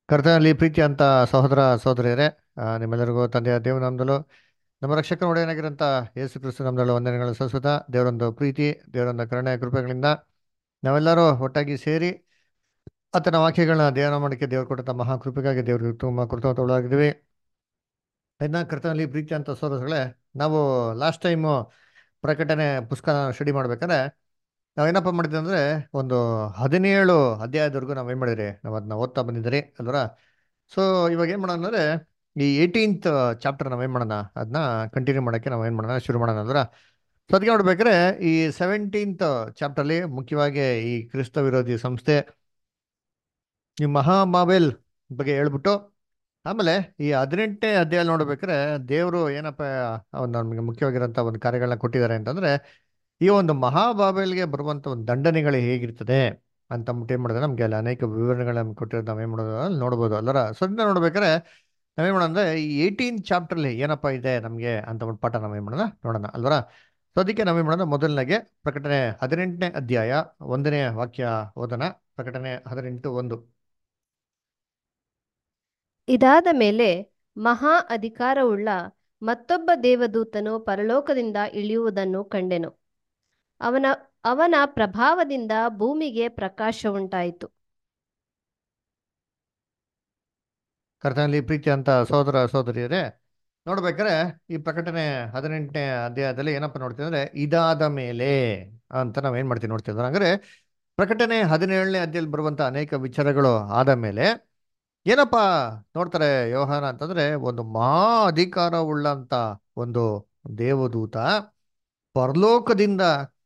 ಕರ್ತನಲ್ಲಿ ಪ್ರೀತಿ ಅಂತ ಸಹೋದರ ಸಹೋದರಿಯರೇ ಆ, ನಿಮ್ಮೆಲ್ಲರಿಗೂ ತಂದೆಯ ದೇವನಂದಲು ನಮ್ಮ ರಕ್ಷಕ ಒಡೆಯನಾಗಿರಂತ ಯೇಸು ಕ್ರಿಸ್ತು ನಮ್ದಳು ವಂದನೆಗಳು ಸಲ್ಲಿಸುತ್ತಾ ದೇವರೊಂದು ಪ್ರೀತಿ ದೇವರೊಂದು ಕರುಣೆ ಕೃಪೆಗಳಿಂದ ನಾವೆಲ್ಲರೂ ಒಟ್ಟಾಗಿ ಸೇರಿ ಆತನ ವಾಕ್ಯಗಳನ್ನ ಧ್ಯಾನ ಮಾಡಕ್ಕೆ ದೇವರು ಕೊಟ್ಟಂತ ಮಹಾ ಕೃಪೆಗಾಗಿ ದೇವರಿಗೆ ತುಂಬ ಕೃತಜ್ಞರಾಗಿದ್ದೀವಿ ಇನ್ನ ಕರ್ತನಲ್ಲಿ ಪ್ರೀತಿ ಅಂತ ಸಹೋದರಗಳೇ ನಾವು ಲಾಸ್ಟ್ ಟೈಮು ಪ್ರಕಟಣೆ ಪುಸ್ತಕ ಸ್ಟಡಿ ಮಾಡ್ಬೇಕಾದ್ರೆ ನಾವೇನಪ್ಪ ಮಾಡಿದ್ವಿ ಅಂದ್ರೆ ಒಂದು ಹದಿನೇಳು ಅಧ್ಯಾಯದವರೆಗೂ ನಾವು ಏನು ಮಾಡಿದ್ರಿ ನಾವು ಅದನ್ನ ಓದ್ತಾ ಬಂದಿದ್ರಿ ಅಲ್ವರ ಸೊ ಇವಾಗ ಏನು ಮಾಡೋಣ ಅಂದ್ರೆ ಈ ಏಯ್ಟೀನ್ತ್ ಚಾಪ್ಟರ್ ನಾವೇನು ಮಾಡೋಣ ಅದನ್ನ ಕಂಟಿನ್ಯೂ ಮಾಡೋಕ್ಕೆ ನಾವು ಏನು ಮಾಡೋಣ ಶುರು ಮಾಡೋಣ ಅಂದ್ರೆ ಸೊ ಅದಕ್ಕೆ ನೋಡ್ಬೇಕಾದ್ರೆ ಈ ಸೆವೆಂಟೀನ್ತ್ ಚಾಪ್ಟರ್ಲಿ ಮುಖ್ಯವಾಗಿ ಈ ಕ್ರಿಸ್ತ ವಿರೋಧಿ ಸಂಸ್ಥೆ ಈ ಮಹಾಮಾವೆಲ್ ಬಗ್ಗೆ ಹೇಳ್ಬಿಟ್ಟು ಆಮೇಲೆ ಈ ಹದಿನೆಂಟನೇ ಅಧ್ಯಾಯ ನೋಡ್ಬೇಕಾದ್ರೆ ದೇವರು ಏನಪ್ಪ ಒಂದು ನಮಗೆ ಮುಖ್ಯವಾಗಿರೋಂಥ ಒಂದು ಕಾರ್ಯಗಳನ್ನ ಕೊಟ್ಟಿದ್ದಾರೆ ಅಂತಂದ್ರೆ ಈ ಒಂದು ಮಹಾಬಾಬೆಲ್ಗೆ ಬರುವಂಥ ಒಂದು ದಂಡನೆಗಳು ಹೇಗಿರ್ತದೆ ಅಂತ ಅಂದ್ಬಿಟ್ಟು ಏನು ಮಾಡಿದ್ರೆ ನಮಗೆ ಅಲ್ಲಿ ಅನೇಕ ವಿವರಣೆಗಳನ್ನ ಕೊಟ್ಟಿರೋದು ನಾವೇನು ಮಾಡೋದು ಅಲ್ಲಿ ನೋಡ್ಬೋದು ಅಲ್ಲರ ಸೊ ಅದನ್ನ ನೋಡ್ಬೇಕಾದ್ರೆ ನಾವೇನು ಮಾಡೋಣ ಅಂದ್ರೆ ಈ ಏಯ್ಟೀನ್ ಚಾಪ್ಟರ್ಲಿ ಏನಪ್ಪ ಇದೆ ನಮಗೆ ಅಂತ ಒಂದು ಪಾಠ ನಾವೇನು ಮಾಡೋಣ ನೋಡೋಣ ಅಲ್ವರ ಸೊ ಅದಕ್ಕೆ ನಾವೇನು ಮಾಡೋಣ ಮೊದಲನೇಗೆ ಪ್ರಕಟಣೆ ಹದಿನೆಂಟನೇ ಅಧ್ಯಾಯ ಒಂದನೇ ವಾಕ್ಯ ಓದನ ಪ್ರಕಟಣೆ ಹದಿನೆಂಟು ಒಂದು ಇದಾದ ಮೇಲೆ ಮಹಾ ಅಧಿಕಾರವುಳ್ಳ ಮತ್ತೊಬ್ಬ ದೇವದೂತನು ಪರಲೋಕದಿಂದ ಇಳಿಯುವುದನ್ನು ಕಂಡೆನು ಅವನ ಅವನ ಪ್ರಭಾವದಿಂದ ಭೂಮಿಗೆ ಪ್ರಕಾಶ ಉಂಟಾಯಿತು ಕರ್ತನಲ್ಲಿ ಪ್ರೀತಿ ಅಂತ ಸಹೋದರ ಸಹೋದರಿಯರೇ ನೋಡ್ಬೇಕಾದ್ರೆ ಈ ಪ್ರಕಟಣೆ ಹದಿನೆಂಟನೇ ಅಧ್ಯಾಯದಲ್ಲಿ ಏನಪ್ಪ ನೋಡ್ತೀವಿ ಅಂದ್ರೆ ಇದಾದ ಮೇಲೆ ಅಂತ ನಾವ್ ಏನ್ ಮಾಡ್ತೀವಿ ನೋಡ್ತೀವಿ ಅಂದ್ರೆ ಪ್ರಕಟಣೆ ಹದಿನೇಳನೇ ಅಧ್ಯಾಯದಲ್ಲಿ ಬರುವಂತ ಅನೇಕ ವಿಚಾರಗಳು ಆದ ಮೇಲೆ ಏನಪ್ಪ ನೋಡ್ತಾರೆ ಯೋಹಾನ ಅಂತಂದ್ರೆ ಒಂದು ಮಹಾ ಅಧಿಕಾರವುಳ್ಳಂತ ಒಂದು ದೇವದೂತ ಪರಲೋಕದಿಂದ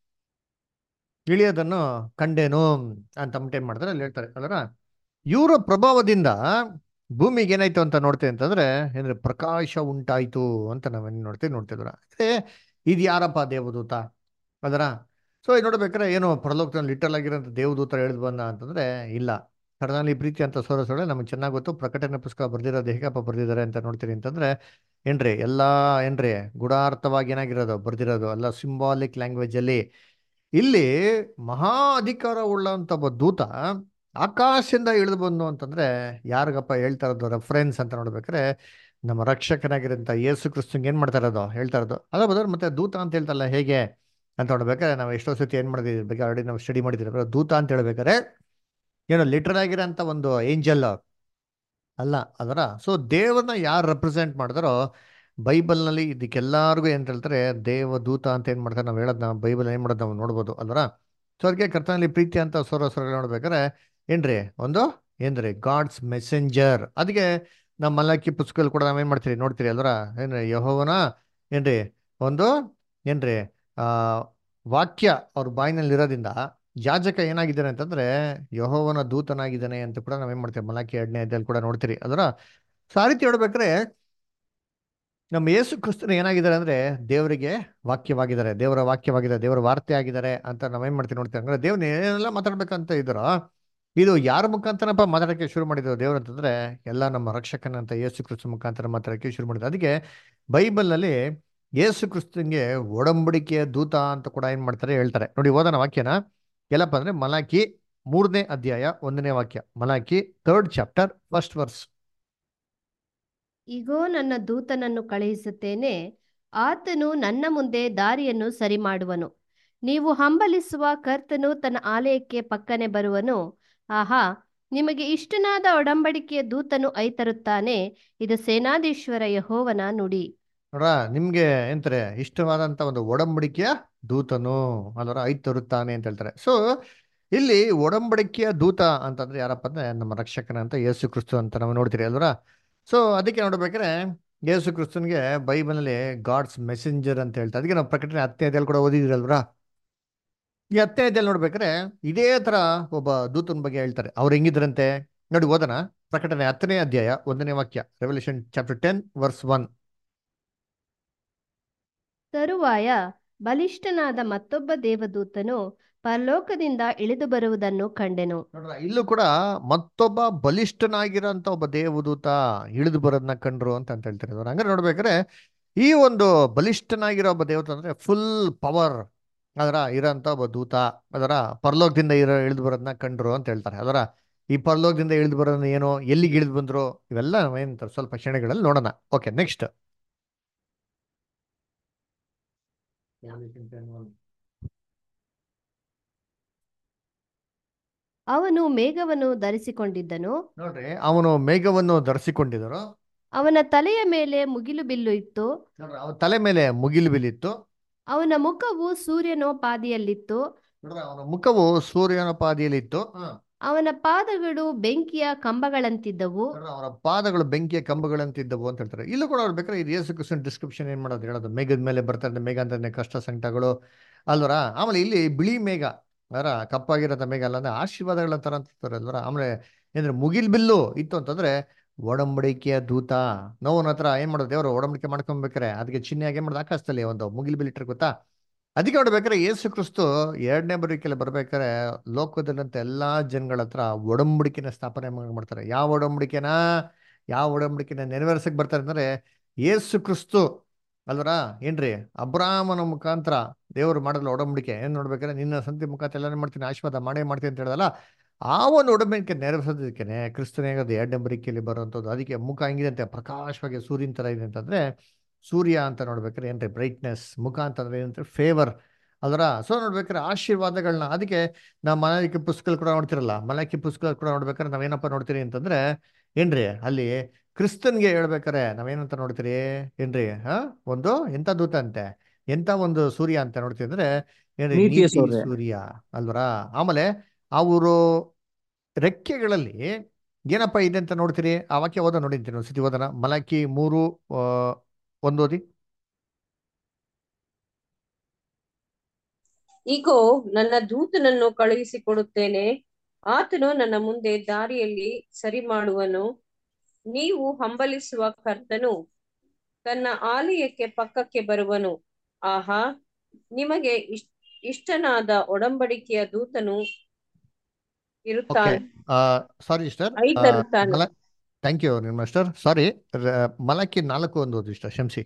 ಇಳಿಯೋದನ್ನು ಕಂಡೇನು ಅಂತ ಏನ್ ಮಾಡ್ತಾರೆ ಅಲ್ಲಿ ಹೇಳ್ತಾರೆ ಅದರ ಇವರ ಪ್ರಭಾವದಿಂದ ಭೂಮಿಗೆ ಏನಾಯ್ತು ಅಂತ ನೋಡ್ತೇವೆ ಅಂತಂದ್ರೆ ಏನ್ರೆ ಪ್ರಕಾಶ ಉಂಟಾಯ್ತು ಅಂತ ನಾವೇನು ನೋಡ್ತೀವಿ ನೋಡ್ತಿದ್ರ ಅದೇ ಇದು ಯಾರಪ್ಪ ದೇವದೂತ ಅದರ ಸೊ ಇದು ನೋಡ್ಬೇಕಾದ್ರೆ ಏನು ಪರಲೋಕದಲ್ಲಿ ಲಿಟಲ್ ಆಗಿರೋಂಥ ದೇವದೂತ ಹೇಳಿದ್ ಬಂದ ಅಂತಂದ್ರೆ ಇಲ್ಲ ಕರ್ನಾಲಿ ಪ್ರೀತಿ ಅಂತ ಸೋರಸೋಳೆ ನಮಗೆ ಚೆನ್ನಾಗಿ ಗೊತ್ತು ಪ್ರಕಟಣೆ ಪುಸ್ತಕ ಬರ್ದಿರೋದು ಹೇಗಪ್ಪ ಬರ್ದಿದ್ದಾರೆ ಅಂತ ನೋಡ್ತೀರಿ ಅಂತಂದ್ರೆ ಏನ್ರಿ ಎಲ್ಲ ಏನ್ರಿ ಗುಡಾರ್ಥವಾಗಿ ಏನಾಗಿರೋದು ಬರ್ದಿರೋದು ಅಲ್ಲ ಸಿಂಬಾಲಿಕ್ ಲ್ಯಾಂಗ್ವೇಜ್ ಅಲ್ಲಿ ಇಲ್ಲಿ ಮಹಾ ಅಧಿಕಾರ ಉಳ್ಳಂತ ಒಬ್ಬ ದೂತ ಆಕಾಶದಿಂದ ಇಳಿದು ಬಂದು ಅಂತಂದ್ರೆ ಯಾರಿಗಪ್ಪ ಹೇಳ್ತಾ ಇರೋದು ರೆಫರೆನ್ಸ್ ಅಂತ ನೋಡ್ಬೇಕಾದ್ರೆ ನಮ್ಮ ರಕ್ಷಕನಾಗಿರೋಂಥ ಯೇಸು ಕ್ರಿಸ್ತಂಗೆ ಏನ್ ಮಾಡ್ತಾ ಇರೋದು ಹೇಳ್ತಾ ಇರೋದು ಅದ ಬದಲು ಮತ್ತೆ ದೂತ ಅಂತ ಹೇಳ್ತಲ್ಲ ಹೇಗೆ ಅಂತ ನೋಡ್ಬೇಕಾದ್ರೆ ನಾವು ಎಷ್ಟೋ ಸತಿ ಏನ್ ಮಾಡಿದ್ವಿ ಬಗ್ಗೆ ಆಲ್ರೆಡಿ ನಾವು ಸ್ಟಡಿ ಮಾಡಿದ್ದೀವಿ ದೂತ ಅಂತ ಹೇಳ್ಬೇಕಾದ್ರೆ ಏನು ಲಿಟರ್ ಆಗಿರೋಂಥ ಒಂದು ಏಂಜಲ್ ಅಲ್ಲ ಅದರ ಸೊ ದೇವರನ್ನ ಯಾರು ರೆಪ್ರೆಸೆಂಟ್ ಮಾಡಿದಾರೋ ಬೈಬಲ್ನಲ್ಲಿ ಇದಕ್ಕೆಲ್ಲರಿಗೂ ಏನ್ ಹೇಳ್ತಾರೆ ದೇವದೂತ ಅಂತ ಏನ್ ಮಾಡ್ತಾರೆ ನಾವು ಹೇಳೋದನ್ನ ಬೈಬಲ್ ಏನ್ ಮಾಡೋದು ನಾವು ನೋಡ್ಬೋದು ಅಲ್ವರ ಸೊ ಅದಕ್ಕೆ ಕರ್ತನಲ್ಲಿ ಪ್ರೀತಿ ಅಂತ ಸೊರ ಸೊರಗಳು ನೋಡ್ಬೇಕಾದ್ರೆ ಏನ್ರಿ ಒಂದು ಏನ್ರಿ ಗಾಡ್ಸ್ ಮೆಸೆಂಜರ್ ಅದಕ್ಕೆ ನಮ್ಮ ಮಲಕ್ಕಿ ಪುಸ್ತಕದಲ್ಲಿ ಕೂಡ ನಾವೇನ್ ಮಾಡ್ತೀರಿ ನೋಡ್ತೀರಿ ಅಲ್ವರ ಏನ್ರಿ ಯಹೋವನ ಏನ್ರಿ ಒಂದು ಏನ್ರಿ ಆ ವಾಕ್ಯ ಅವ್ರ ಬಾಯಿನಲ್ಲಿ ಇರೋದ್ರಿಂದ ಯಾಜಕ ಏನಾಗಿದ್ದಾನೆ ಅಂತಂದ್ರೆ ಯಹೋವನ ದೂತನಾಗಿದ್ದಾನೆ ಅಂತ ಕೂಡ ನಾವೇನ್ ಮಾಡ್ತೀವಿ ಮಲಾಕಿ ಎರಡನೇ ಅಧ್ಯಾಯಲ್ಲಿ ಕೂಡ ನೋಡ್ತೀರಿ ಅದರ ಸೊ ಆ ರೀತಿ ಹೇಳ್ಬೇಕಾದ್ರೆ ನಮ್ಮ ಯೇಸು ಕ್ರಿಸ್ತನ ಏನಾಗಿದ್ದಾರೆ ಅಂದ್ರೆ ದೇವರಿಗೆ ವಾಕ್ಯವಾಗಿದ್ದಾರೆ ದೇವರ ವಾಕ್ಯವಾಗಿದ್ದಾರೆ ದೇವರ ವಾರ್ತೆ ಆಗಿದ್ದಾರೆ ಅಂತ ನಾವೇನ್ ಮಾಡ್ತೀವಿ ನೋಡ್ತೀವಿ ಅಂದ್ರೆ ದೇವ್ರನ್ನ ಏನೆಲ್ಲ ಮಾತಾಡ್ಬೇಕಂತ ಇದ್ದಾರೋ ಇದು ಯಾರ ಮುಖಾಂತರಪ್ಪ ಮಾತಾಡಕ್ಕೆ ಶುರು ಮಾಡಿದ್ರು ದೇವ್ರು ಅಂತಂದ್ರೆ ಎಲ್ಲ ನಮ್ಮ ರಕ್ಷಕನಂತ ಯೇಸು ಕ್ರಿಸ್ತ ಮುಖಾಂತರ ಮಾತಾಡಕ್ಕೆ ಶುರು ಮಾಡಿದ್ರು ಅದಕ್ಕೆ ಬೈಬಲ್ನಲ್ಲಿ ಯೇಸು ಕ್ರಿಸ್ತನ್ಗೆ ಒಡಂಬಡಿಕೆಯ ದೂತ ಅಂತ ಕೂಡ ಏನ್ ಮಾಡ್ತಾರೆ ಹೇಳ್ತಾರೆ ನೋಡಿ ಓದೋಣ ವಾಕ್ಯನ ಎಲ್ಲಪ್ಪ ಅಂದ್ರೆ ಮಲಾಕಿ ಮೂರನೇ ಅಧ್ಯಾಯ ಒಂದನೇ ವಾಕ್ಯ Malachi third chapter first verse ಇಗೋ ನನ್ನ ದೂತನನ್ನು ಕಳುಹಿಸುತ್ತೇನೆ ಆತನು ನನ್ನ ಮುಂದೆ ದಾರಿಯನ್ನು ಸರಿ ಮಾಡುವನು ನೀವು ಹಂಬಲಿಸುವ ಕರ್ತನು ತನ್ನ ಆಲಯಕ್ಕೆ ಪಕ್ಕನೆ ಬರುವನು ಆಹಾ ನಿಮಗೆ ಇಷ್ಟನಾದ ಒಡಂಬಡಿಕೆಯ ದೂತನು ಐತರುತ್ತಾನೆ ಇದು ಸೇನಾಧೀಶ್ವರ ಯಹೋವನ ನುಡಿ ನೋಡ್ರ ನಿಮ್ಗೆ ಎಂತಾರೆ ಇಷ್ಟವಾದಂತ ಒಂದು ಒಡಂಬಡಿಕೆಯ ದೂತನು ಅದರ ಐದ್ ತರುತ್ತಾನೆ ಅಂತ ಹೇಳ್ತಾರೆ ಸೊ ಇಲ್ಲಿ ಒಡಂಬಡಿಕೆಯ ದೂತ ಅಂತಂದ್ರೆ ಯಾರಪ್ಪ ಅಂದ್ರೆ ನಮ್ಮ ರಕ್ಷಕನ ಅಂತ ಯೇಸು ಕ್ರಿಸ್ತು ಅಂತ ನಾವು ನೋಡ್ತೀರಿ ಅಲ್ವರ ಸೊ ಅದಕ್ಕೆ ನೋಡ್ಬೇಕಾದ್ರೆ ಯೇಸು ಕ್ರಿಸ್ತನ್ಗೆ ಬೈಬಲ್ನಲ್ಲಿ ಗಾಡ್ಸ್ ಮೆಸೆಂಜರ್ ಅಂತ ಹೇಳ್ತಾರೆ ಅದಕ್ಕೆ ನಾವು ಪ್ರಕಟಣೆ ಹತ್ತನೇ ಅಧ್ಯಾಯಲ್ಲಿ ಕೂಡ ಓದಿದಿರಲ್ವರ ಈ ಹತ್ತನೇ ಅಧ್ಯಾಯಲ್ಲಿ ನೋಡ್ಬೇಕಾದ್ರೆ ಇದೇ ತರ ಒಬ್ಬ ದೂತನ ಬಗ್ಗೆ ಹೇಳ್ತಾರೆ ಅವ್ರು ಹೆಂಗಿದ್ರಂತೆ ನೋಡಿ ಓದನ ಪ್ರಕಟಣೆ ಹತ್ತನೇ ಅಧ್ಯಾಯ ಒಂದನೇ ವಾಕ್ಯ Revelation chapter ten verse one ತರುವಾಯ ಬಲಿಷ್ಠನಾದ ಮತ್ತೊಬ್ಬ ದೇವದೂತನು ಪರಲೋಕದಿಂದ ಇಳಿದು ಬರುವುದನ್ನು ಕಂಡೆನು ನೋಡ್ರ ಇಲ್ಲೂ ಕೂಡ ಮತ್ತೊಬ್ಬ ಬಲಿಷ್ಠನಾಗಿರೋಂಥ ಒಬ್ಬ ದೇವದೂತ ಇಳಿದು ಬರೋದನ್ನ ಕಂಡ್ರು ಅಂತ ಅಂತ ಹೇಳ್ತಾರೆ ಅವ್ರು ಹಂಗಾರೆ ನೋಡ್ಬೇಕಾದ್ರೆ ಈ ಒಂದು ಬಲಿಷ್ಠನಾಗಿರೋ ಒಬ್ಬ ದೇವತ ಅಂದ್ರೆ ಫುಲ್ ಪವರ್ ಅದರ ಇರೋಂಥ ಒಬ್ಬ ದೂತ ಅದರ ಪರಲೋಕದಿಂದ ಇರೋ ಇಳಿದು ಬರೋದನ್ನ ಕಂಡ್ರು ಅಂತ ಹೇಳ್ತಾರೆ ಅದರ ಈ ಪರಲೋಕದಿಂದ ಇಳಿದು ಬರೋದು ಏನೋ ಎಲ್ಲಿಗೆ ಇಳಿದು ಬಂದ್ರು ಇವೆಲ್ಲ ನಾವೇನಂತಾರೆ ಸ್ವಲ್ಪ ಕ್ಷಣಗಳಲ್ಲಿ ನೋಡೋಣ ಓಕೆ ನೆಕ್ಸ್ಟ್ ಅವನು ಮೇಘವನ್ನು ಧರಿಸಿಕೊಂಡಿದ್ದನು ನೋಡ್ರಿ ಅವನು ಮೇಘವನ್ನು ಧರಿಸಿಕೊಂಡಿದ್ದರು ಅವನ ತಲೆಯ ಮೇಲೆ ಮುಗಿಲು ಬಿಲ್ಲು ಇತ್ತು ನೋಡ್ರಿ ಅವನ ತಲೆ ಮೇಲೆ ಮುಗಿಲು ಬಿಲ್ಲಿತ್ತು ಅವನ ಮುಖವು ಸೂರ್ಯನೋಪಾದಿಯಲ್ಲಿತ್ತು ನೋಡ್ರಿ ಅವನ ಮುಖವು ಸೂರ್ಯನ ಪಾದಿಯಲ್ಲಿತ್ತು ಹ. ಅವನ ಪಾದಗಳು ಬೆಂಕಿಯ ಕಂಬಗಳಂತಿದ್ದವು ನೋಡ್ರಿ ಅವನ ಪಾದಗಳು ಬೆಂಕಿಯ ಕಂಬಗಳಂತಿದ್ದವು ಅಂತ ಹೇಳ್ತಾರೆ ಇಲ್ಲೂ ಕೂಡ ಅವ್ರು ಬೇಕಾದ್ರೆ ಇದು ಯೇಸು ಕ್ರಿಸ್ತನ ಡಿಸ್ಕ್ರಿಪ್ಷನ್ ಏನ್ ಮಾಡೋದು ಹೇಳೋದು ಮೇಘದ ಮೇಲೆ ಬರ್ತಾರೆ ಮೇಘ ಅಂತಂದ್ರೆ ಕಷ್ಟ ಸಂಕಟಗಳು ಅಲ್ವರ ಆಮೇಲೆ ಇಲ್ಲಿ ಬಿಳಿ ಮೇಘ ಅದರ ಕಪ್ಪಾಗಿರೋಂಥ ಮೇಘ ಅಲ್ಲ ಅಂದ್ರೆ ಆಶೀರ್ವಾದಗಳ ತರ ಅಂತಾರೆ ಅಲ್ವರ ಆಮೇಲೆ ಏನಂದ್ರೆ ಮುಗಿಲ್ ಬಿಲ್ಲು ಇತ್ತು ಅಂತಂದ್ರೆ ಒಡಂಬಡಿಕೆಯ ದೂತ ನೋವನ ಹತ್ರ ಏನ್ ಮಾಡೋದು ದೇವರು ಒಡಂಬಡಿಕೆ ಮಾಡ್ಕೊಬೇಕಾರೆ ಅದಕ್ಕೆ ಚಿಹ್ನೆಯಾಗಿ ಏನ್ ಮಾಡೋದು ಆಕಾಶದಲ್ಲಿ ಒಂದು ಮುಗಿಲ್ ಬಿಲ್ ಇಟ್ಟರೆ ಗೊತ್ತಾ ಅದಕ್ಕೆ ನೋಡ್ಬೇಕಾದ್ರೆ ಯೇಸು ಕ್ರಿಸ್ತು ಎರಡನೇ ಬರೀಕೆಲ್ಲ ಬರ್ಬೇಕಾದ್ರೆ ಲೋಕದಲ್ಲಂತ ಎಲ್ಲಾ ಜನಗಳ ಹತ್ರ ಒಡಂಬಡಿಕೆನ ಸ್ಥಾಪನೆ ಮಾಡ್- ಮಾಡ್ತಾರೆ ಯಾವ ಒಡಂಬಡಿಕೆನ ಯಾವ ಒಡಂಬಡಿಕೆನ ನೆರವೇರ್ಸಕ್ ಬರ್ತಾರೆ ಅಂದ್ರೆ ಯೇಸು ಕ್ರಿಸ್ತು ಅಲ್ವರ ಏನ್ರಿ ಅಬ್ರಾಮನ ಮುಖಾಂತರ ದೇವರು ಮಾಡಲ್ಲ ಒಡಂಬಡಿಕೆ ಏನ್ ನೋಡ್ಬೇಕಾದ್ರೆ ನಿನ್ನ ಸಂತಿ ಮುಖಾಂತರ ಎಲ್ಲ ಮಾಡ್ತೀನಿ ಆಶೀರ್ವಾದ ಮಾಡೇ ಮಾಡ್ತೀನಿ ಅಂತ ಹೇಳಲ್ಲ ಆ ಒಂದು ಒಡಂಬಡಿಕೆ ನೆರವೇರಿಸೋದಕ್ಕೆ ಕ್ರಿಸ್ತನಾಗದು ಎರಡನೇ ಬರಿಕೆಯಲ್ಲಿ ಬರುವಂಥದ್ದು ಅದಕ್ಕೆ ಮುಖ ಹೆಂಗಿದೆ ಅಂತೆ ಪ್ರಕಾಶವಾಗಿ ಸೂರ್ಯನ ತರ ಇದೆ ಅಂತಂದ್ರೆ ಸೂರ್ಯ ಅಂತ ನೋಡ್ಬೇಕಾದ್ರೆ ಏನ್ರಿ ಬ್ರೈಟ್ನೆಸ್ ಮುಖ ಅಂತಂದ್ರೆ ಏನಂದ್ರೆ ಫೇವರ್ ಅದರ ಸೊ ನೋಡ್ಬೇಕಾದ್ರೆ ಆಶೀರ್ವಾದಗಳನ್ನ ಅದಕ್ಕೆ ನಾವು ಮಲಕಿ ಪುಸ್ತಕ ಕೂಡ ನೋಡ್ತಿರಲ್ಲ ಮಲಕಿ ಪುಸ್ತಕ ಕೂಡ ನೋಡ್ಬೇಕಾದ್ರೆ ನಾವೇನಪ್ಪ ನೋಡ್ತೀರಿ ಅಂತಂದ್ರೆ ಏನ್ರಿ ಅಲ್ಲಿ ಕ್ರಿಸ್ತನ್ಗೆ ಹೇಳ್ಬೇಕಾರೆ ನಾವೇನಂತ ನೋಡ್ತೀರಿ ಏನ್ರಿ ಹಾ ಒಂದು ಎಂತ ದೂತ ಅಂತೆ ಎಂತ ಒಂದು ಸೂರ್ಯ ಅಂತ ನೋಡ್ತೀವಿ ಅಂದ್ರೆ ಏನ್ರಿ ನೀತಿಯ ನೀತಿ ಸೂರ್ಯ. ಸೂರ್ಯ ಅಲ್ವರ ಆಮೇಲೆ ಅವರು ರೆಕ್ಕೆಗಳಲ್ಲಿ ಏನಪ್ಪ ಇದೆ ಅಂತ ನೋಡ್ತೀರಿ ಆ ವಾಕ್ಯ ಓದ ನೋಡಿಂತೀನಿ ಒಂದ್ಸತಿ ಓದನ ಮಲಕಿ ಮೂರು ಆ, ಒಂದು ಓದಿ ಇಗೋ ನನ್ನ ದೂತನನ್ನು ಕಳುಹಿಸಿಕೊಡುತ್ತೇನೆ ಆತನು ನನ್ನ ಮುಂದೆ ದಾರಿಯಲ್ಲಿ ಸರಿ ಮಾಡುವನು ನೀವು ಹಂಬಲಿಸುವ ಕರ್ತನು ತನ್ನ ಆಲಯಕ್ಕೆ ಪಕ್ಕಕ್ಕೆ ಬರುವನು ಆಹಾ ನಿಮಗೆ ಇಷ್- ಇಷ್ಟನಾದ ಒಡಂಬಡಿಕೆಯ ದೂತನು ಓಕೆ ಇರುತ್ತಾನೆ ಸಾರಿ ಸಿಸ್ಟರ್ ಐ ತರುತ್ತಾನೆ ಮಲ ಥ್ಯಾಂಕ್ ಯು ನಿಮ್ಮ ಮಾಸ್ಟರ್ ಸಾರಿ ಮಲಕಿ ನಾಲ್ಕು ಒಂದು ಓದಿ ಇಷ್ಟ ಕ್ಷಮಿಸಿ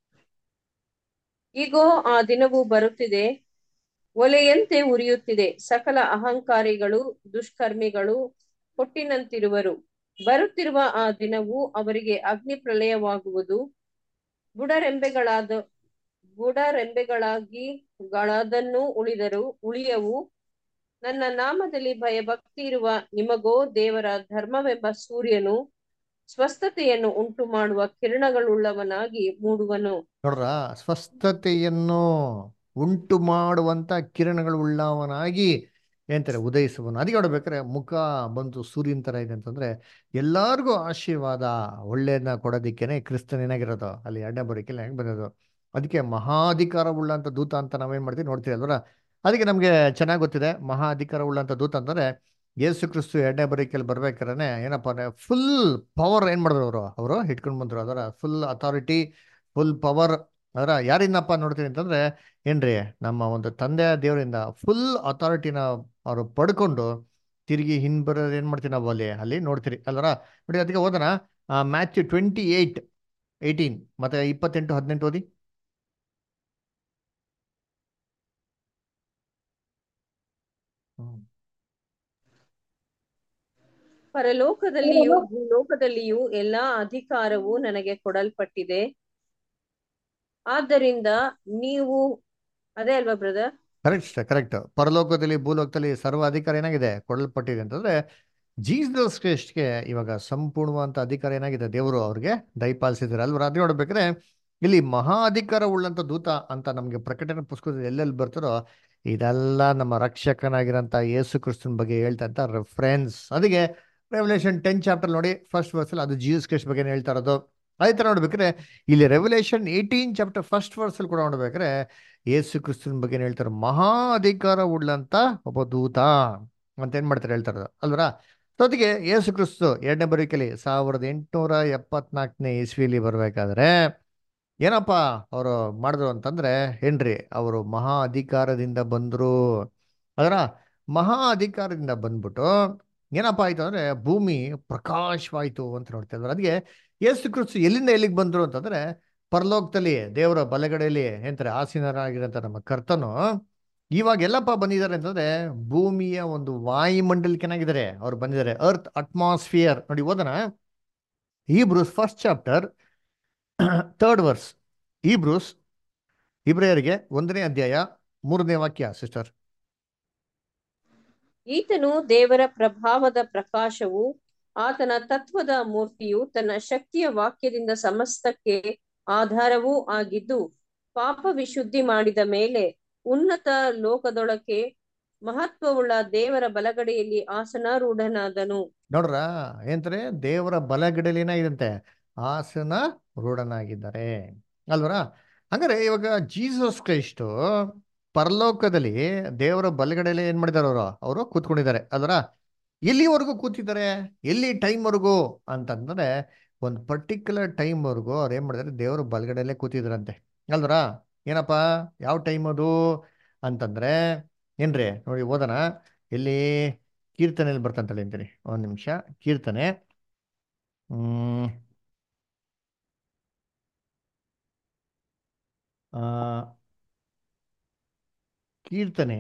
ಇಗೋ ಆ ದಿನವು ಬರುತ್ತಿದೆ ಒಲೆಯಂತೆ ಉರಿಯುತ್ತಿದೆ ಸಕಲ ಅಹಂಕಾರಿಗಳು ದುಷ್ಕರ್ಮಿಗಳು ಹೊಟ್ಟಿನಂತಿರುವರು ಬರುತ್ತಿರುವ ಆ ದಿನವು ಅವರಿಗೆ ಅಗ್ನಿ ಪ್ರಳಯವಾಗುವುದು ಬುಡರೆಂಬೆಗಳಾದ ಬುಡರೆಂಬೆಗಳಾಗಿ ಗಳದನ್ನು ಉಳಿದರು ಉಳಿಯವು ನನ್ನ ನಾಮದಲ್ಲಿ ಭಯಭಕ್ತಿ ಇರುವ ನಿಮಗೋ ದೇವರ ಧರ್ಮವೆಂಬ ಸೂರ್ಯನು ಸ್ವಸ್ಥತೆಯನ್ನು ಉಂಟು ಮಾಡುವ ಕಿರಣಗಳುಳ್ಳವನಾಗಿ ಮೂಡುವನು ನೋಡ್ರ ಸ್ವಸ್ಥತೆಯನ್ನು ಉಂಟು ಮಾಡುವಂತ ಕಿರಣಗಳು ಉಳ್ಳವನಾಗಿ ಏನಂತಾರೆ ಉದಯಿಸುವನು ಅದಕ್ಕೆ ನೋಡ್ಬೇಕಾದ್ರೆ ಮುಖ ಬಂತು ಸೂರ್ಯನ ತರ ಇದೆ ಅಂತಂದ್ರೆ ಎಲ್ಲಾರ್ಗೂ ಆಶೀರ್ವಾದ ಒಳ್ಳೇದನ್ನ ಕೊಡೋದಿಕ್ಕೇನೆ ಕ್ರಿಸ್ತನ್ ಏನಾಗಿರೋದು ಅಲ್ಲಿ ಎರಡನೇ ಬರೋಕೆಲ್ಲ ಹೆಂಗ್ ಬಂದದು ಅದಕ್ಕೆ ಮಹಾಧಿಕಾರ ಉಳ್ಳಂತ ದೂತ ಅಂತ ನಾವೇನ್ ಮಾಡ್ತೀವಿ ನೋಡ್ತೀವಿ ಅಲ್ವರ ಅದಕ್ಕೆ ನಮ್ಗೆ ಚೆನ್ನಾಗಿ ಗೊತ್ತಿದೆ ಮಹಾ ಅಧಿಕಾರ ಉಳ್ಳಂತ ದೂತ ಅಂತಂದ್ರೆ ಯೇಸು ಕ್ರಿಸ್ತು ಎರಡನೇ ಬರೀಕೆಯಲ್ಲಿ ಬರ್ಬೇಕಾದ್ರೆ ಏನಪ್ಪ ಅಂದ್ರೆ ಫುಲ್ ಪವರ್ ಏನ್ ಮಾಡಿದ್ರು ಅವರು ಅವರು ಇಟ್ಕೊಂಡು ಬಂದ್ರು ಅದರ ಫುಲ್ ಅಥಾರಿಟಿ ಫುಲ್ ಪವರ್ ಅದರ ಯಾರಿಂದಪ್ಪ ನೋಡ್ತೀನಿ ಅಂತಂದ್ರೆ ಏನ್ರಿ ನಮ್ಮ ಒಂದು ತಂದೆಯ ದೇವರಿಂದ ಫುಲ್ ಅಥಾರಿಟಿನ ಅವರು ಪಡ್ಕೊಂಡು ತಿರುಗಿ ಹಿಂದ್ ಬರೋದು ಏನ್ ಮಾಡ್ತೀವಿ ನಾವು ಅಲ್ಲಿ ಅಲ್ಲಿ ನೋಡ್ತೀರಿ ಅಲ್ವರ ನೋಡಿ ಅದಕ್ಕೆ ಓದೋಣ ಮ್ಯಾಥ್ಯೂ ಟ್ವೆಂಟಿ ಏಯ್ಟ್ ಏಯ್ಟೀನ್ ಮತ್ತೆ ಇಪ್ಪತ್ತೆಂಟು ಹದಿನೆಂಟು ಓದಿ ಹ್ಮ್. ಪರಲೋಕದಲ್ಲಿಯೂ ಭೂಲೋಕದಲ್ಲಿಯೂ ಎಲ್ಲಾ ಅಧಿಕಾರವು ನನಗೆ ಕೊಡಲ್ಪಟ್ಟಿದೆ ಆದ್ದರಿಂದ ನೀವು ಅದೇ ಅಲ್ವಾ ಬ್ರದರ್ ಕರೆಕ್ಟ್ ಕರೆಕ್ಟ್ ಪರಲೋಕದಲ್ಲಿ ಭೂಲೋಕದಲ್ಲಿ ಸರ್ವ ಅಧಿಕಾರ ಏನಾಗಿದೆ ಕೊಡಲ್ಪಟ್ಟಿದೆ ಅಂತಂದ್ರೆ ಜೀಸಸ್ ಕ್ರೈಸ್ಟ್ಗೆ ಇವಾಗ ಸಂಪೂರ್ಣವಂತ ಅಧಿಕಾರ ಏನಾಗಿದೆ ದೇವರು ಅವ್ರಿಗೆ ದಯಪಾಲಿಸಿದ್ದಾರೆ ಅಲ್ವ ಅದೇ ನೋಡ್ಬೇಕಾದ್ರೆ ಇಲ್ಲಿ ಮಹಾ ಅಧಿಕಾರ ಉಳ್ಳಂತ ದೂತ ಅಂತ ನಮ್ಗೆ ಪ್ರಕಟಣೆ ಪುಸ್ತಕದಲ್ಲಿ ಎಲ್ಲೆಲ್ಲಿ ಬರ್ತಾರೋ ಇದೆಲ್ಲ ನಮ್ಮ ರಕ್ಷಕನಾಗಿರೋಂಥ ಯೇಸು ಕ್ರಿಸ್ತನ ಬಗ್ಗೆ ಹೇಳ್ತಂತ ರೆಫರೆನ್ಸ್ ಅದಕ್ಕೆ ರೆವಲ್ಯೂಷನ್ ಟೆನ್ ಚಾಪ್ಟರ್ ನೋಡಿ ಫಸ್ಟ್ ವರ್ಸಲ್ಲಿ ಅದು ಜೀಸಸ್ ಕ್ರಿಸ್ಟ್ ಬಗ್ಗೆ ಹೇಳ್ತಾ ಇರೋದು ಅದೇ ಥರ ನೋಡ್ಬೇಕಾದ್ರೆ ಇಲ್ಲಿ ರೆವಲ್ಯೂಷನ್ ಏಯ್ಟೀನ್ ಚಾಪ್ಟರ್ ಫಸ್ಟ್ ವರ್ಸಲ್ಲಿ ಕೂಡ ನೋಡ್ಬೇಕಾದ್ರೆ ಯೇಸು ಕ್ರಿಸ್ತನ ಬಗ್ಗೆ ಹೇಳ್ತಾರೆ ಮಹಾ ಅಧಿಕಾರ ಉಳ್ಳಂತ ಒಬ್ಬ ದೂತ ಅಂತ ಏನ್ ಮಾಡ್ತಾರೆ ಹೇಳ್ತಾರೆ ಅಲ್ವರ ಸೊ ಅದಕ್ಕೆ ಯೇಸು ಕ್ರಿಸ್ತು ಎರಡನೇ ಬರೀಕಲಿ ಸಾವಿರದ ಎಂಟುನೂರ ಎಪ್ಪತ್ನಾಲ್ಕನೇ ಇಸ್ವಿಲಿ ಬರ್ಬೇಕಾದ್ರೆ ಏನಪ್ಪ ಅವರು ಮಾಡಿದ್ರು ಅಂತಂದ್ರೆ ಏನ್ರಿ ಅವರು ಮಹಾ ಅಧಿಕಾರದಿಂದ ಬಂದ್ರು ಅದರ ಮಹಾ ಅಧಿಕಾರದಿಂದ ಬಂದ್ಬಿಟ್ಟು ಏನಪ್ಪ ಆಯ್ತು ಅಂದ್ರೆ ಭೂಮಿ ಪ್ರಕಾಶವಾಯ್ತು ಅಂತ ನೋಡ್ತಾ ಇದ್ರು ಅದಕ್ಕೆ ಯೇಸು ಕ್ರಿಸ್ತು ಎಲ್ಲಿಂದ ಎಲ್ಲಿಗೆ ಬಂದ್ರು ಅಂತಂದ್ರೆ ಪರಲೋಕದಲ್ಲಿ ದೇವರ ಬಲಗಡೆಯಲ್ಲಿ ಏನಂತಾರೆ ಆಸೀನರಾಗಿರೋಂಥ ನಮ್ಮ ಕರ್ತನು ಇವಾಗ ಎಲ್ಲಪ್ಪ ಬಂದಿದ್ದಾರೆ ಅಂತಂದ್ರೆ ಭೂಮಿಯ ಒಂದು ವಾಯುಮಂಡಲಕ್ಕೆ ಏನಾಗಿದ್ದಾರೆ ಅವ್ರು ಬಂದಿದ್ದಾರೆ ಅರ್ತ್ ಅಟ್ಮಾಸ್ಫಿಯರ್ ನೋಡಿ ಓದೋಣ ಈ Hebrews first chapter third verse ಈ ಬ್ರೂಸ್ ಇಬ್ರಿಯರಿಗೆ ಒಂದನೇ ಅಧ್ಯಾಯ ಮೂರನೇ ವಾಕ್ಯ ಸಿಸ್ಟರ್ ಈತನು ದೇವರ ಪ್ರಭಾವದ ಪ್ರಕಾಶವು ಆತನ ತತ್ವದ ಮೂರ್ತಿಯು ತನ್ನ ಶಕ್ತಿಯ ವಾಕ್ಯದಿಂದ ಸಮಸ್ತಕ್ಕೆ ಆಧಾರವೂ ಆಗಿದ್ದು ಪಾಪ ವಿಶುದ್ಧಿ ಮಾಡಿದ ಮೇಲೆ ಉನ್ನತ ಲೋಕದೊಳಕ್ಕೆ ಮಹತ್ವವುಳ್ಳ ದೇವರ ಬಲಗಡೆಯಲ್ಲಿ ಆಸನಾರೂಢನಾದನು ನೋಡ್ರ ಏನಂತಾರೆ ದೇವರ ಬಲಗಡೆಯಲ್ಲಿ ಏನಾಗಿದಂತೆ ಆಸನ ರೂಢನಾಗಿದ್ದಾರೆ ಅಲ್ವರ ಹಂಗಾರೆ ಇವಾಗ ಜೀಸಸ್ ಕ್ರೈಸ್ಟು ಪರಲೋಕದಲ್ಲಿ ದೇವರ ಬಲಗಡೆಯಲ್ಲಿ ಏನ್ ಮಾಡಿದಾರೆ ಅವರು ಅವರು ಕೂತ್ಕೊಂಡಿದ್ದಾರೆ ಅಲ್ವರ ಎಲ್ಲಿವರೆಗೂ ಕೂತಿದ್ದಾರೆ ಎಲ್ಲಿ ಟೈಮ್ವರೆಗೂ ಅಂತಂದ್ರೆ ಒಂದು ಪರ್ಟಿಕ್ಯುಲರ್ ಟೈಮ್ವರೆಗೂ ಅವ್ರು ಏನ್ ಮಾಡಿದಾರೆ ದೇವರ ಬಲಗಡೆಯಲ್ಲೇ ಕೂತಿದ್ರಂತೆ ಅಲ್ವರ ಏನಪ್ಪ ಯಾವ ಟೈಮ್ ಅದು ಅಂತಂದ್ರೆ ಏನ್ರಿ ನೋಡಿ ಓದೋಣ ಎಲ್ಲಿ ಕೀರ್ತನೆಯಲ್ಲಿ ಬರ್ತಂತೇಳಿ ಅಂತೀನಿ ಒಂದು ನಿಮಿಷ ಕೀರ್ತನೆ ಹ್ಮ್ ಆ, ಕೀರ್ತನೆ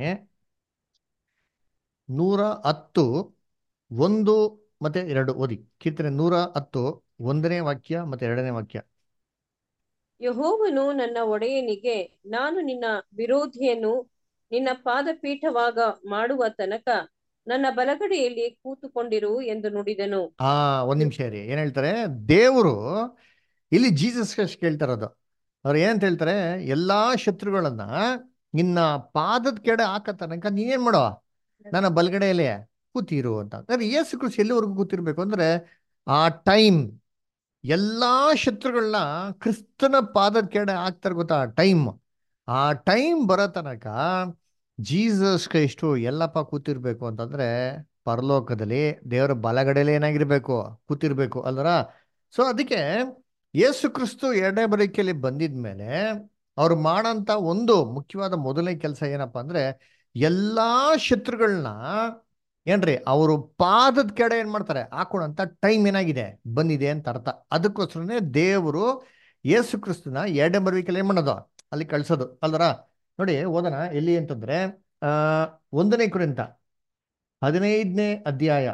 ನೂರ ಹತ್ತು ಒಂದು ಮತ್ತೆ ಎರಡು ಓದಿ ಕೀರ್ತನೆ ನೂರ ಹತ್ತು ಒಂದನೇ ವಾಕ್ಯ ಮತ್ತೆ ಎರಡನೇ ವಾಕ್ಯ ಯಹೋವನು ನನ್ನ ಒಡೆಯನಿಗೆ ನಾನು ನಿನ್ನ ವಿರೋಧಿಯನ್ನು ನಿನ್ನ ಪಾದಪೀಠವಾಗ ಮಾಡುವ ತನಕ ನನ್ನ ಬಲಗಡೆಯಲ್ಲಿ ಕೂತುಕೊಂಡಿರು ಎಂದು ನುಡಿದನು ಆ ಒಂದ್ ನಿಮಿಷ ರೀ ಏನ್ ಹೇಳ್ತಾರೆ ದೇವರು ಇಲ್ಲಿ ಜೀಸಸ್ ಕ್ರೈಸ್ಟ್ ಕೇಳ್ತಾರದು ಅವ್ರು ಏನಂತ ಹೇಳ್ತಾರೆ ಎಲ್ಲಾ ಶತ್ರುಗಳನ್ನ ನಿನ್ನ ಪಾದದ ಕೆಡೆ ಹಾಕ ತನಕ ನೀನೇನ್ ಮಾಡೋ ನನ್ನ ಬಲಗಡೆಯಲ್ಲಿ ಕೂತಿರು ಅಂತ ಅಂದ್ರೆ ಯೇಸು ಕ್ರಿಸ್ತ ಎಲ್ಲಿವರೆಗೂ ಕೂತಿರ್ಬೇಕು ಅಂದ್ರೆ ಆ ಟೈಮ್ ಎಲ್ಲಾ ಶತ್ರುಗಳನ್ನ ಕ್ರಿಸ್ತನ ಪಾದದ ಕೆಡೆ ಹಾಕ್ತಾರೆ ಗೊತ್ತಾ ಟೈಮ್ ಆ ಟೈಮ್ ಬರೋ ತನಕ ಜೀಸಸ್ ಕ್ರೈಸ್ಟು ಎಲ್ಲಪ್ಪ ಕೂತಿರ್ಬೇಕು ಅಂತಂದ್ರೆ ಪರಲೋಕದಲ್ಲಿ ದೇವರ ಬಲಗಡೆಯಲ್ಲಿ ಏನಾಗಿರ್ಬೇಕು ಕೂತಿರ್ಬೇಕು ಅಲ್ವರ ಸೊ ಅದಕ್ಕೆ ಯೇಸು ಕ್ರಿಸ್ತು ಎರಡನೇ ಬರಿಕೆಯಲ್ಲಿ ಬಂದಿದ್ಮೇಲೆ ಅವ್ರು ಮಾಡಂತ ಒಂದು ಮುಖ್ಯವಾದ ಮೊದಲನೇ ಕೆಲಸ ಏನಪ್ಪಾ ಅಂದ್ರೆ ಎಲ್ಲಾ ಶತ್ರುಗಳನ್ನ ಏನ್ರಿ ಅವರು ಪಾದದ ಕೆಡೆ ಏನ್ ಮಾಡ್ತಾರೆ ಹಾಕೊಳಂತ ಟೈಮ್ ಏನಾಗಿದೆ ಬಂದಿದೆ ಅಂತ ಅರ್ಥ ಅದಕ್ಕೋಸ್ಕರನೇ ದೇವರು ಯೇಸು ಕ್ರಿಸ್ತನ ಎರಡನೇ ಬರುವಿಕೆಯಲ್ಲಿ ಏನ್ ಮಾಡೋದು ಅಲ್ಲಿ ಕಳ್ಸೋದು ಅಲ್ವರ ನೋಡಿ ಓದೋಣ ಎಲ್ಲಿ ಅಂತಂದ್ರೆ ಆ ಒಂದನೇ ಕುರಿತ ಹದಿನೈದನೇ ಅಧ್ಯಾಯ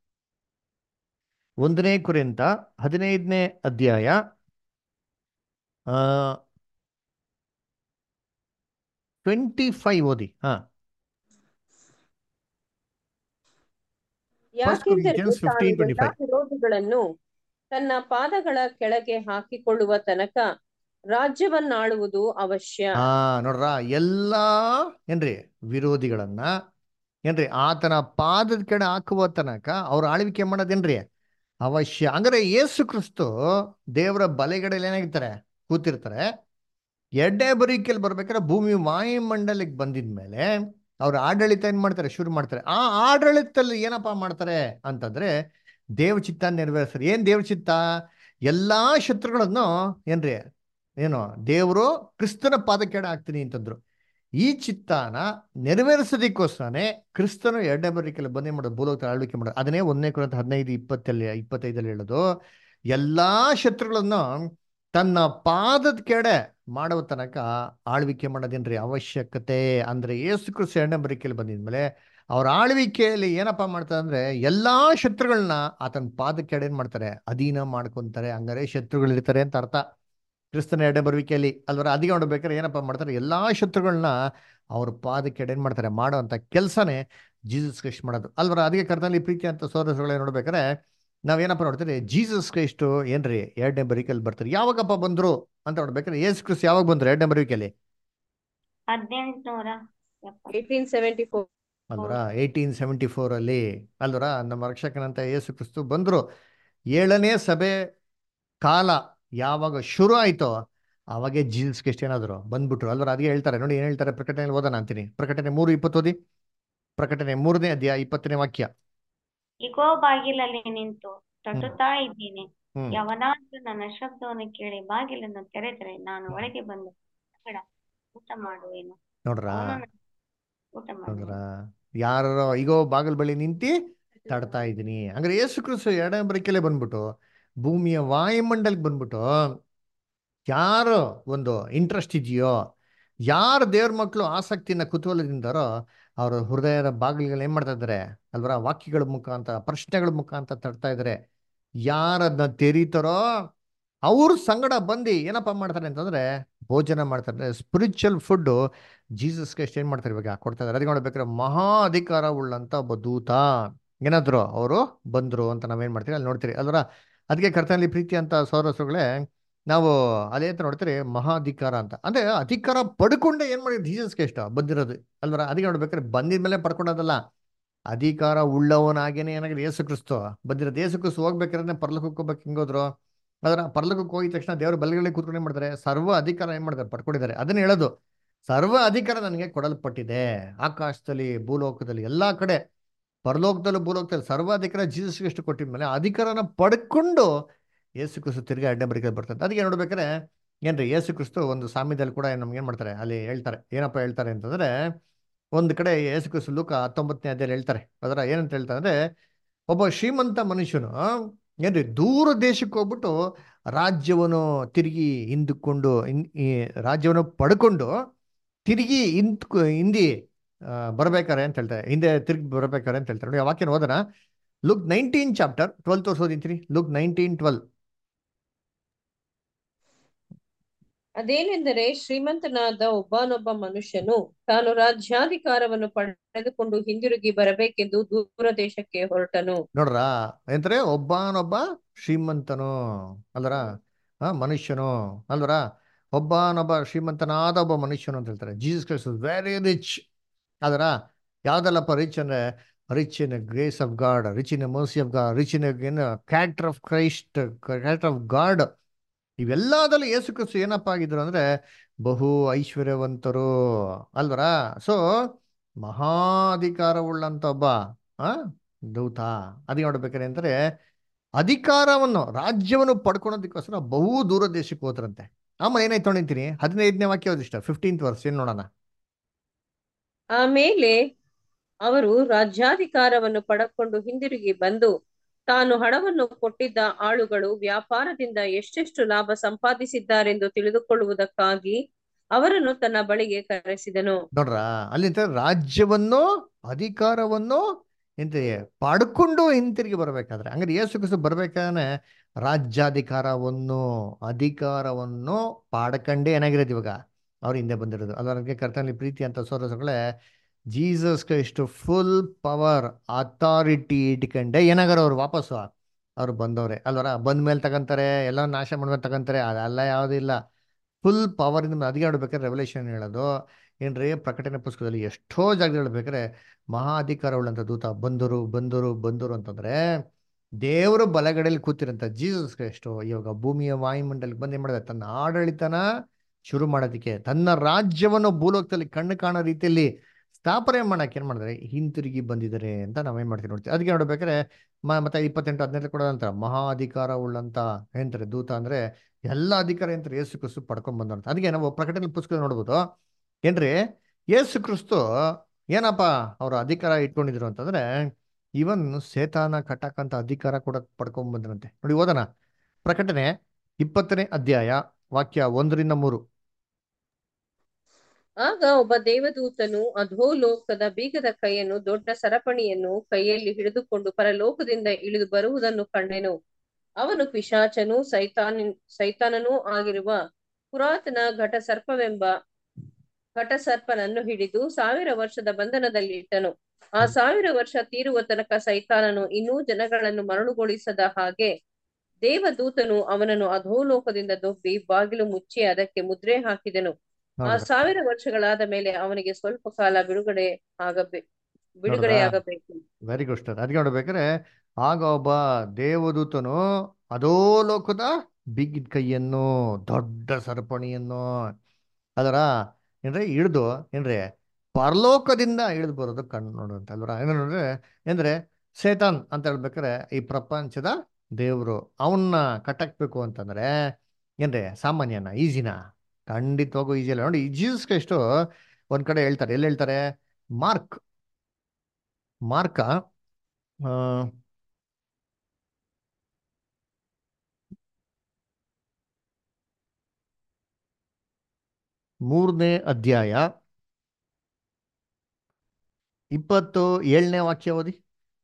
ಒಂದನೇ ಕುರಿತ ಹದಿನೈದನೇ ಅಧ್ಯಾಯ ಆ ಟ್ವೆಂಟಿ ಫೈವ್ ಓದಿ ಹಾ First ಯಾಕೆಂದರೆ Corinthians ತಾನು 15, ಎಲ್ಲಾ 25. ವಿರೋಧಿಗಳನ್ನು ತನ್ನ ಪಾದಗಳ ಕೆಳಗೆ ಹಾಕಿಕೊಳ್ಳುವ ತನಕ ರಾಜ್ಯವನ್ನಾಳುವುದು ಅವಶ್ಯ ಹಾ ನೋಡ್ರ ಎಲ್ಲಾ ಏನ್ರಿ ವಿರೋಧಿಗಳನ್ನ ಏನ್ರಿ ಆತನ ಪಾದದ ಕಡೆ ಹಾಕುವ ತನಕ ಅವ್ರ ಆಳ್ವಿಕೆ ಮಾಡೋದೇನ್ರಿ ಅವಶ್ಯ ಹಂಗಾರೆ ಯೇಸು ಕ್ರಿಸ್ತು ದೇವರ ಬಲೆಗಡೆಯಲ್ಲಿ ಏನಾಗಿರ್ತಾರೆ ಕೂತಿರ್ತಾರೆ ಎರಡೇ ಬರೀಕೆಯಲ್ಲಿ ಬರ್ಬೇಕಾದ್ರೆ ಭೂಮಿ ವಾಯುಮಂಡಲಕ್ಕೆ ಬಂದಿದ್ಮೇಲೆ ಅವ್ರ ಆಡಳಿತ ಏನ್ ಮಾಡ್ತಾರೆ ಶುರು ಮಾಡ್ತಾರೆ ಆ ಆಡಳಿತದಲ್ಲಿ ಏನಪ್ಪಾ ಮಾಡ್ತಾರೆ ಅಂತಂದ್ರೆ ದೇವಚಿತ್ತ ನೆರವೇರಿಸ್ತಾರೆ ಏನ್ ದೇವಚಿತ್ತ ಎಲ್ಲಾ ಶತ್ರುಗಳನ್ನು ಏನ್ರಿ ಏನು ದೇವರು ಕ್ರಿಸ್ತನ ಪಾದಕೆಡೆ ಹಾಕ್ತೀನಿ ಅಂತಂದ್ರು ಈ ಚಿತ್ತಾನ ನೆರವೇರಿಸೋದಕ್ಕೋಸ್ಕರನೇ ಕ್ರಿಸ್ತನು ಎರಡನೇ ಬರಿಕೆಯಲ್ಲಿ ಬಂದೇ ಮಾಡೋದು ಭೂಲೋಕದ ಆಳ್ವಿಕೆ ಮಾಡೋದು ಅದನ್ನೇ ಒಂದನೇ ಕುರಿತ ಹದಿನೈದು ಇಪ್ಪತ್ತಲ್ಲಿ ಇಪ್ಪತ್ತೈದಲ್ಲಿ ಹೇಳೋದು ಎಲ್ಲಾ ಶತ್ರುಗಳನ್ನು ತನ್ನ ಪಾದದ ಕೆಡೆ ಮಾಡುವ ತನಕ ಆಳ್ವಿಕೆ ಮಾಡೋದೇನ್ರಿ ಅವಶ್ಯಕತೆ ಅಂದ್ರೆ ಯೇಸು ಕ್ರಿಸ್ತ ಎರಡನೇ ಬರಿಕೆಯಲ್ಲಿ ಬಂದಿದ್ಮೇಲೆ ಅವ್ರ ಆಳ್ವಿಕೆಯಲ್ಲಿ ಏನಪ್ಪ ಮಾಡ್ತಾರೆ ಅಂದ್ರೆ ಎಲ್ಲಾ ಶತ್ರುಗಳನ್ನ ಆತನ ಪಾದದ ಕೆಡೆ ಏನ್ ಮಾಡ್ತಾರೆ ಅಧೀನ ಮಾಡ್ಕೊಂತಾರೆ ಹಂಗಾರೆ ಶತ್ರುಗಳಿರ್ತಾರೆ ಅಂತ ಅರ್ಥ ಕ್ರಿಸ್ತನ ಎರಡನೇ ಬರುವಿಕೆಯಲ್ಲಿ ಅಲ್ವರ ಅಧಿಕ ನೋಡ್ಬೇಕಾದ್ರೆ ಏನಪ್ಪ ಮಾಡ್ತಾರೆ ಎಲ್ಲಾ ಶತ್ರುಗಳನ್ನ ಅವ್ರ ಪಾದಕ್ಕೆ ಏನ್ ಮಾಡ್ತಾರೆ ಮಾಡೋ ಅಂತ ಕೆಲಸನೇ ಜೀಸಸ್ ಕ್ರೈಸ್ಟ್ ಮಾಡೋದು ಅಲ್ವರ ಅದಕ್ಕೆ ಕರ್ತನಲ್ಲಿ ಪ್ರೀತಿ ಅಂತ ಸೋದರಗಳೇ ನೋಡ್ಬೇಕಾದ್ರೆ ನಾವೇನಪ್ಪ ನೋಡ್ತೀರಿ ಜೀಸಸ್ ಕ್ರೈಸ್ಟು ಏನ್ರಿ ಎರಡನೇ ಬರಿಕೆಯಲ್ಲಿ ಬರ್ತಾರೆ ಯಾವಾಗಪ್ಪ ಬಂದ್ರು ಅಂತ ನೋಡ್ಬೇಕಾದ್ರೆ ಯೇಸು ಕ್ರಿಸ್ತ ಯಾವಾಗ ಬಂದ್ರು ಎರಡನೇ ಬರುವಿಕೆಯಲ್ಲಿ ಹದಿನೆಂಟುನೂರ ಏಟೀನ್ ಸೆವೆಂಟಿ ಫೋರ್ ಅಲ್ವರ ಏಯ್ಟೀನ್ ಸೆವೆಂಟಿ ಫೋರ್ ಅಲ್ಲಿ ಅಲ್ವರ ನಮ್ಮ ರಕ್ಷಕನಂತ ಯೇಸು ಕ್ರಿಸ್ತು ಬಂದ್ರು ಏಳನೇ ಸಭೆ ಕಾಲ ಯಾವಾಗ ಶುರು ಆಯ್ತೋ ಅವಾಗೆ ಜೀಸಸ್ ಕ್ರಿಸ್ಟ್ ಏನಾದ್ರು ಬಂದ್ಬಿಟ್ರು ಅಲ್ವರ ಅದಕ್ಕೆ ಹೇಳ್ತಾರೆ ನೋಡಿ ಏನ್ ಹೇಳ್ತಾರೆ ಪ್ರಕಟಣೆಯಲ್ಲಿ ಓದೋಣ ಅಂತೀನಿ ಪ್ರಕಟಣೆ ಮೂರು ಇಪ್ಪತ್ತೋದಿ ಪ್ರಕಟಣೆ ಮೂರನೇ ಅಧ್ಯಾಯ ಇಪ್ಪತ್ತನೇ ವಾಕ್ಯ ಇಗೋ ಬಾಗಿಲಲ್ಲಿ ನಿಂತು ತಟ್ಟುತ್ತಾ ಇದ್ದೀನಿ ಹ್ಮ್ ಯವನಾದ್ರೂ ನನ್ನ ಶಬ್ದವನ್ನು ಕೇಳಿ ಬಾಗಿಲನ್ನು ತೆರೆದರೆ ನಾನು ಒಳಗೆ ಬಂದು ಬೇಡ ಊಟ ಮಾಡುವೆನು ನೋಡ್ರ ಅವನು ನನ್ನ ಊಟ ನೋಡ್ರ ಮಾಡುವನು ಯಾರ ಈಗೋ ಬಾಗಿಲು ಬಳಿ ನಿಂತಿ ತಡ್ತಾ ಇದ್ದೀನಿ ಹಂಗಾರೆ ಯೇಸು ಕ್ರಿಸ್ತು ಎರಡನೇ ಬರಿಕೆಲೆ ಬಂದ್ಬಿಟ್ಟು ಭೂಮಿಯ ವಾಯುಮಂಡಲಕ್ಕೆ ಬಂದ್ಬಿಟ್ಟು ಯಾರು ಒಂದು ಇಂಟ್ರೆಸ್ಟ್ ಇದೆಯೋ ಯಾರು ದೇವ್ರ ಮಕ್ಕಳು ಆಸಕ್ತಿನ ಕುತೂಹಲದಿಂದಾರೋ ಅವರ ಹೃದಯದ ಬಾಗಿಲುಗಳು ಏನ್ ಮಾಡ್ತಾ ಇದ್ದಾರೆ ಅಲ್ವರ ವಾಕ್ಯಗಳ ಮುಖಾಂತರ ಪ್ರಶ್ನೆಗಳ ಮುಖಾಂತರ ತಡ್ತಾ ಇದ್ದಾರೆ ಯಾರದನ್ನ ತೆರೀತಾರೋ ಅವ್ರ ಸಂಗಡ ಬಂದು ಏನಪ್ಪ ಮಾಡ್ತಾರೆ ಅಂತಂದ್ರೆ ಭೋಜನ ಮಾಡ್ತಾರೆ ಸ್ಪಿರಿಚುವಲ್ ಫುಡ್ ಜೀಸಸ್ಗೆ ಎಷ್ಟು ಏನ್ ಮಾಡ್ತಾರೆ ಇವಾಗ ಕೊಡ್ತಾ ಇದ್ದಾರೆ ಅದಕ್ಕೆ ನೋಡ್ಬೇಕಾದ್ರೆ ಮಹಾ ಅಧಿಕಾರ ಉಳ್ಳಂತ ಒಬ್ಬ ದೂತ ಏನಾದ್ರು ಅವರು ಬಂದ್ರು ಅಂತ ನಾವೇನ್ ಮಾಡ್ತೀವಿ ಅಲ್ಲಿ ನೋಡ್ತೀರಿ ಅಲ್ವರ ಅದಕ್ಕೆ ಕರ್ತನಲ್ಲಿ ಪ್ರೀತಿ ಅಂತ ಸೌರಸುಗಳೇ ನಾವು ಅದೇ ಅಂತ ನೋಡ್ತೀರಿ ಮಹಾ ಅಧಿಕಾರ ಅಂತ ಅಂದ್ರೆ ಅಧಿಕಾರ ಪಡ್ಕೊಂಡೆ ಏನ್ ಮಾಡಿದ್ರು ಜೀಸಸ್ಗೆ ಇಷ್ಟ ಬಂದಿರೋದು ಅಲ್ವರ ಅದಕ್ಕೆ ನೋಡ್ಬೇಕಾದ್ರೆ ಬಂದಿದ್ಮೇಲೆ ಪಡ್ಕೊಂಡೋದಲ್ಲ ಅಧಿಕಾರ ಉಳ್ಳವನಾಗೇನೆ ಏನಾಗಿದೆ ಯೇಸು ಕ್ರಿಸ್ತು ಬಂದಿರೋದು ಯೇಸು ಕ್ರಿಸ್ತು ಹೋಗ್ಬೇಕಾದ್ರೆ ಪರ್ಲಕ್ಕೆ ಹೋಗ್ಬೇಕು ಹಿಂಗೋದ್ರು ಅದರ ಪರ್ಲಕಕ್ಕೆ ಹೋಗಿದ ತಕ್ಷಣ ದೇವರ ಬಲಗಳಿಗೆ ಕೂತ್ಕೊಂಡು ಏನ್ ಮಾಡ್ತಾರೆ ಸರ್ವ ಅಧಿಕಾರ ಏನ್ ಮಾಡ್ತಾರೆ ಪಡ್ಕೊಂಡಿದ್ದಾರೆ ಅದನ್ನ ಹೇಳೋದು ಸರ್ವ ಅಧಿಕಾರ ನನಗೆ ಕೊಡಲ್ಪಟ್ಟಿದೆ ಆಕಾಶದಲ್ಲಿ ಭೂಲೋಕದಲ್ಲಿ ಎಲ್ಲಾ ಕಡೆ ಪರಲೋಕದಲ್ಲೂ ಭೂಲೋಕದಲ್ಲಿ ಸರ್ವ ಅಧಿಕಾರ ಜೀಸಸ್ಗೆ ಎಷ್ಟು ಕೊಟ್ಟಿದ್ಮೇಲೆ ಅಧಿಕಾರನ ಪಡ್ಕೊಂಡು ಯೇಸು ಕ್ರಿಸ್ತು ತಿರ್ಗಿ ಅಡ್ಡ ಬರಿಕೆ ಬರ್ತದೆ ಅದಕ್ಕೆ ನೋಡ್ಬೇಕಾದ್ರೆ ಏನ್ರಿ ಯೇಸು ಕ್ರಿಸ್ತು ಒಂದು ಸಾಮ್ಯದಲ್ಲಿ ಕೂಡ ನಮ್ಗೆ ಏನ್ ಮಾಡ್ತಾರೆ ಅಲ್ಲಿ ಹೇಳ್ತಾರೆ ಏನಪ್ಪ ಹೇಳ್ತಾರೆ ಅಂತಂದ್ರೆ ಒಂದು ಕಡೆ ಯೇಸು ಕ್ರಿಸ್ತು ಲೂಕ ಹತ್ತೊಂಬತ್ತನೇ ಅಧ್ಯಾಯಲ್ಲಿ ಹೇಳ್ತಾರೆ ಅದರ ಏನಂತ ಹೇಳ್ತಾರೆ ಅಂದ್ರೆ ಒಬ್ಬ ಶ್ರೀಮಂತ ಮನುಷ್ಯನು ಏನ್ರಿ ದೂರ ದೇಶಕ್ಕೆ ಹೋಗ್ಬಿಟ್ಟು ರಾಜ್ಯವನ್ನು ತಿರುಗಿ ಹಿಂದಕೊಂಡು ಈ ರಾಜ್ಯವನ್ನು ಪಡ್ಕೊಂಡು ತಿರುಗಿ ಹಿಂದ್ ಹಿಂದಿ ಬರ್ಬೇಕಾರೆ ಅಂತ ಹೇಳ್ತಾರೆ ಹಿಂದೆ ತಿರುಗಿ ಬರ್ಬೇಕಾರೆ ಅಂತ ಹೇಳ್ತಾರೆ ನೋಡಿ ಆ ವಾಕ್ಯನ ಓದೋಣ ಲುಕ್ ನೈನ್ಟೀನ್ ಚಾಪ್ಟರ್ ಟ್ವೆಲ್ ತೋರಿಸೋದಿಂತೀನಿ ಲುಕ್ ನೈನ್ಟೀನ್ ಟ್ವೆಲ್ ಅದೇನೆಂದರೆ ಶ್ರೀಮಂತನಾದ ಒಬ್ಬನೊಬ್ಬ ಮನುಷ್ಯನು ತಾನು ರಾಜ್ಯಾಧಿಕಾರವನ್ನು ಪಡೆದುಕೊಂಡು ಹಿಂದಿರುಗಿ ಬರಬೇಕೆಂದು ದೂರ ದೇಶಕ್ಕೆ ಹೊರಟನು ನೋಡ್ರ ಎಂದ್ರೆ ಒಬ್ಬನೊಬ್ಬ ಶ್ರೀಮಂತನು ಅಲ್ವರ ಆ ಮನುಷ್ಯನು ಅಲ್ವರ ಒಬ್ಬನೊಬ್ಬ ಶ್ರೀಮಂತನಾದ ಒಬ್ಬ ಮನುಷ್ಯನು ಅಂತ ಹೇಳ್ತಾರೆ ಜೀಸಸ್ ಕ್ರೈಸ್ಟ್ ವೆರಿ ರಿಚ್ ಅದರ ಯಾವ್ದಲ್ಲಪ್ಪ ರಿಚ್ ಅಂದ್ರೆ rich in grace of God rich in mercy of God rich in in character of Christ character of God ಇವೆಲ್ಲದಲ್ಲಿ ಯೇಸು ಕ್ರಿಸ್ತು ಏನಪ್ಪ ಆಗಿದ್ರು ಅಂದ್ರೆ ಬಹು ಐಶ್ವರ್ಯವಂತರು ಅಲ್ವರ ಸೊ ಮಹಾಧಿಕಾರವುಳ್ಳಂತ ಒಬ್ಬ ಆ ದೂತ ಅದಕ್ಕೆ ನೋಡ್ಬೇಕಾರೆ ಅಂದ್ರೆ ಅಧಿಕಾರವನ್ನು ರಾಜ್ಯವನ್ನು ಪಡ್ಕೊಳೋದಕ್ಕೋಸ್ಕರ ಬಹು ದೂರ ದೇಶಕ್ಕೆ ಹೋದ್ರಂತೆ ಆಮೇಲೆ ಏನಾಯ್ತು ನೋಡಿಂತೀನಿ ಹದಿನೈದನೇ ವಾಕ್ಯ ಓದಿಷ್ಟ ಫಿಫ್ಟೀನ್ತ್ ವರ್ಸ್ ಏನ್ ನೋಡೋಣ ಆಮೇಲೆ ಅವರು ರಾಜ್ಯಾಧಿಕಾರವನ್ನು ಪಡಕೊಂಡು ಹಿಂದಿರುಗಿ ಬಂದು ತಾನು ಹಣವನ್ನು ಕೊಟ್ಟಿದ್ದ ಆಳುಗಳು ವ್ಯಾಪಾರದಿಂದ ಎಷ್ಟೆಷ್ಟು ಲಾಭ ಸಂಪಾದಿಸಿದ್ದಾರೆಂದು ತಿಳಿದುಕೊಳ್ಳುವುದಕ್ಕಾಗಿ ಅವರನ್ನು ತನ್ನ ಬಳಿಗೆ ಕರೆಸಿದನು ನೋಡ್ರ ಅಲ್ಲಿ ರಾಜ್ಯವನ್ನು ಅಧಿಕಾರವನ್ನು ಎಂತ ಪಡ್ಕೊಂಡು ಹಿಂತಿರುಗಿ ಬರ್ಬೇಕಾದ್ರೆ ಹಂಗಾರೆ ಯೇಸು ಕ್ರಿಸ್ತು ಬರ್ಬೇಕಾದ್ರೆ ರಾಜ್ಯಾಧಿಕಾರವನ್ನು ಅಧಿಕಾರವನ್ನು ಪಾಡ್ಕಂಡೇ ಏನಾಗಿರೋದು ಇವಾಗ ಅವ್ರು ಹಿಂದೆ ಬಂದಿರೋದು ಅದಕ್ಕೆ ಕರ್ತನಲ್ಲಿ ಪ್ರೀತಿ ಅಂತ ಸೋರಸಗಳೇ Jesus Christ full power authority ಇಟ್ಕೊಂಡೆ ಏನಾಗಾರ ಅವ್ರು ವಾಪಸ್ಸು ಅವ್ರು ಬಂದವ್ರೆ ಅಲ್ವರ ಬಂದ ಮೇಲೆ ತಗೊಂತಾರೆ ಎಲ್ಲ ನಾಶ ಮಾಡ್ಮೇಲೆ ತಗೊಂತಾರೆ ಅದೆಲ್ಲ ಯಾವುದಿಲ್ಲ ಫುಲ್ ಪವರಿಂದ ಅದಕ್ಕೆ ನೋಡ್ಬೇಕಾದ್ರೆ ರೆವಲ್ಯೂಷನ್ ಹೇಳೋದು ಏನ್ರಿ ಪ್ರಕಟಣೆ ಪುಸ್ತಕದಲ್ಲಿ ಎಷ್ಟೋ ಜಾಗದಲ್ಲಿ ಹೇಳ್ಬೇಕಾದ್ರೆ ಮಹಾ ಅಧಿಕಾರವುಳ್ಳಂತ ದೂತ ಬಂದರು ಬಂದರು ಬಂದರು ಅಂತಂದ್ರೆ ದೇವರ ಬಲಗಡೆಯಲ್ಲಿ ಕೂತಿರಂತ ಜೀಸಸ್ ಕ್ರೈಸ್ಟು ಇವಾಗ ಭೂಮಿಯ ವಾಯುಮಂಡಲಕ್ಕೆ ಬಂದು ಏನ್ ಮಾಡಿದೆ ತನ್ನ ಆಡಳಿತನ ಶುರು ಮಾಡೋದಕ್ಕೆ ತನ್ನ ರಾಜ್ಯವನ್ನು ಭೂಲೋಕದಲ್ಲಿ ಕಣ್ಣು ಕಾಣೋ ರೀತಿಯಲ್ಲಿ ಸ್ಥಾಪನೆ ಮಾಡಕ್ಕೆ ಏನ್ ಮಾಡಿದ್ರೆ ಹಿಂತಿರುಗಿ ಬಂದಿದ್ದಾರೆ ಅಂತ ನಾವೇನ್ ಮಾಡ್ತೀವಿ ನೋಡ್ತೀವಿ ಅದಕ್ಕೆ ನೋಡ್ಬೇಕಾದ್ರೆ ಮತ್ತೆ ಇಪ್ಪತ್ತೆಂಟು ಹದಿನೆಂಟು ಕೂಡ ಅಂತ ಮಹಾ ಅಧಿಕಾರ ಉಳ್ಳಂತ ಏನಂತಾರೆ ದೂತ ಅಂದ್ರೆ ಎಲ್ಲ ಅಧಿಕಾರ ಏನಂತಾರೆ ಯೇಸು ಕ್ರಿಸ್ತು ಪಡ್ಕೊಂಡ್ ಬಂದಂತ ಅದಕ್ಕೆ ನಾವು ಪ್ರಕಟಣೆ ಪುಸ್ತಕ ನೋಡ್ಬೋದು ಏನ್ರಿ ಯೇಸು ಕ್ರಿಸ್ತು ಏನಪ್ಪ ಅವ್ರ ಅಧಿಕಾರ ಇಟ್ಕೊಂಡಿದ್ರು ಅಂತಂದ್ರೆ ಇವನ್ ಸೇತಾನ ಕಟ್ಟಕ್ಕಂತ ಅಧಿಕಾರ ಕೂಡ ಪಡ್ಕೊಂಡ್ ಬಂದ್ರಂತೆ ನೋಡಿ ಓದೋಣ ಪ್ರಕಟಣೆ ಇಪ್ಪತ್ತನೇ ಅಧ್ಯಾಯ ವಾಕ್ಯ ಒಂದರಿಂದ ಮೂರು ಆಗ ಒಬ್ಬ ದೇವದೂತನು ಅಧೋಲೋಕದ ಬೀಗದ ಕೈಯನ್ನು ದೊಡ್ಡ ಸರಪಣಿಯನ್ನು ಕೈಯಲ್ಲಿ ಹಿಡಿದುಕೊಂಡು ಪರಲೋಕದಿಂದ ಇಳಿದು ಬರುವುದನ್ನು ಕಂಡೆನು ಅವನು ಪಿಶಾಚನು ಸೈತಾನ ಸೈತಾನನೂ ಆಗಿರುವ ಪುರಾತನ ಘಟ ಸರ್ಪವೆಂಬ ಘಟಸರ್ಪನನ್ನು ಹಿಡಿದು ಸಾವಿರ ವರ್ಷದ ಬಂಧನದಲ್ಲಿ ಇಟ್ಟನು ಆ ಸಾವಿರ ವರ್ಷ ತೀರುವ ತನಕ ಸೈತಾನನು ಇನ್ನೂ ಜನಗಳನ್ನು ಮರಳುಗೊಳಿಸದ ಹಾಗೆ ದೇವದೂತನು ಅವನನ್ನು ಅಧೋಲೋಕದಿಂದ ದೊಬ್ಬಿ ಬಾಗಿಲು ಮುಚ್ಚಿ ಅದಕ್ಕೆ ಮುದ್ರೆ ಹಾಕಿದನು ಆ ಸಾವಿರ ವರ್ಷಗಳಾದ ಮೇಲೆ ಅವನಿಗೆ ಸ್ವಲ್ಪ ಕಾಲ ಬಿಡುಗಡೆ ಆಗಬೇ ಬಿಡುಗಡೆಯಾಗಬೇಕು ವೆರಿ ಗುಡ್ ಸ್ಟಾರ್ ಅದಕ್ಕೆ ನೋಡ್ಬೇಕಾದ್ರೆ ಆಗ ಒಬ್ಬ ದೇವದೂತನು ಅದೋ ಲೋಕದ ಬಿಗಿದ ಕೈಯನ್ನು ದೊಡ್ಡ ಸರಪಣಿಯನ್ನು ಅದರ ಏನ್ರಿ ಹಿಡ್ದು ಏನ್ರಿ ಪರಲೋಕದಿಂದ ಇಳಿದು ಬರೋದು ಕಣ್ಣು ನೋಡುವಂತ ಅಲ್ವರ ಏನು ನೋಡ್ರೆ ಅಂದ್ರೆ ಸೇತಾನ್ ಅಂತ ಹೇಳ್ಬೇಕಾರೆ ಈ ಪ್ರಪಂಚದ ದೇವರು ಅವನ್ನ ಕಟ್ಟಕ್ಬೇಕು ಅಂತಂದ್ರೆ ಏನ್ರಿ ಸಾಮಾನ್ಯನ ಈಸಿನ ಖಂಡಿತವಾಗೂ ಈಸಿ ಅಲ್ಲ ನೋಡಿ ಜೀಸಸ್ ಕ್ರೈಸ್ಟು ಒಂದ್ ಕಡೆ ಹೇಳ್ತಾರೆ ಎಲ್ಲಿ ಹೇಳ್ತಾರೆ ಮಾರ್ಕ್ ಮಾರ್ಕ ಮೂರನೇ ಅಧ್ಯಾಯ ಇಪ್ಪತ್ತು ಏಳನೇ ವಾಕ್ಯ ಓದಿ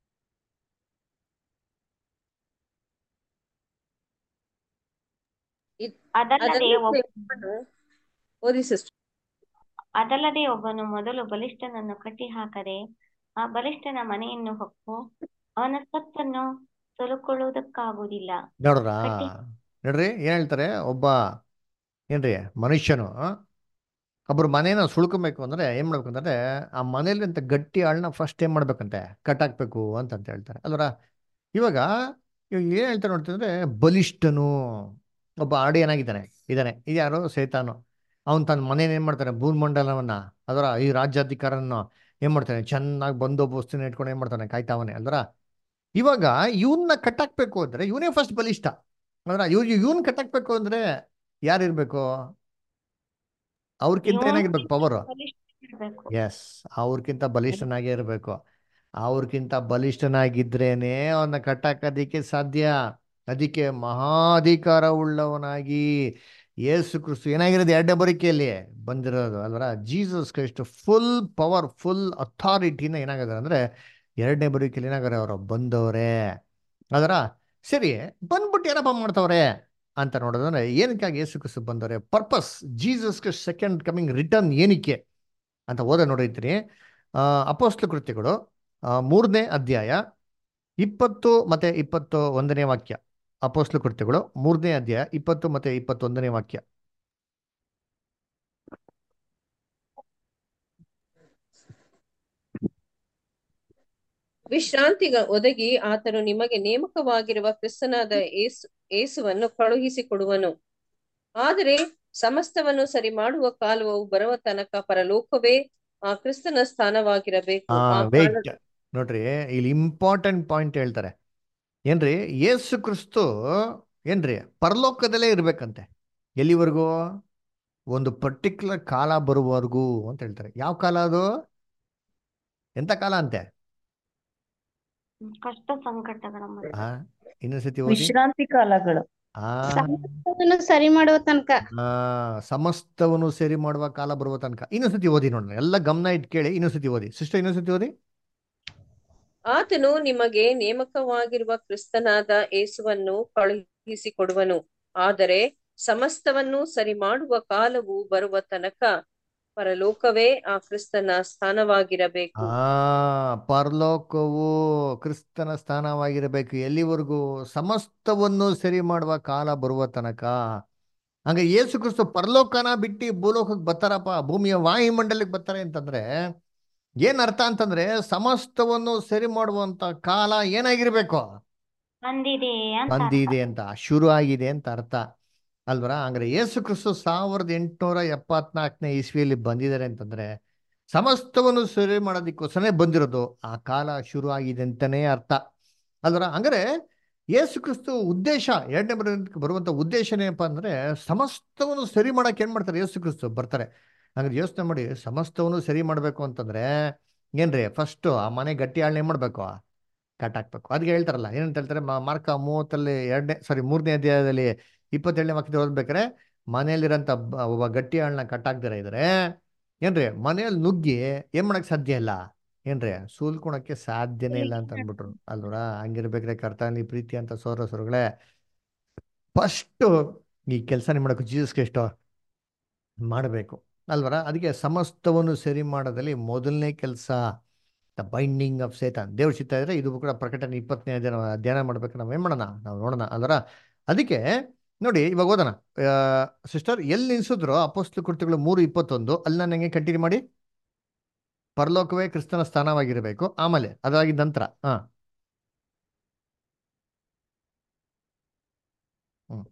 ಅದಲ್ಲದೆ ಅದಲ್ಲದೆ ಒಬ್ಬ ಒಬ್ಬನು ಓದಿ ಸಿಸ್ಟರ್ ಅದಲ್ಲದೆ ಒಬ್ಬನು ಮೊದಲು ಬಲಿಷ್ಠನನ್ನು ಕಟ್ಟಿ ಹಾಕದೆ ಆ ಬಲಿಷ್ಠನ ಮನೆಯನ್ನು ಹೊಕ್ಕು ಅವನ ಸೊತ್ತನ್ನು ಸೊಲುಕೊಳ್ಳುವುದಕ್ಕಾಗುವುದಿಲ್ಲ ನೋಡ್ರಾ ಕಟ್ಟಿ ನೋಡ್ರಿ ಏನ್ ಹೇಳ್ತಾರೆ ಒಬ್ಬ ಏನ್ರಿ ಮನುಷ್ಯನು ಒಬ್ರು ಮನೇನ ಸುಳ್ಕೊಬೇಕು ಅಂದ್ರೆ ಏನ್ ಮಾಡ್ಬೇಕು ಅಂತಂದ್ರೆ ಆ ಮನೇಲಿ ಅಂತ ಗಟ್ಟಿ ಆಳ್ನ ಫಸ್ಟ್ ಏನ್ ಮಾಡ್ಬೇಕಂತೆ ಕಟ್ಟಾಕ್ಬೇಕು ಅಂತಂತ ಹೇಳ್ತಾರೆ ಅಲ್ವರ ಇವಾಗ ಇವಾಗ ಏನ್ ಹೇಳ್ತಾರೆ ನೋಡ್ತಿದ್ರೆ ಬಲಿಷ್ಠನು ಒಬ್ಬ ಆಡಿ ಏನಾಗಿದ್ದಾನೆ ಇದ್ದಾನೆ ಇದು ಯಾರು ಸೈತಾನು ಅವನ್ ತನ್ನ ಮನೇನ ಏನ್ ಮಾಡ್ತಾನೆ ಭೂಮಂಡಲವನ್ನ ಅದರ ಈ ರಾಜ್ಯಾಧಿಕಾರನ ಏನ್ ಮಾಡ್ತಾನೆ ಚೆನ್ನಾಗಿ ಬಂದೋಬಸ್ತಿನ ಇಟ್ಕೊಂಡು ಏನ್ ಮಾಡ್ತಾನೆ ಕಾಯ್ತಾವನೆ ಅಲ್ವರ ಇವಾಗ ಇವನ್ನ ಕಟ್ಟಾಕ್ಬೇಕು ಅಂದ್ರೆ ಇವನೇ ಫಸ್ಟ್ ಬಲಿಷ್ಠ ಅಲ್ವರ ಇವ್ ಇವನ್ ಕಟ್ಟಾಕ್ಬೇಕು ಅಂದ್ರೆ ಯಾರಿರ್ಬೇಕು ಅವ್ರಕ್ಕಿಂತ ಇವನು ಏನಾಗಿರ್ಬೇಕು ಪವರ್ ಬಲಿಷ್ಠ ಇರ್ಬೇಕು ಎಸ್ ಅವ್ರಕ್ಕಿಂತ ಬಲಿಷ್ಠನಾಗೇ ಇರಬೇಕು ಅವ್ರಕ್ಕಿಂತ ಬಲಿಷ್ಠನಾಗಿದ್ರೇನೆ ಅವನ್ನ ಕಟ್ಟಾಕೋದಿಕ್ಕೆ ಸಾಧ್ಯ ಅದಕ್ಕೆ ಮಹಾಧಿಕಾರ ಉಳ್ಳವನಾಗಿ ಯೇಸು ಕ್ರಿಸ್ತು ಏನಾಗಿರೋದು ಎರಡನೇ ಬರಿಕೆಯಲ್ಲಿ ಬಂದಿರೋದು ಅಲ್ವರ Jesus Christ full power full ಅಥಾರಿಟಿನ ಏನಾಗದಾರೆ ಅಂದ್ರೆ ಎರಡನೇ ಬರಿಕೆಯಲ್ಲಿ ಏನಾಗಾರೆ ಅವರು ಬಂದವರೇ ಅದರ ಸರಿ ಬಂದ್ಬಿಟ್ಟು ಏನಪ್ಪ ಮಾಡ್ತವ್ರೆ ಅಂತ ನೋಡೋದಂದ್ರೆ ಏನಕ್ಕಾಗಿ ಯೇಸು ಕ್ರಿಸ್ತು ಬಂದವ್ರೆ purpose Jesus Christ second coming return ಏನಕ್ಕೆ ಅಂತ ಓದ ನೋಡಿರ್ತೀನಿ ಅಪೋಸ್ಲ ಕೃತ್ಯಗಳು ಆ, ಮೂರನೇ ಅಧ್ಯಾಯ ಇಪ್ಪತ್ತು ಮತ್ತೆ ಇಪ್ಪತ್ತು ಒಂದನೇ ವಾಕ್ಯ ಅಪೋಸ್ಲ ಕೃತ್ಯಗಳು ಮೂರನೇ ಅಧ್ಯಾಯ ಇಪ್ಪತ್ತು ಮತ್ತೆ ಇಪ್ಪತ್ತೊಂದನೇ ವಾಕ್ಯ ವಿಶ್ರಾಂತಿಗ ಒದಗಿ ಆತನು ನಿಮಗೆ ನೇಮಕವಾಗಿರುವ ಕ್ರಿಸ್ತನಾದ ಏಸು ಏಸುವನ್ನು ಕಳುಹಿಸಿ ಕೊಡುವನು ಆದರೆ ಸಮಸ್ತವನ್ನು ಸರಿ ಮಾಡುವ ಕಾಲವು ಬರುವ ತನಕ ಪರಲೋಕವೇ ಆ ಕ್ರಿಸ್ತನ ಸ್ಥಾನವಾಗಿರಬೇಕು ಆ ಆ ವೇಟ್ ಕಾಲ ನೋಡ್ರಿ ಇಲ್ಲಿ ಇಂಪಾರ್ಟೆಂಟ್ ಪಾಯಿಂಟ್ ಹೇಳ್ತಾರೆ ಏನ್ರಿ ಯೇಸು ಕ್ರಿಸ್ತು ಏನ್ರಿ ಪರಲೋಕದಲ್ಲೇ ಇರ್ಬೇಕಂತೆ ಎಲ್ಲಿವರೆಗೂ ಒಂದು ಪರ್ಟಿಕ್ಯುಲರ್ ಕಾಲ ಬರುವವರೆಗೂ ಅಂತ ಹೇಳ್ತಾರೆ ಯಾವ ಕಾಲ ಅದು ಎಂತ ಕಾಲ ಅಂತೆ ಕಷ್ಟ ಸಂಕಟಗಳ ಮಧ್ಯೆ ಆ ಇನ್ನೊಂದ್ಸತಿ ಓದಿ ವಿಶ್ರಾಂತಿ ಕಾಲಗಳು ಆ ಸಮಸ್ತವನ್ನು ಸರಿ ಮಾಡುವ ತನಕ ಆ ಸಮಸ್ತವನ್ನು ಸೇರಿ ಮಾಡುವ ಕಾಲ ಬರುವ ತನಕ ಇನ್ನೊಂದ್ಸತಿ ಓದಿ ನೋಡೋಣ ಎಲ್ಲ ಗಮನ ಇಟ್ಟು ಕೇಳಿ ಇನ್ನೊಂದ್ಸತಿ ಓದಿ ಸಿಸ್ಟರ್ ಇನ್ನೊಂದ್ಸತಿ ಓದಿ ಆತನು ನಿಮಗೆ ನೇಮಕವಾಗಿರುವ ಕ್ರಿಸ್ತನಾದ ಏಸುವನ್ನು ಕಳುಹಿಸಿ ಕೊಡುವನು ಆದರೆ ಸಮಸ್ತವನ್ನು ಸರಿ ಮಾಡುವ ಕಾಲವು ಬರುವ ತನಕ ಪರಲೋಕವೇ ಆ ಕ್ರಿಸ್ತನ ಸ್ಥಾನವಾಗಿರಬೇಕು ಆ ಪರಲೋಕವು ಕ್ರಿಸ್ತನ ಸ್ಥಾನವಾಗಿರಬೇಕು ಎಲ್ಲಿವರೆಗೂ ಸಮಸ್ತವನ್ನು ಸರಿ ಮಾಡುವ ಕಾಲ ಬರುವ ತನಕ ಹಂಗ ಯೇಸು ಕ್ರಿಸ್ತು ಪರಲೋಕನ ಬಿಟ್ಟು ಭೂಲೋಕಕ್ಕೆ ಬರ್ತಾರಪ್ಪ ಭೂಮಿಯ ವಾಯುಮಂಡಲಕ್ಕೆ ಬರ್ತಾರೆ ಅಂತಂದ್ರೆ ಏನ್ ಅರ್ಥ ಅಂತಂದ್ರೆ ಸಮಸ್ತವನ್ನು ಸರಿ ಮಾಡುವಂತ ಕಾಲ ಏನಾಗಿರ್ಬೇಕು ಬಂದಿದೆ ಅಂತ ಅರ್ಥ. ಬಂದಿದೆ ಅಂತ ಶುರು ಆಗಿದೆ ಅಂತ ಅರ್ಥ ಅಲ್ವರ ಹಂಗಾರೆ ಯೇಸು ಕ್ರಿಸ್ತು ಸಾವಿರದ ಎಂಟುನೂರ ಎಪ್ಪತ್ನಾಲ್ಕನೇ ಇಸ್ವಿಯಲ್ಲಿ ಬಂದಿದ್ದಾರೆ ಅಂತಂದ್ರೆ ಸಮಸ್ತವನ್ನು ಸರಿ ಮಾಡೋದಕ್ಕೋಸ್ಕರನೇ ಬಂದಿರೋದು ಆ ಕಾಲ ಶುರು ಆಗಿದೆ ಅಂತಾನೇ ಅರ್ಥ ಅಲ್ವರ ಹಂಗಾರೆ ಯೇಸು ಕ್ರಿಸ್ತು ಉದ್ದೇಶ ಎರಡನೇ ಬರೋದಕ್ಕೆ ಬರುವಂತ ಉದ್ದೇಶ ಏನಪ್ಪ ಅಂದ್ರೆ ಸಮಸ್ತವನ್ನು ಸರಿ ಮಾಡಕ್ಕೆ ಏನ್ ಮಾಡ್ತಾರೆ ಯೇಸು ಕ್ರಿಸ್ತು ಬರ್ತಾರೆ ಹಂಗಾರೆ ಯೋಚನೆ ಮಾಡಿ ಸಮಸ್ತವನ್ನು ಸರಿ ಮಾಡ್ಬೇಕು ಅಂತಂದ್ರೆ ಏನ್ರಿ ಫಸ್ಟ್ ಆ ಮನೆ ಗಟ್ಟಿ ಆಳ್ನ ಏನ್ ಮಾಡ್ಬೇಕು ಕಟ್ಟಾಕ್ಬೇಕು ಅದಕ್ಕೆ ಹೇಳ್ತಾರಲ್ಲ ಏನಂತ ಹೇಳ್ತಾರೆ ಮ- ಮಾರ್ಕ ಮೂವತ್ತಲ್ಲಿ ಎರಡನೇ ಸಾರಿ ಮೂರನೇ ಅಧ್ಯಾಯದಲ್ಲಿ ಇಪ್ಪತ್ತೇಳನೇ ವಾಕ್ಯದಲ್ಲಿ ಓದ್ಬೇಕಾರೆ ಮನೆಯಲ್ಲಿರೋಂಥ ಬ- ಒಬ್ಬ ಗಟ್ಟಿ ಆಳ್ನ ಕಟ್ಟಾಕ್ದಿರ ಇದ್ರೆ ಏನ್ರಿ ಮನೆಯಲ್ಲಿ ನುಗ್ಗಿ ಏನ್ ಮಾಡಕ್ ಸಾಧ್ಯ ಇಲ್ಲ ಏನ್ರಿ ಸೂಲ್ಕೊಳಕ್ಕೆ ಸಾಧ್ಯನೇ ಇಲ್ಲ ಅಂತ ಅಂದ್ಬಿಟ್ರು ಅಲ್ವರ ಹಂಗಿರ್ಬೇಕ್ರೆ ಕರ್ತನಲ್ಲಿ ಪ್ರೀತಿ ಅಂತ ಸೋರ ಸೋರುಗಳೇ ಫಸ್ಟ್ ಈ ಕೆಲಸ ಮಾಡಬೇಕು ಜೀಸಸ್ ಎಷ್ಟು ಮಾಡಬೇಕು ಅಲ್ವರ ಅದಕ್ಕೆ ಸಮಸ್ತವನ್ನು ಸರಿ ಮಾಡೋದಲ್ಲಿ ಮೊದಲನೇ ಕೆಲಸ ದ ಬೈಂಡಿಂಗ್ ಆಫ್ ಸೇತಾನ್ ದೇವ್ರ ಚಿತ್ತ ಇದ್ರೆ ಇದು ಕೂಡ ಪ್ರಕಟಣೆ ಇಪ್ಪತ್ತನೇ ದಿನ ಧ್ಯಾನ ಮಾಡ್ಬೇಕು ನಾವು ಏನ್ ಮಾಡೋಣ ನಾವು ನೋಡೋಣ ಅಲ್ವರ ಅದಕ್ಕೆ ನೋಡಿ ಇವಾಗ ಓದೋಣ ಸಿಸ್ಟರ್ ಎಲ್ಲಿ ನಿಲ್ಸಿದ್ರು ಅಪೋಸ್ಲು ಕೃತ್ಯಗಳು ಮೂರು ಇಪ್ಪತ್ತೊಂದು ಅಲ್ಲಿ ನಾನು ಹೆಂಗೆ ಕಂಟಿನ್ಯೂ ಮಾಡಿ ಪರಲೋಕವೇ ಕ್ರಿಸ್ತನ ಸ್ಥಾನವಾಗಿರಬೇಕು ಆಮೇಲೆ ಅದಾಗಿದ್ದ ನಂತರ ಹಾ ಹ್ಮ್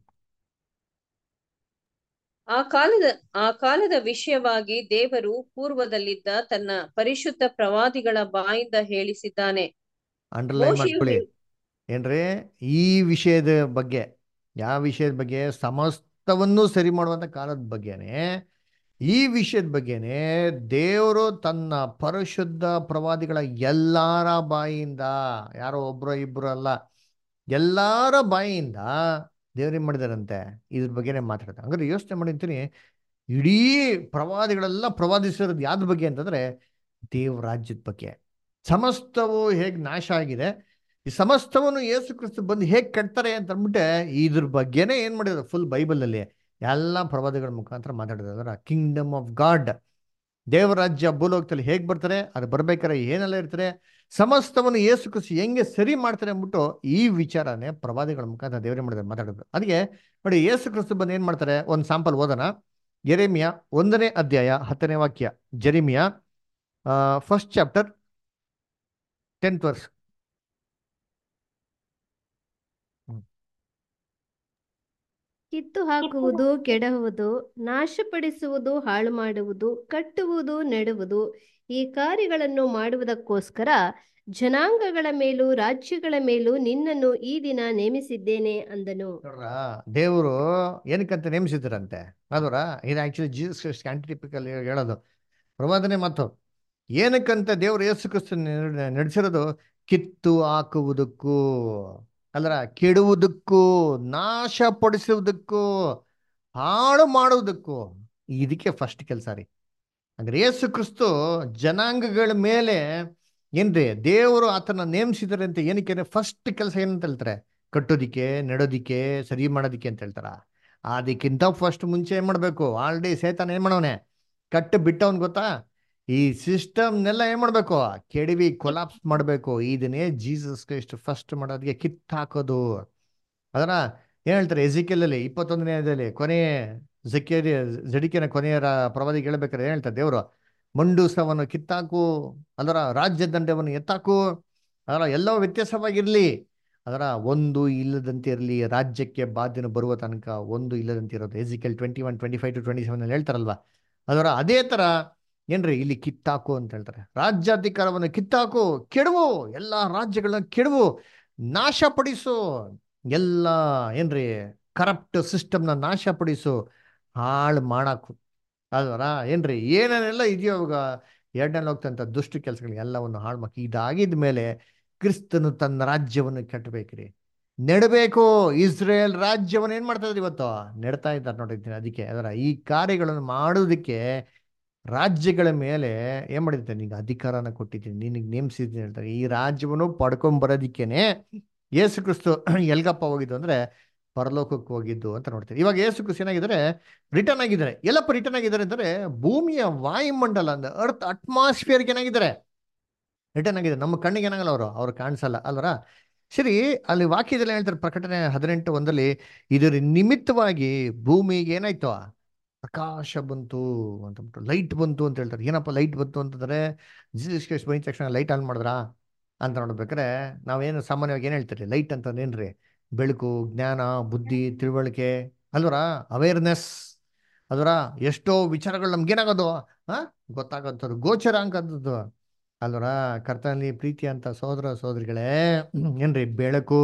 ಆ ಕಾಲದ ಆ ಕಾಲದ ವಿಷಯವಾಗಿ ದೇವರು ಪೂರ್ವದಲ್ಲಿದ್ದ ತನ್ನ ಪರಿಶುದ್ಧ ಪ್ರವಾದಿಗಳ ಬಾಯಿಂದ ಹೇಳಿಸಿದ್ದಾನೆ ಅಂಡರ್ಲೈನ್ ಮೋಶೆಯು ಮಾಡ್ಕೊಳ್ಳಿ ಹೇಳಿ- ಏನ್ರಿ ಈ ವಿಷಯದ ಬಗ್ಗೆ ಯಾವ ವಿಷಯದ ಬಗ್ಗೆ ಸಮಸ್ತವನ್ನು ಸರಿ ಮಾಡುವಂತ ಕಾಲದ ಬಗ್ಗೆನೆ ಈ ವಿಷಯದ ಬಗ್ಗೆನೆ ದೇವರು ತನ್ನ ಪರಿಶುದ್ಧ ಪ್ರವಾದಿಗಳ ಎಲ್ಲಾರ ಬಾಯಿಯಿಂದ ಯಾರೋ ಒಬ್ರು ಇಬ್ರು ಅಲ್ಲ ಎಲ್ಲಾರ ಬಾಯಿಯಿಂದ ದೇವ್ರೇನ್ ಮಾಡಿದಾರಂತೆ ಇದ್ರ ಬಗ್ಗೆನೇ ಮಾತಾಡ್ತಾರೆ ಹಂಗಾರೆ ಯೋಚನೆ ಮಾಡಿರ್ತೀನಿ ಇಡೀ ಪ್ರವಾದಿಗಳೆಲ್ಲ ಪ್ರವಾದಿಸಿರೋದು ಯಾವ್ದ್ರ ಬಗ್ಗೆ ಅಂತಂದ್ರೆ ದೇವ ರಾಜ್ಯದ ಬಗ್ಗೆ ಸಮಸ್ತವು ಹೇಗೆ ನಾಶ ಆಗಿದೆ ಈ ಸಮಸ್ತವನ್ನು ಯೇಸು ಕ್ರಿಸ್ತು ಬಂದು ಹೇಗೆ ಕಟ್ತಾರೆ ಅಂತ ಅಂದ್ಬಿಟ್ಟೆ ಇದ್ರ ಬಗ್ಗೆನೇ ಏನ್ ಮಾಡಿದ್ರು ಫುಲ್ ಬೈಬಲಲ್ಲಿ ಎಲ್ಲ ಪ್ರವಾದಿಗಳ ಮುಖಾಂತರ ಮಾತಾಡಿದ್ರು ಅದರ ಕಿಂಗ್ಡಮ್ ಆಫ್ ಗಾಡ್ ದೇವರಾಜ್ಯ ಭೂಲೋಕದಲ್ಲಿ ಹೇಗೆ ಬರ್ತಾರೆ ಅದು ಬರ್ಬೇಕಾದ್ರೆ ಏನೆಲ್ಲ ಇರ್ತಾರೆ ಸಮಸ್ತವನ್ನು ಯೇಸು ಕ್ರಿಸ್ತು ಹೆಂಗೆ ಸರಿ ಮಾಡ್ತಾರೆ ಅಂದ್ಬಿಟ್ಟು ಈ ವಿಚಾರನೆ ಪ್ರವಾದಿಗಳ ಮುಖಾಂತರ ದೇವರೇ ಮಾಡಿದ್ದಾರೆ ಮಾತಾಡೋದು ಅದಕ್ಕೆ ನೋಡಿ ಯೇಸು ಕ್ರಿಸ್ತು ಬಂದು ಏನ್ ಮಾಡ್ತಾರೆ ಒಂದು ಸಾಂಪಲ್ ಓದೋಣ ಎರೆಮಿಯ ಒಂದನೇ ಅಧ್ಯಾಯ ಹತ್ತನೇ ವಾಕ್ಯ Jeremiah first chapter tenth verse ಕಿತ್ತು ಹಾಕುವುದು ಕೆಡಹುವುದು ನಾಶಪಡಿಸುವುದು ಹಾಳು ಮಾಡುವುದು ಕಟ್ಟುವುದು ನೆಡುವುದು ಈ ಕಾರ್ಯಗಳನ್ನು ಮಾಡುವುದಕ್ಕೋಸ್ಕರ ಜನಾಂಗಗಳ ಮೇಲೂ ರಾಜ್ಯಗಳ ಮೇಲೂ ನಿನ್ನನ್ನು ಈ ದಿನ ನೇಮಿಸಿದ್ದೇನೆ ಅಂದನು ನೋಡ್ರ ದೇವರು ಏನಕ್ಕಂತ ನೇಮಿಸಿದ್ರಂತೆ ಅದರ ಇದು ಆಕ್ಚುಲಿ ಜೀಸಸ್ ಕ್ರಿಸ್ಟ್ ಆಂಟಿಟಿಪಿಕಲ್ ಹೇಳೋದು ಪ್ರವಾದನೆ ಮಾತು ಏನಕ್ಕಂತ ದೇವರು ಯೇಸು ಕ್ರಿಸ್ತು ನಡೆಸಿರೋದು ಕಿತ್ತು ಹಾಕುವುದಕ್ಕೂ ಅಲ್ಲರ ಕೆಡುವುದಕ್ಕೂ ನಾಶಪಡಿಸುವುದಕ್ಕೂ ಹಾಳು ಮಾಡುವುದಕ್ಕೂ ಇದಕ್ಕೆ ಫಸ್ಟ್ ಕೆಲಸ ರೀ ಅಂದ್ರೆ ಯೇಸು ಕ್ರಿಸ್ತು ಜನಾಂಗಗಳ ಮೇಲೆ ಏನ್ರಿ ದೇವರು ಆತನ ನೇಮಿಸಿದಾರೆ ಅಂತ ಏನಕ್ಕೆ ಫಸ್ಟ್ ಕೆಲಸ ಏನಂತ ಹೇಳ್ತಾರೆ ಕಟ್ಟೋದಿಕ್ಕೆ ನೆಡೋದಿಕ್ಕೆ ಸರಿ ಮಾಡೋದಿಕ್ಕೆ ಅಂತ ಹೇಳ್ತಾರ ಅದಕ್ಕಿಂತ ಫಸ್ಟ್ ಮುಂಚೆ ಏನ್ ಮಾಡ್ಬೇಕು ಆಲ್ರೆಡಿ ಸೇತಾನ ಏನ್ ಮಾಡವನೆ ಕಟ್ಟು ಬಿಟ್ಟವನ್ ಗೊತ್ತಾ ಈ ಸಿಸ್ಟಮ್ನೆಲ್ಲ ಏನ್ ಮಾಡ್ಬೇಕು ಕೆಡವಿ ಕೊಲಾಪ್ಸ್ ಮಾಡ್ಬೇಕು ಇದನ್ನೇ ಜೀಸಸ್ ಕ್ರೈಸ್ಟ್ ಫಸ್ಟ್ ಮಾಡೋದಕ್ಕೆ ಕಿತ್ತಾಕೋದು ಅದನ್ನ ಏನ್ ಹೇಳ್ತಾರೆ ಎಜಿಕೆಲ್ ಅಲ್ಲಿ ಇಪ್ಪತ್ತೊಂದನೇ ಅಧ್ಯಾಯದಲ್ಲಿ ಕೊನೆಯ ಜಕೇರಿ ಜಡಿಕೆನ ಕೊನೆಯ ರ- ಪ್ರವಾದಿಗೆ ಹೇಳ್ಬೇಕಾದ್ರೆ ಏನ್ ಹೇಳ್ತಾರೆ ದೇವರು ಮಂಡೂಸವನ್ನು ಕಿತ್ತಾಕು ಅದರ ರಾಜ್ಯ ದಂಡವನ್ನು ಎತ್ತಾಕು ಅದರ ಎಲ್ಲವೂ ವ್ಯತ್ಯಾಸವಾಗಿರ್ಲಿ ಅದರ ಒಂದು ಇಲ್ಲದಂತೆ ಇರಲಿ ರಾಜ್ಯಕ್ಕೆ ಬಾಧ್ಯನ ಬರುವ ತನಕ ಒಂದು ಇಲ್ಲದಂತೆ ಇರೋದು Ezekiel twenty one twenty five to twenty seven ಅಲ್ಲಿ ಹೇಳ್ತಾರಲ್ವಾ ಅದರ ಅದೇ ತರ ಏನ್ರಿ ಇಲ್ಲಿ ಕಿತ್ತಾಕು ಅಂತ ಹೇಳ್ತಾರೆ ರಾಜ್ಯಾಧಿಕಾರವನ್ನು ಕಿತ್ತಾಕು ಕೆಡವು ಎಲ್ಲ ರಾಜ್ಯಗಳನ್ನ ಕೆಡವು ನಾಶಪಡಿಸು ಎಲ್ಲ ಏನ್ರಿ ಕರಪ್ಟ್ ಸಿಸ್ಟಮ್ನ ನಾಶಪಡಿಸು ಹಾಳು ಮಾಡಾಕು ಅಲ್ವರ ಏನ್ರಿ ಏನೇನೆಲ್ಲ ಇದೆಯೋ ಇವಾಗ ಎರಡನೇ ಹೋಗ್ತಂತ ದುಷ್ಟ ಕೆಲಸಗಳನ್ನೆಲ್ಲವನ್ನು ಹಾಳು ಮಾಡಿ ಇದಾಗಿದ ಮೇಲೆ ಕ್ರಿಸ್ತನು ತನ್ನ ರಾಜ್ಯವನ್ನು ಕಟ್ಟಬೇಕ್ರಿ ನೆಡಬೇಕು ಇಸ್ರೇಲ್ ರಾಜ್ಯವನ್ನು ಏನ್ ಮಾಡ್ತಾ ಇದ್ದಾರೆ ಇವತ್ತು ನೆಡ್ತಾ ಇದ್ದಾರೆ ನೋಡಿದ್ದೀನಿ ಅದಕ್ಕೆ ಅದರ ಈ ಕಾರ್ಯಗಳನ್ನು ಮಾಡುವುದಕ್ಕೆ ರಾಜ್ಯಗಳ ಮೇಲೆ ಏನ್ ಮಾಡಿದ್ದೆ ನಿಂಗೆ ಅಧಿಕಾರನ ಕೊಟ್ಟಿದ್ದೀನಿ ನಿನಗೆ ನೇಮಿಸಿದ್ದೀನಿ ಹೇಳ್ತಾರೆ ಈ ರಾಜ್ಯವನ್ನು ಪಡ್ಕೊಂಬರೋದಿಕ್ಕೇನೆ ಯೇಸು ಕ್ರಿಸ್ತು ಎಲ್ಗಪ್ಪ ಹೋಗಿದ್ದು ಅಂದ್ರೆ ಪರಲೋಕಕ್ಕೆ ಹೋಗಿದ್ದು ಅಂತ ನೋಡ್ತೀವಿ ಇವಾಗ ಯೇಸು ಕ್ರಿಸ್ತು ಏನಾಗಿದ್ದಾರೆ ರಿಟರ್ನ್ ಆಗಿದ್ದಾರೆ ಎಲ್ಲಪ್ಪ ರಿಟರ್ನ್ ಆಗಿದ್ದಾರೆ ಅಂದರೆ ಭೂಮಿಯ ವಾಯುಮಂಡಲ ಅಂದ್ರೆ ಅರ್ತ್ ಅಟ್ಮಾಸ್ಫಿಯರ್ಗೆ ಏನಾಗಿದ್ದಾರೆ ರಿಟರ್ನ್ ಆಗಿದ್ದಾರೆ ನಮ್ಮ ಕಣ್ಣಿಗೆ ಏನಾಗಲ್ಲ ಅವರು ಅವ್ರು ಕಾಣಿಸಲ್ಲ ಅಲ್ವರ ಸರಿ ಅಲ್ಲಿ ವಾಕ್ಯದಲ್ಲಿ ಹೇಳ್ತಾರೆ ಪ್ರಕಟಣೆ ಹದಿನೆಂಟು ಒಂದಲ್ಲಿ ಇದರ ನಿಮಿತ್ತವಾಗಿ ಭೂಮಿಗೆ ಏನಾಯ್ತು ಪ್ರಕಾಶ ಬಂತು ಅಂತಂದ್ಬಿಟ್ಟು ಲೈಟ್ ಬಂತು ಅಂತ ಹೇಳ್ತಾರೆ ಏನಪ್ಪ ಲೈಟ್ ಬಂತು ಅಂತಂದ್ರೆ ಜೀಸಸ್ ಕ್ರೈಸ್ಟ್ ಬಂದ ತಕ್ಷಣ ಲೈಟ್ ಆನ್ ಮಾಡಿದ್ರಾ ಅಂತ ನೋಡ್ಬೇಕಾರೆ ನಾವೇನು ಸಾಮಾನ್ಯವಾಗಿ ಏನು ಹೇಳ್ತೀರಿ ಲೈಟ್ ಅಂತಂದ್ರೆ ಏನ್ರಿ ಬೆಳಕು ಜ್ಞಾನ ಬುದ್ಧಿ ತಿಳುವಳಿಕೆ ಅಲ್ವರ ಅವೇರ್ನೆಸ್ ಅದರ ಎಷ್ಟೋ ವಿಚಾರಗಳು ನಮ್ಗೇನಾಗೋದು ಹಾ ಗೊತ್ತಾಗಂಥದ್ದು ಗೋಚರ ಅಂಕಂಥದ್ದು ಅಲ್ವರ ಕರ್ತನಲ್ಲಿ ಪ್ರೀತಿ ಅಂತ ಸಹೋದರ ಸಹೋದರಿಗಳೇ ಏನ್ರಿ ಬೆಳಕು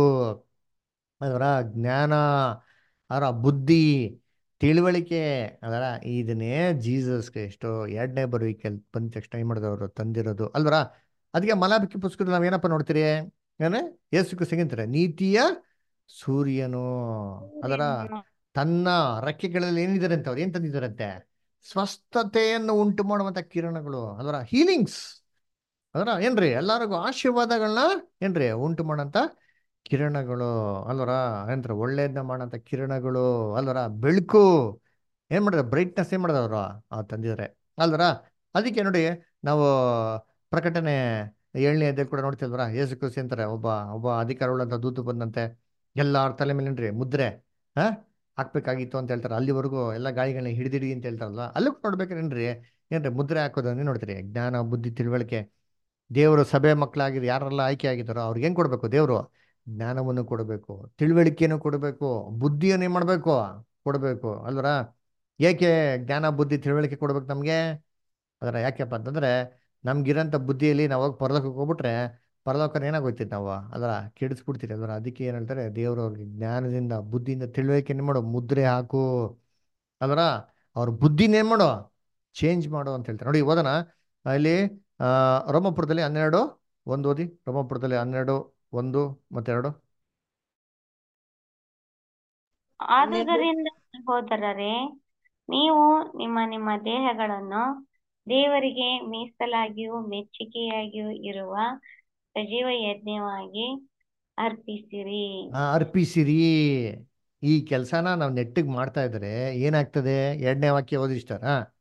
ಅದರ ಜ್ಞಾನ ಅದರ ಬುದ್ಧಿ ತಿಳುವಳಿಕೆ ಅದರ ಇದನ್ನೇ ಜೀಸಸ್ ಕ್ರೈಸ್ಟು ಎರಡನೇ ಬರುವಿಕೆ ಬಂದ ತಕ್ಷಣ ಏನ್ ಮಾಡಿದವರು ತಂದಿರೋದು ಅಲ್ವರ ಅದಕ್ಕೆ ಮಲಾಬಿಕೆ ಪುಸ್ತಕದಲ್ಲಿ ನಾವೇನಪ್ಪ ನೋಡ್ತೀರಿ ಏನೇ ಯೇಸು ಸಿಗಂತಾರೆ ನೀತಿಯ ಸೂರ್ಯನು ಅದರ ತನ್ನ ರೆಕ್ಕೆಗಳಲ್ಲಿ ಏನಿದ್ದಾರೆ ಅಂತ ಅವ್ರು ಏನ್ ತಂದಿದ್ದಾರಂತೆ ಸ್ವಸ್ಥತೆಯನ್ನು ಉಂಟು ಮಾಡುವಂತ ಕಿರಣಗಳು ಅದರ ಹೀಲಿಂಗ್ಸ್ ಅದರ ಏನ್ರಿ ಎಲ್ಲರಿಗೂ ಆಶೀರ್ವಾದಗಳನ್ನ ಏನ್ರಿ ಉಂಟು ಮಾಡಂತ ಕಿರಣಗಳು ಅಲ್ವರ ಏನ್ರ ಒಳ್ಳೇದನ್ನ ಮಾಡಂತ ಕಿರಣಗಳು ಅಲ್ವರ ಬೆಳಕು ಏನ್ ಮಾಡಿದ್ರೆ ಬ್ರೈಟ್ನೆಸ್ ಏನ್ ಮಾಡಿದ ಅವರು ತಂದಿದ್ದಾರೆ ಅಲ್ವರ ಅದಕ್ಕೆ ನೋಡಿ ನಾವು ಪ್ರಕಟಣೆ ಏಳನೇ ಅಧ್ಯಾಯ ಕೂಡ ನೋಡ್ತಿಲ್ವರ ಯೇಸು ಕ್ರಿಸ್ತು ಅಂತಾರೆ ಒಬ್ಬ ಒಬ್ಬ ಅಧಿಕಾರವುಳ್ಳಂತ ದೂತು ಬಂದಂತೆ ಎಲ್ಲಾರ ತಲೆ ಮೇಲೆ ಏನ್ರಿ ಮುದ್ರೆ ಹಾ ಹಾಕ್ಬೇಕಾಗಿತ್ತು ಅಂತ ಹೇಳ್ತಾರೆ ಅಲ್ಲಿವರೆಗೂ ಎಲ್ಲ ಗಾಳಿಗಳನ್ನ ಹಿಡಿದಿಡಿ ಅಂತ ಹೇಳ್ತಾರಲ್ವ ಅಲ್ಲೂ ನೋಡ್ಬೇಕೇನ್ರಿ ಏನ್ರಿ ಮುದ್ರೆ ಹಾಕೋದನ್ನೇ ನೋಡ್ತೀರಿ ಜ್ಞಾನ ಬುದ್ಧಿ ತಿಳುವಳಿಕೆ ದೇವರು ಸಭೆ ಮಕ್ಕಳಾಗಿದ್ದು ಯಾರೆಲ್ಲ ಆಯ್ಕೆ ಆಗಿದ್ದಾರೋ ಅವ್ರಿಗೆ ಏನ್ ಕೊಡ್ಬೇಕು ದೇವರು ಜ್ಞಾನವನ್ನು ಕೊಡಬೇಕು ತಿಳುವಳಿಕೆಯನ್ನು ಕೊಡಬೇಕು ಬುದ್ಧಿಯನ್ನು ಏನ್ ಮಾಡ್ಬೇಕು ಕೊಡಬೇಕು ಅಲ್ವರ ಏಕೆ ಜ್ಞಾನ ಬುದ್ಧಿ ತಿಳುವಳಿಕೆ ಕೊಡ್ಬೇಕು ನಮ್ಗೆ ಅದರ ಯಾಕೆಪ್ಪ ಅಂತಂದ್ರೆ ನಮ್ಗಿರೋಂಥ ಬುದ್ಧಿಯಲ್ಲಿ ನಾವು ಹೋಗಿ ಪರಲೋಕಕ್ಕೆ ಹೋಗ್ಬಿಟ್ರೆ ಪರಲೋಕನ ಏನಾಗೋಯ್ತಿತ್ತು ನಾವು ಅದರ ಕೆಡಿಸ್ಬಿಡ್ತೀರಿ ಅದರ ಅದಕ್ಕೆ ಏನ್ ಹೇಳ್ತಾರೆ ದೇವರು ಅವ್ರಿಗೆ ಜ್ಞಾನದಿಂದ ಬುದ್ಧಿಯಿಂದ ತಿಳುವಳಿಕೆ ಏನ್ ಮಾಡು ಮುದ್ರೆ ಹಾಕು ಅದರ ಅವ್ರ ಬುದ್ಧಿನ ಏನ್ ಮಾಡು ಚೇಂಜ್ ಮಾಡು ಅಂತ ಹೇಳ್ತಾರೆ ನೋಡಿ ಓದೋಣ ಇಲ್ಲಿ ಆ ರೋಮಪುರದಲ್ಲಿ ಹನ್ನೆರಡು ಒಂದು ಓದಿ ರೋಮಪುರದಲ್ಲಿ ಹನ್ನೆರಡು ಒಂದು ಮತ್ತೆರಡು ಆದುದರಿಂದ ಸಹೋದರರೇ ನೀವು ನಿಮ್ಮ ನಿಮ್ಮ ದೇಹಗಳನ್ನು ದೇವರಿಗೆ ಮೀಸಲಾಗಿಯೂ ಮೆಚ್ಚುಗೆಯಾಗಿಯೂ ಇರುವ ಸಜೀವ ಯಜ್ಞವಾಗಿ ಅರ್ಪಿಸಿರಿ ಆ, ಅರ್ಪಿಸಿರಿ ಈ ಕೆಲಸನ ನಾವು ನೆಟ್ಟಿಗೆ ಮಾಡ್ತಾ ಇದ್ರೆ ಏನಾಗ್ತದೆ ಎರಡನೇ ವಾಕ್ಯ ಓದಿಸ್ತಾರ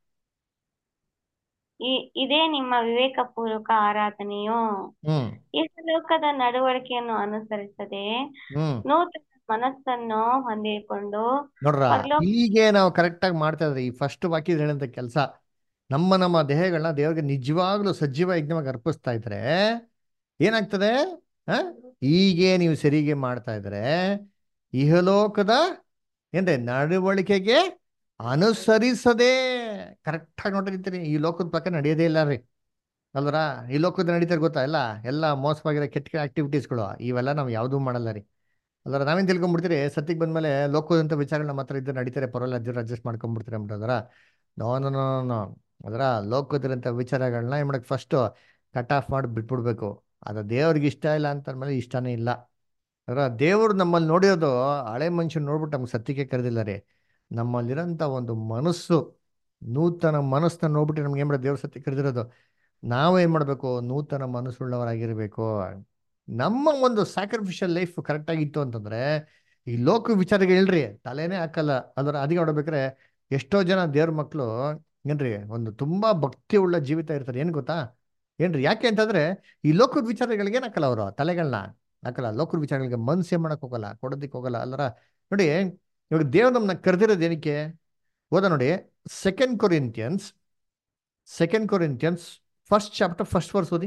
ಇ- ಇದೇ ನಿಮ್ಮ ವಿವೇಕಪೂರ್ವಕ ಆರಾಧನೆಯು ಹ್ಮ್ ಇಹಲೋಕದ ನಡವಳಿಕೆಯನ್ನು ಅನುಸರಿಸದೆ ಹ್ಮ್ ನೂತನ ಮನಸ್ಸನ್ನು ಹೊಂದಿಕೊಂಡು ನೋಡ್ರ ಪರಲೋಕ ಹೀಗೆ ನಾವು ಕರೆಕ್ಟಾಗಿ ಮಾಡ್ತಾ ಇದ್ರೆ ಈ ಫಸ್ಟ್ ವಾಕ್ಯದ ಹೇಳಂತ ಕೆಲಸ ನಮ್ಮ ನಮ್ಮ ದೇಹಗಳನ್ನ ದೇವರಿಗೆ ನಿಜವಾಗ್ಲೂ ಸಜೀವ ಯಜ್ಞವಾಗಿ ಅರ್ಪಿಸ್ತಾ ಇದ್ರೆ ಏನಾಗ್ತದೆ ಆ? ಹೀಗೆ ನೀವು ಸರಿಗೆ ಮಾಡ್ತಾ ಇದ್ರೆ ಇಹಲೋಕದ ಏನ್ರಿ ನಡವಳಿಕೆಗೆ ಅನುಸರಿಸದೆ ಕರೆಕ್ಟಾಗಿ ನೋಡಿರ್ತೀರಿ ಈ ಲೋಕದ ಪಕ್ಕ ನಡೆಯೋದೇ ಇಲ್ಲ ರೀ ಅಲ್ವರ ಈ ಲೋಕದ ನಡೀತಾರೆ ಗೊತ್ತಾ ಎಲ್ಲ ಎಲ್ಲ ಮೋಸವಾಗಿರೋ ಕೆಟ್ಟ ಕೆಟ್ಟ ಆಕ್ಟಿವಿಟೀಸ್ಗಳು ಇವೆಲ್ಲ ನಾವು ಯಾವುದೂ ಮಾಡಲ್ಲ ರೀ ಅಲ್ವರ ನಾವೇನು ತಿಳ್ಕೊಂಡ್ಬಿಡ್ತೀರಿ ಸತ್ಯಕ್ಕೆ ಬಂದ್ಮೇಲೆ ಲೋಕದಂತ ವಿಚಾರಗಳು ನಮ್ಮ ಹತ್ರ ಇದ್ದು ನಡೀತಾರೆ ಪರವಾಗಿಲ್ಲ ಅಡ್ಜಸ್ಟ್ ಅಡ್ಜಸ್ಟ್ ಮಾಡ್ಕೊಂಡ್ಬಿಡ್ತೀರಿ ಅಂಬಿಟ್ಟದ್ರ ನೋ ನೋ ನೋ ನೋ ಅದರ ಲೋಕದಿರಂಥ ವಿಚಾರಗಳನ್ನ ಏನು ಮಾಡಕ್ಕೆ ಫಸ್ಟು ಕಟ್ ಆಫ್ ಮಾಡಿ ಬಿಟ್ಬಿಡ್ಬೇಕು ಅದು ದೇವ್ರಿಗೆ ಇಷ್ಟ ಇಲ್ಲ ಅಂತಂದ್ಮೇಲೆ ಇಷ್ಟನೇ ಇಲ್ಲ ಅದರ ದೇವ್ರು ನಮ್ಮಲ್ಲಿ ನೋಡಿರೋದು ಹಳೆ ಮನುಷ್ಯನ ನೋಡ್ಬಿಟ್ಟು ನಮ್ಗೆ ಸತ್ಯಕ್ಕೆ ಕರೆದಿಲ್ಲ ರೀ ನಮ್ಮಲ್ಲಿರೋಂಥ ಒಂದು ಮನಸ್ಸು ನೂತನ ಮನಸ್ಸನ್ನ ನೋಡ್ಬಿಟ್ಟು ನಮ್ಗೆ ಏನು ಮಾಡೋದು ದೇವ್ರ ಸತ್ಯ ಕರೆದಿರೋದು ನಾವು ಏನು ಮಾಡಬೇಕು ನೂತನ ಮನಸ್ಸುಳ್ಳವರಾಗಿರಬೇಕು ನಮ್ಮ ಒಂದು ಸ್ಯಾಕ್ರಿಫಿಷಿಯಲ್ ಲೈಫ್ ಕರೆಕ್ಟಾಗಿತ್ತು ಅಂತಂದ್ರೆ ಈ ಲೋಕ ವಿಚಾರಗಳು ಹೇಳ್ರಿ ತಲೆನೇ ಹಾಕಲ್ಲ ಅದರ ಅದಕ್ಕೆ ನೋಡ್ಬೇಕಾರೆ ಎಷ್ಟೋ ಜನ ದೇವ್ರ ಮಕ್ಕಳು ಏನ್ರಿ ಒಂದು ತುಂಬಾ ಭಕ್ತಿ ಉಳ್ಳ ಜೀವಿತ ಇರ್ತಾರೆ ಏನು ಗೊತ್ತಾ ಏನ್ರಿ ಯಾಕೆ ಅಂತಂದ್ರೆ ಈ ಲೋಕದ ವಿಚಾರಗಳಿಗೆ ಏನ್ ಹಾಕಲ್ಲ ಅವರು ತಲೆಗಳನ್ನ ಹಾಕಲ್ಲ ಲೋಕದ ವಿಚಾರಗಳಿಗೆ ಮನ್ಸೇ ಮಾಡಕ್ ಹೋಗಲ್ಲ ಕೊಡೋದಿಕ್ ಹೋಗಲ್ಲ ಅಲ್ಲರ ನೋಡಿ ಇವಾಗ ದೇವ್ರು ನಮ್ಮನ್ನ ಕರೆದಿರೋದು ಏನಕ್ಕೆ ಓದ ನೋಡಿ second Corinthians second Corinthians first chapter first verse ಓದಿ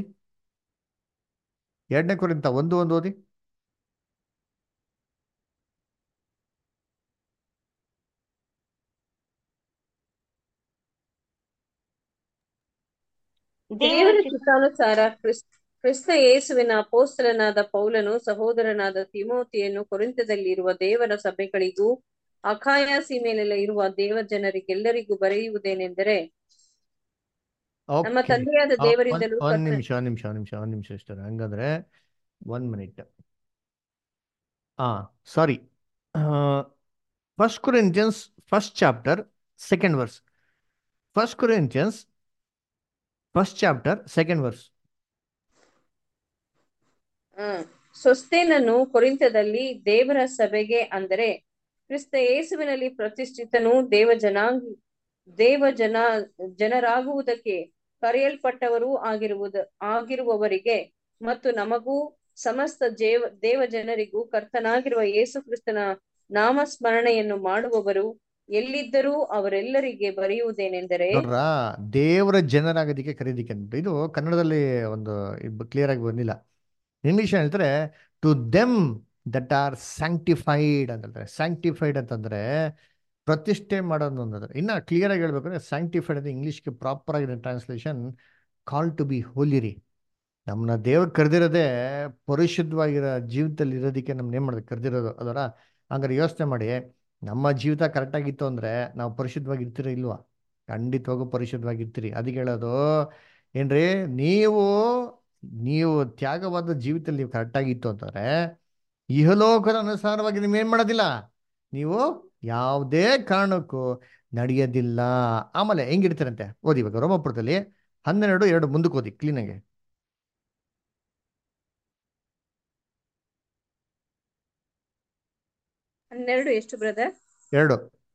ಎರಡನೇ ಕೊರಿಂತ ಒಂದು ಒಂದು ಓದಿ ದೇವರ ದೇವರ ಚಿತ್ತ ಚಿತ್ತಾನುಸಾರ ಕ್ರಿಸ್ ಕ್ರಿಸ್ತ ಯೇಸುವಿನ ಅಪೋಸ್ತಲನಾದ ಪೌಲನು ಸಹೋದರನಾದ ತಿಮೋತಿಯನ್ನು ಕೊರಿಂಥದಲ್ಲಿರುವ ದೇವರ ಸಭೆಗಳಿಗೂ ಅಖಾಯ ಸೀಮೆಯಲ್ಲೆಲ್ಲ ಇರುವ ದೇವ ಜನರಿಗೆಲ್ಲರಿಗೂ ಬರೆಯುವುದೇನೆಂದರೆ ನಮ್ಮ ಓಕೆ ತಂದೆಯಾದ ಒಂದ್ ದೇವರಿಂದಲೂ ಒಂದ್ ಕರ್ತ ನಿಮಿಷ ಒಂದ್ ನಿಮಿಷ ಒಂದ್ ನಿಮಿಷ ಒಂದ್ ನಿಮಿಷ ಇಷ್ಟ ಹಂಗಂದ್ರೆ ಒನ್ ಮಿನಿಟ್ ಹಾ sorry first Corinthians first chapter second verse first Corinthians first chapter second verse hmm ಸೊಸ್ತೇನನ್ನು ಕೊರಿಂಥದಲ್ಲಿ ದೇವರ ಸಭೆಗೆ ಅಂದರೆ ಕ್ರಿಸ್ತ ಯೇಸುವಿನಲ್ಲಿ ಪ್ರತಿಷ್ಠಿತನು ದೇವ ಜನಾಂಗ ದೇವ ಜನ ಜನರಾಗುವುದಕ್ಕೆ ಕರೆಯಲ್ಪಟ್ಟವರೂ ಆಗಿರುವುದು ಆಗಿರುವವರಿಗೆ ಮತ್ತು ನಮಗೂ ಸಮಸ್ತ ಜೇವ ದೇವ ಜನರಿಗೂ ಕರ್ತನಾಗಿರುವ ಯೇಸು ಕ್ರಿಸ್ತನ ನಾಮಸ್ಮರಣೆಯನ್ನು ಮಾಡುವವರು ಎಲ್ಲಿದ್ದರೂ ಅವರೆಲ್ಲರಿಗೆ ಬರೆಯುವುದೇನೆಂದರೆ ನೋಡ್ರ ದೇವರ ಜನರಾಗೋದಕ್ಕೆ ಕರೀದಿಕ್ಕೆ ಅಂತ ಇದು ಕನ್ನಡದಲ್ಲಿ ಒಂದು ಕ್ಲಿಯರ್ ಆಗಿ ಬಂದಿಲ್ಲ ಇಂಗ್ಲಿಷ್ ಹೇಳ್ತಾರೆ to them that are sanctified ಅಂತ ಹೇಳ್ತಾರೆ ಸ್ಯಾಂಕ್ಟಿಫೈಡ್ ಅಂತಂದ್ರೆ ಪ್ರತಿಷ್ಠೆ ಮಾಡೋದು ಅನ್ನೋದು ಇನ್ನ ಕ್ಲಿಯರ್ ಆಗಿ ಹೇಳ್ಬೇಕಂದ್ರೆ ಸ್ಯಾಂಕ್ಟಿಫೈಡ್ ಅಂದ್ರೆ ಇಂಗ್ಲಿಷ್ಗೆ ಪ್ರಾಪರ್ ಆಗಿರೋ translation call to be holy ರೀ ನಮ್ಮನ್ನ ದೇವ್ರು ಕರೆದಿರೋದೇ ಪರಿಶುದ್ಧವಾಗಿರೋ ಜೀವಿತದಲ್ಲಿ ಇರೋದಕ್ಕೆ ನಮ್ನ ಏನ್ ಮಾಡೋದು ಕರೆದಿರೋದು ಅದರ ಹಂಗಾರೆ ಯೋಚನೆ ಮಾಡಿ ನಮ್ಮ ಜೀವಿತ ಕರೆಕ್ಟಾಗಿತ್ತು ಅಂದ್ರೆ ನಾವು ಪರಿಶುದ್ಧವಾಗಿ ಇರ್ತೀರಾ ಇಲ್ವಾ ಖಂಡಿತವಾಗೂ ಪರಿಶುದ್ಧವಾಗಿರ್ತೀರಿ ಅದಕ್ಕೆ ಹೇಳೋದು ಏನ್ರಿ ನೀವು ನೀವು ತ್ಯಾಗವಾದ ಜೀವಿತದಲ್ಲಿ ನೀವು ಕರೆಕ್ಟಾಗಿತ್ತು ಅಂತಂದ್ರೆ ಇಹಲೋಕದ ಅನುಸಾರವಾಗಿ ನೀವು ಏನ್ ಮಾಡೋದಿಲ್ಲ ನೀವು ಯಾವುದೇ ಕಾರಣಕ್ಕೂ ನಡೆಯೋದಿಲ್ಲ ಆಮೇಲೆ ಹೆಂಗಿರ್ತಾರಂತೆ ಓದಿ ಇವಾಗ ರೋಮಪುರದಲ್ಲಿ ಹನ್ನೆರಡು ಎರಡು ಮುಂದಕ್ಕೆ ಓದಿ ಕ್ಲೀನಾಗಿ ಹನ್ನೆರಡು ಎಷ್ಟು ಬ್ರದರ್ ಎರಡು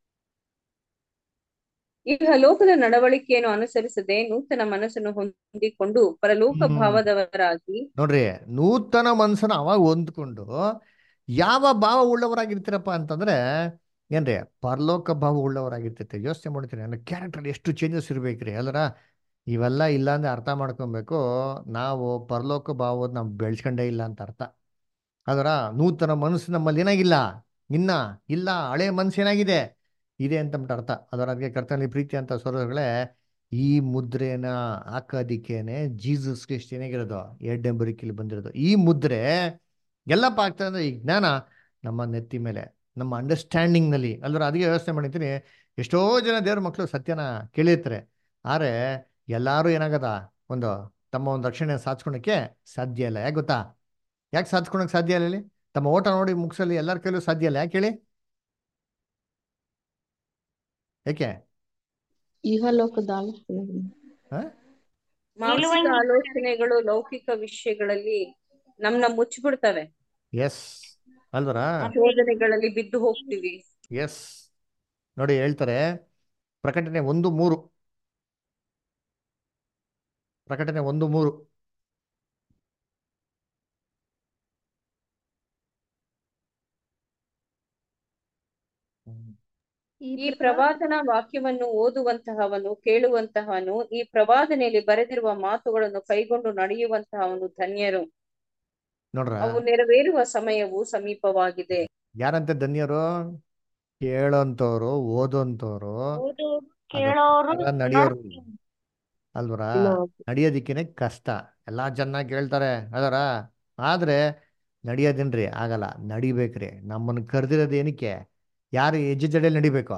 ಈಗ ಲೋಕದ ನಡವಳಿಕೆಯನ್ನು ಅನುಸರಿಸದೆ ನೂತನ ಮನಸ್ಸನ್ನು ಹೊಂದಿಕೊಂಡು ಪರಲೋಕ ಹ್ಮ್. ಭಾವದವರಾಗಿ ನೋಡ್ರಿ ನೂತನ ಮನಸ್ಸನ್ನ ಅವಾಗ ಹೊಂದ್ಕೊಂಡು ಯಾವ ಭಾವ ಉಳ್ಳವರಾಗಿರ್ತೀರಪ್ಪ ಅಂತಂದ್ರೆ ಏನ್ರಿ ಪರಲೋಕ ಭಾವ ಉಳ್ಳವರಾಗಿರ್ತಿರ್ತೀರಿ ಯೋಚನೆ ಮಾಡ್ತೀರಿ ಅಂದ್ರೆ ಕ್ಯಾರೆಕ್ಟರ್ ಎಷ್ಟು ಚೇಂಜಸ್ ಇರ್ಬೇಕ್ರಿ ಅಲ್ಲರ ಇವೆಲ್ಲ ಇಲ್ಲ ಅಂದ್ರೆ ಅರ್ಥ ಮಾಡ್ಕೊಬೇಕು ನಾವು ಪರಲೋಕ ಭಾವದ ನಾವು ಬೆಳೆಸ್ಕೊಂಡೇ ಇಲ್ಲ ಅಂತ ಅರ್ಥ ಅದರ ನೂತನ ಮನಸ್ಸು ನಮ್ಮಲ್ಲಿ ಏನಾಗಿಲ್ಲ ಇನ್ನ ಇಲ್ಲ ಹಳೆ ಮನಸ್ಸು ಏನಾಗಿದೆ ಇದೆ ಅಂತ ಅಂದ್ಬಿಟ್ಟು ಅರ್ಥ ಅದರ ಅದಕ್ಕೆ ಕರ್ತನಲ್ಲಿ ಪ್ರೀತಿ ಅಂತ ಸ್ವರಗಳೇ ಈ ಮುದ್ರೆನ ಹಾಕೋದಿಕ್ಕೇನೆ ಜೀಸಸ್ ಕ್ರಿಸ್ಟ್ ಏನಾಗಿರೋದು ಎರಡೆಂಬರಿಕೆಯಲ್ಲಿ ಬಂದಿರೋದು ಈ ಮುದ್ರೆ ಎಲ್ಲಪ್ಪ ಆಗ್ತದೆ ಅಂದ್ರೆ ಈ ಜ್ಞಾನ ನಮ್ಮ ನೆತ್ತಿ ಮೇಲೆ ನಮ್ಮ ಅಂಡರ್ಸ್ಟ್ಯಾಂಡಿಂಗ್ನಲ್ಲಿ ಅಲ್ದ್ರ ಅದಕ್ಕೆ ವ್ಯವಸ್ಥೆ ಮಾಡಿರ್ತೀನಿ ಎಷ್ಟೋ ಜನ ದೇವ್ರ ಮಕ್ಕಳು ಸತ್ಯನ ಕೇಳಿರ್ತಾರೆ ಆದರೆ ಎಲ್ಲರೂ ಏನಾಗದ ಒಂದು ತಮ್ಮ ಒಂದು ರಕ್ಷಣೆ ಸಾಧಿಸ್ಕೊಳಕ್ಕೆ ಸಾಧ್ಯ ಇಲ್ಲ ಯಾಕೆ ಗೊತ್ತಾ ಯಾಕೆ ಸಾಧಿಸ್ಕೊಳಕ್ ಸಾಧ್ಯ ಇಲ್ಲ ಹೇಳಿ ತಮ್ಮ ಓಟ ನೋಡಿ ಮುಗಿಸಲಿ ಎಲ್ಲರ ಕೈಲೂ ಸಾಧ್ಯ ಇಲ್ಲ ಯಾಕೆ ಹೇಳಿ ಯಾಕೆ ಇಹಲೋಕದ ಆಲೋಚನೆಗಳು ಹಾ ಮಾನಸಿಕ ನಿಲುವಂಗಿ ಆಲೋಚನೆಗಳು ಲೌಕಿಕ ವಿಷಯಗಳಲ್ಲಿ ನಮ್ನ ಮುಚ್ಚಿಬಿಡ್ತವೆ ಎಸ್ ಅಲ್ವರಾ ಶೋಧನೆಗಳಲ್ಲಿ ಬಿದ್ದು ಹೋಗ್ತೀವಿ ಎಸ್ ನೋಡಿ ಹೇಳ್ತಾರೆ ಪ್ರಕಟಣೆ ಒಂದು ಮೂರು ಪ್ರಕಟಣೆ ಒಂದು ಮೂರು ಈ ಪ್ರವಾದನ ವಾಕ್ಯವನ್ನು ಓದುವಂತಹವನು ಕೇಳುವಂತಹವನು ಈ ಪ್ರವಾದನೆಯಲ್ಲಿ ಬರೆದಿರುವ ಮಾತುಗಳನ್ನು ಕೈಗೊಂಡು ನಡೆಯುವಂತಹವನು ಧನ್ಯರು ನೋಡ್ರ ಅವು ನೆರವೇರುವ ಸಮಯವು ಸಮೀಪವಾಗಿದೆ ಯಾರಂತೆ ಧನ್ಯರು ಕೇಳೋಂಥವ್ರು ಓದೋಂಥವ್ರು ಓದು ಕೇಳೋರು ಅದರ ನಡೆಯೋರು ಅಲ್ವರಾ ನಡೆಯೋದಿಕ್ಕೇನೆ ಕಷ್ಟ ಎಲ್ಲಾ ಚೆನ್ನಾಗಿ ಕೇಳ್ತಾರೆ ಅದರ ಆದ್ರೆ ನಡೆಯೋದೇನ್ರಿ ಆಗಲ್ಲ ನಡಿಬೇಕ್ರಿ ನಮ್ಮನ್ನು ಕರೆದಿರೋದು ಏನಕ್ಕೆ ಯಾರು ಹೆಜ್ಜೆ ಜಡೆಯಲ್ಲಿ ನಡಿಬೇಕು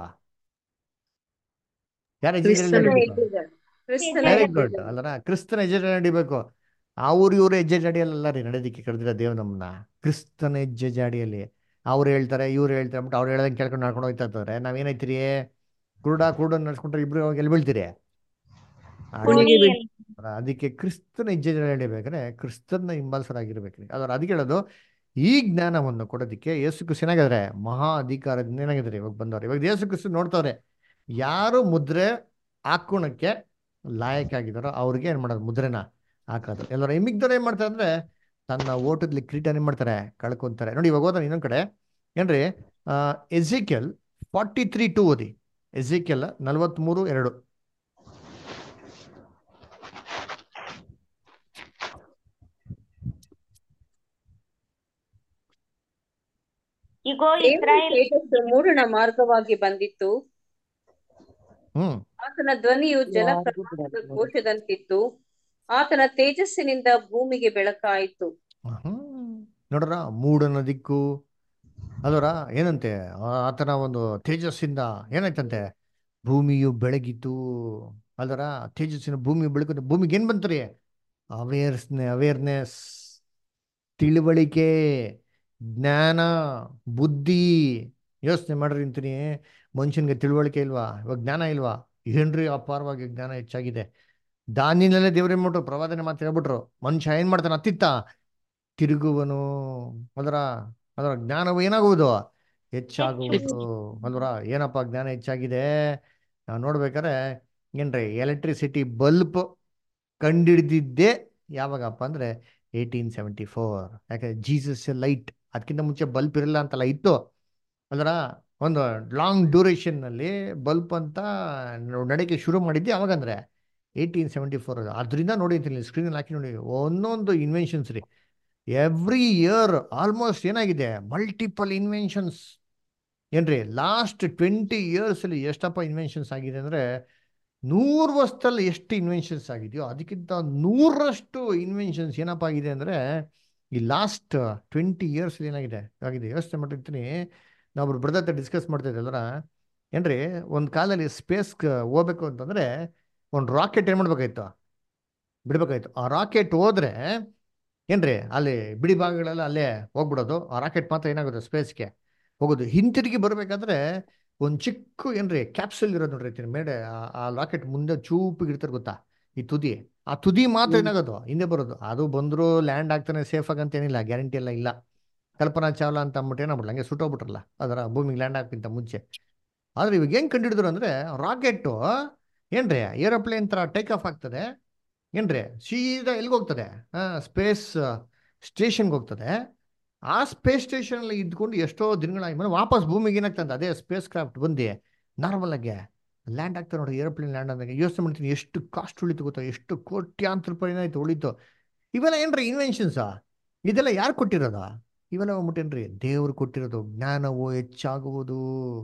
ಯಾರು ಹೆಜ್ಜೆ ಜಡೆಯಲ್ಲಿ ಕ್ರಿಸ್ತನ ನಡಿಬೇಕು ಕ್ರಿಸ್ತನ ವೆರಿ ಗುಡ್ ಹೆಜ್ಜೆಗಳು. ಅಲ್ಲರ ಕ್ರಿಸ್ತನ ಹೆಜ್ಜೆ ಜಡೆ ನಡಿಬೇಕು ಅವ್ರು ಇವ್ರು ಹೆಜ್ಜೆ ಜಾಡಿಯಲ್ಲ ರೀ ನಡೆಯೋದಿಕ್ಕೆ ಕರೆದಿರೋ ದೇವ್ ನಮ್ಮನ್ನ ಕ್ರಿಸ್ತನ ಹೆಜ್ಜೆ ಜಾಡಿಯಲ್ಲಿ ಅವ್ರು ಹೇಳ್ತಾರೆ ಇವ್ರು ಹೇಳ್ತಾರೆ ಅಂದ್ಬಿಟ್ಟು ಅವ್ರು ಹೇಳ್ದಂಗೆ ಕೇಳ್ಕೊಂಡು ನಡ್ಕೊಂಡು ಹೋಗ್ತಾ ಇರ್ತಾರೆ ನಾವೇನೈತಿರಿ ಕುರುಡ ಕುರುಡ ನಡ್ಸ್ಕೊಂಡ್ರೆ ಇಬ್ರು ಹೋಗಿ ಎಲ್ಲಿ ಬೀಳ್ತೀರಿ ಕುಣಿಯಲ್ಲಿ ಅಲ್ಲ, ಅದಕ್ಕೆ ಕ್ರಿಸ್ತನ ಹೆಜ್ಜೆ ನಡಿಬೇಕಾದ್ರೆ ಕ್ರಿಸ್ತನ ಹಿಂಬಾಲಿಸರಾಗಿರ್ಬೇಕ್ರಿ ಅದರ ಅದಕ್ಕೆ ಹೇಳೋದು ಈ ಜ್ಞಾನವನ್ನು ಕೊಡೋದಕ್ಕೆ ಯೇಸು ಕ್ರಿಸ್ತ ಏನಾಗಿದ್ರೆ ಮಹಾ ಅಧಿಕಾರದಿಂದ ಏನಾಗಿದ್ದಾರೆ ಇವಾಗ ಬಂದವ್ರು ಇವಾಗ ಯೇಸು ಕ್ರಿಸ್ತ ನೋಡ್ತವ್ರೆ ಯಾರು ಮುದ್ರೆ ಹಾಕೋಣಕ್ಕೆ ಲಾಯಕ್ ಆಗಿದಾರೋ ಅವ್ರಿಗೆ ಏನ್ ಮಾಡೋದು ಮುದ್ರೆನ ಹಾಕೋದು ಎಲ್ಲರೂ ಇಮಿಗ್ದವ್ರು ಏನ್ ಮಾಡ್ತಾರೆ ಅಂದ್ರೆ ತನ್ನ ಓಟದಲ್ಲಿ ಕಿರೀಟನ ಏನ್ ಮಾಡ್ತಾರೆ ಕಳ್ಕೊಂತಾರೆ ನೋಡಿ ಇವಾಗ ಹೋದ ಇನ್ನೊಂದ್ ಕಡೆ ಏನ್ರಿ ಎಜಿಕೆಲ್ ಫಾರ್ಟಿ ತ್ರೀ ಟು ಓದಿ ಎಜಿಕೆಲ್ ನಲವತ್ಮೂರು ಎರಡು ಇಗೋ ದೇವರ ಇಸ್ರಾಯೇಲ್ ತೇಜಸ್ಸು ಮೂಡಣ ಮಾರ್ಗವಾಗಿ ಬಂದಿತ್ತು ಹ್ಮ್ ಆತನ ಧ್ವನಿಯು ಜಲಪ್ರವಾಹದ ಘೋಷದಂತಿತ್ತು ಆತನ ತೇಜಸ್ಸಿನಿಂದ ಭೂಮಿಗೆ ಬೆಳಕಾಯಿತು ಹ್ಮ್ ನೋಡ್ರ ಮೂಡನ ದಿಕ್ಕು ಅಲ್ವರ ಏನಂತೆ ಆ- ಆತನ ಒಂದು ತೇಜಸ್ಸಿಂದ ಏನಾಯ್ತಂತೆ ಭೂಮಿಯು ಬೆಳಗಿತು ಅಲ್ವರ ತೇಜಸ್ಸಿನ ಭೂಮಿ ಬೆಳಕು ಭೂಮಿಗೆ ಏನ್ ಬಂತ್ರಿ ಅವೇರ್ಸ್ನೆ ಅವೇರ್ನೆಸ್ ತಿಳುವಳಿಕೆ ಜ್ಞಾನ ಬುದ್ಧಿ ಯೋಚನೆ ಮಾಡ್ರಿ ಅಂತೀನಿ ಮನುಷ್ಯನಿಗೆ ತಿಳುವಳಿಕೆ ಇಲ್ವಾ ಇವಾಗ ಜ್ಞಾನ ಇಲ್ವಾ ಏನ್ರಿ ಅಪಾರವಾಗಿ ಜ್ಞಾನ ಹೆಚ್ಚಾಗಿದೆ ದಾನಿನಲ್ಲೇ ದೇವ್ರೇನ್ ಮಾಡ್ರು ಪ್ರವಾದನೆ ಮಾತು ಹೇಳ್ಬಿಟ್ರು ಮನುಷ್ಯ ಏನ್ ಮಾಡ್ತಾನೆ ಅತ್ತಿತ್ತ ತಿರುಗುವನು ಅದರ ಅದರ ಜ್ಞಾನವು ಏನಾಗುವುದು ಹೆಚ್ಚಾಗುವುದು ಅಲ್ವರ ಏನಪ್ಪ ಜ್ಞಾನ ಹೆಚ್ಚಾಗಿದೆ ನಾವು ನೋಡ್ಬೇಕಾದ್ರೆ ಏನ್ರಿ ಎಲೆಕ್ಟ್ರಿಸಿಟಿ ಬಲ್ಬ್ ಕಂಡಿಡ್ದಿದ್ದೇ ಯಾವಾಗಪ್ಪ ಅಂದ್ರೆ ಏಯ್ಟೀನ್ ಸೆವೆಂಟಿ ಫೋರ್ ಯಾಕಂದ್ರೆ ಜೀಸಸ್ ಲೈಟ್ ಅದಕ್ಕಿಂತ ಮುಂಚೆ ಬಲ್ಬ್ ಇರಲ್ಲ ಅಂತಲ್ಲ ಇತ್ತು ಅದರ ಒಂದು ಲಾಂಗ್ ಡ್ಯೂರೇಷನ್ ನಲ್ಲಿ ಬಲ್ಬ್ ಅಂತ ನಡೆಯಕ್ಕೆ ಶುರು ಮಾಡಿದ್ದೆ ಯಾವಾಗಂದ್ರೆ ಏಯ್ಟೀನ್ ಸೆವೆಂಟಿ ಫೋರ್ ಅದರಿಂದ ನೋಡಿರ್ತೀನಿ ಸ್ಕ್ರೀನಲ್ಲಿ ಹಾಕಿ ನೋಡಿ ಒಂದೊಂದು ಇನ್ವೆನ್ಷನ್ಸ್ ರೀ ಎವ್ರಿ ಇಯರ್ ಆಲ್ಮೋಸ್ಟ್ ಏನಾಗಿದೆ ಮಲ್ಟಿಪಲ್ ಇನ್ವೆನ್ಷನ್ಸ್ ಏನ್ರಿ ಲಾಸ್ಟ್ ಟ್ವೆಂಟಿ ಇಯರ್ಸ್ ಅಲ್ಲಿ ಎಷ್ಟಪ್ಪ ಇನ್ವೆನ್ಷನ್ಸ್ ಆಗಿದೆ ಅಂದ್ರೆ ನೂರು ವರ್ಷದಲ್ಲಿ ಎಷ್ಟು ಇನ್ವೆನ್ಷನ್ಸ್ ಆಗಿದೆಯೋ ಅದಕ್ಕಿಂತ ನೂರಷ್ಟು ಇನ್ವೆನ್ಷನ್ಸ್ ಏನಪ್ಪ ಆಗಿದೆ ಅಂದ್ರೆ ಈ ಲಾಸ್ಟ್ ಟ್ವೆಂಟಿ ಇಯರ್ಸ್ ಏನಾಗಿದೆ ಆಗಿದೆ ಯೋಚನೆ ಮಾಡಿರ್ತೀನಿ ನಾವು ಬ್ರದರ್ ಹತ್ರ ಡಿಸ್ಕಸ್ ಮಾಡ್ತಾ ಇದ್ದಲ್ಲ ಏನ್ರಿ ಒಂದು ಕಾಲದಲ್ಲಿ ಸ್ಪೇಸ್ ಹೋಗ್ಬೇಕು ಅಂತಂದ್ರೆ ಒಂದು ರಾಕೆಟ್ ಏನು ಮಾಡ್ಬೇಕಾಯ್ತು ಬಿಡ್ಬೇಕಾಯ್ತು ಆ ರಾಕೆಟ್ ಹೋದ್ರೆ ಏನ್ರಿ ಅಲ್ಲಿ ಬಿಡಿ ಭಾಗಗಳೆಲ್ಲ ಅಲ್ಲೇ ಹೋಗ್ಬಿಡೋದು ಆ ರಾಕೆಟ್ ಮಾತ್ರ ಏನಾಗುತ್ತೆ ಸ್ಪೇಸ್ಗೆ ಹೋಗೋದು ಹಿಂತಿರುಗಿ ಬರ್ಬೇಕಾದ್ರೆ ಒಂದು ಚಿಕ್ಕ ಏನ್ರಿ ಕ್ಯಾಪ್ಸುಲ್ ಇರೋದು ನೋಡ್ರಿ ಐತಿ ಮೇಲೆ ಆ- ಆ ರಾಕೆಟ್ ಮುಂದೆ ಚೂಪಿಗೆ ಇರ್ತಾರೆ ಗೊತ್ತಾ ಈ ತುದಿ ಆ ತುದಿ ಮಾತ್ರ ಏನಾಗೋದು ಹಿಂದೆ ಬರೋದು ಅದು ಬಂದ್ರು ಲ್ಯಾಂಡ್ ಆಗ್ತಾನೆ ಸೇಫ್ ಆಗಂತ ಏನಿಲ್ಲ ಗ್ಯಾರಂಟಿ ಎಲ್ಲ ಇಲ್ಲ ಕಲ್ಪನಾ ಚಾವ್ಲಾ ಅಂತ ಅಂದ್ಬಿಟ್ಟು ಏನಾಗ್ಬಿಡಲ್ಲ ಹಂಗೆ ಸುಟ್ಟೋಗ್ಬಿಟ್ರಲ್ಲ ಅದರ ಭೂಮಿಗೆ ಲ್ಯಾಂಡ್ ಹಾಕಿಂತ ಮುಂಚೆ ಆದ್ರೆ ಇವಾಗ ಹೆಂಗ್ ಕಂಡಿಡಿದ್ರು ಅಂದ್ರೆ ರಾಕೆಟ್ ಏನ್ರಿ ಏರೋಪ್ಲೇನ್ ತರ ಟೇಕ್ ಆಫ್ ಆಗ್ತದೆ ಏನ್ರಿ ಸೀದಾ ಎಲ್ಲಿಗೆ ಹೋಗ್ತದೆ ಸ್ಪೇಸ್ ಸ್ಟೇಷನ್ಗೆ ಹೋಗ್ತದೆ ಆ ಸ್ಪೇಸ್ ಸ್ಟೇಷನ್ ಅಲ್ಲಿ ಇದ್ಕೊಂಡು ಎಷ್ಟೋ ದಿನಗಳಾಗಿ ಮೇಲೆ ವಾಪಸ್ ಭೂಮಿಗೆ ಏನಾಗ್ತದೆ ಅದೇ ಸ್ಪೇಸ್ ಕ್ರಾಫ್ಟ್ ಬಂದು ನಾರ್ಮಲ್ ಆಗಿ ಲ್ಯಾಂಡ್ ಆಗ್ತಾರೆ ನೋಡಿ ಏರೋಪ್ಲೇನ್ ಲ್ಯಾಂಡ್ ಆದಾಗ ಯೋಚನೆ ಮಾಡ್ತೀನಿ ಎಷ್ಟು ಕಾಸ್ಟ್ ಉಳಿತು ಗೊತ್ತಾ ಎಷ್ಟು ಕೋಟ್ಯಾಂತರ ರೂಪಾಯಿ ಏನಾಯ್ತು ಉಳಿತು ಇವೆಲ್ಲ ಏನ್ರಿ ಇನ್ವೆನ್ಷನ್ಸಾ ಇದೆಲ್ಲ ಯಾರು ಕೊಟ್ಟಿರೋದ ಇವೆಲ್ಲ ಹೋಗ್ಬಿಟ್ಟೇನ್ರಿ ದೇವ್ರು ಕೊಟ್ಟಿರೋದು ಜ್ಞಾನವು ಹೆಚ್ಚಾಗುವುದು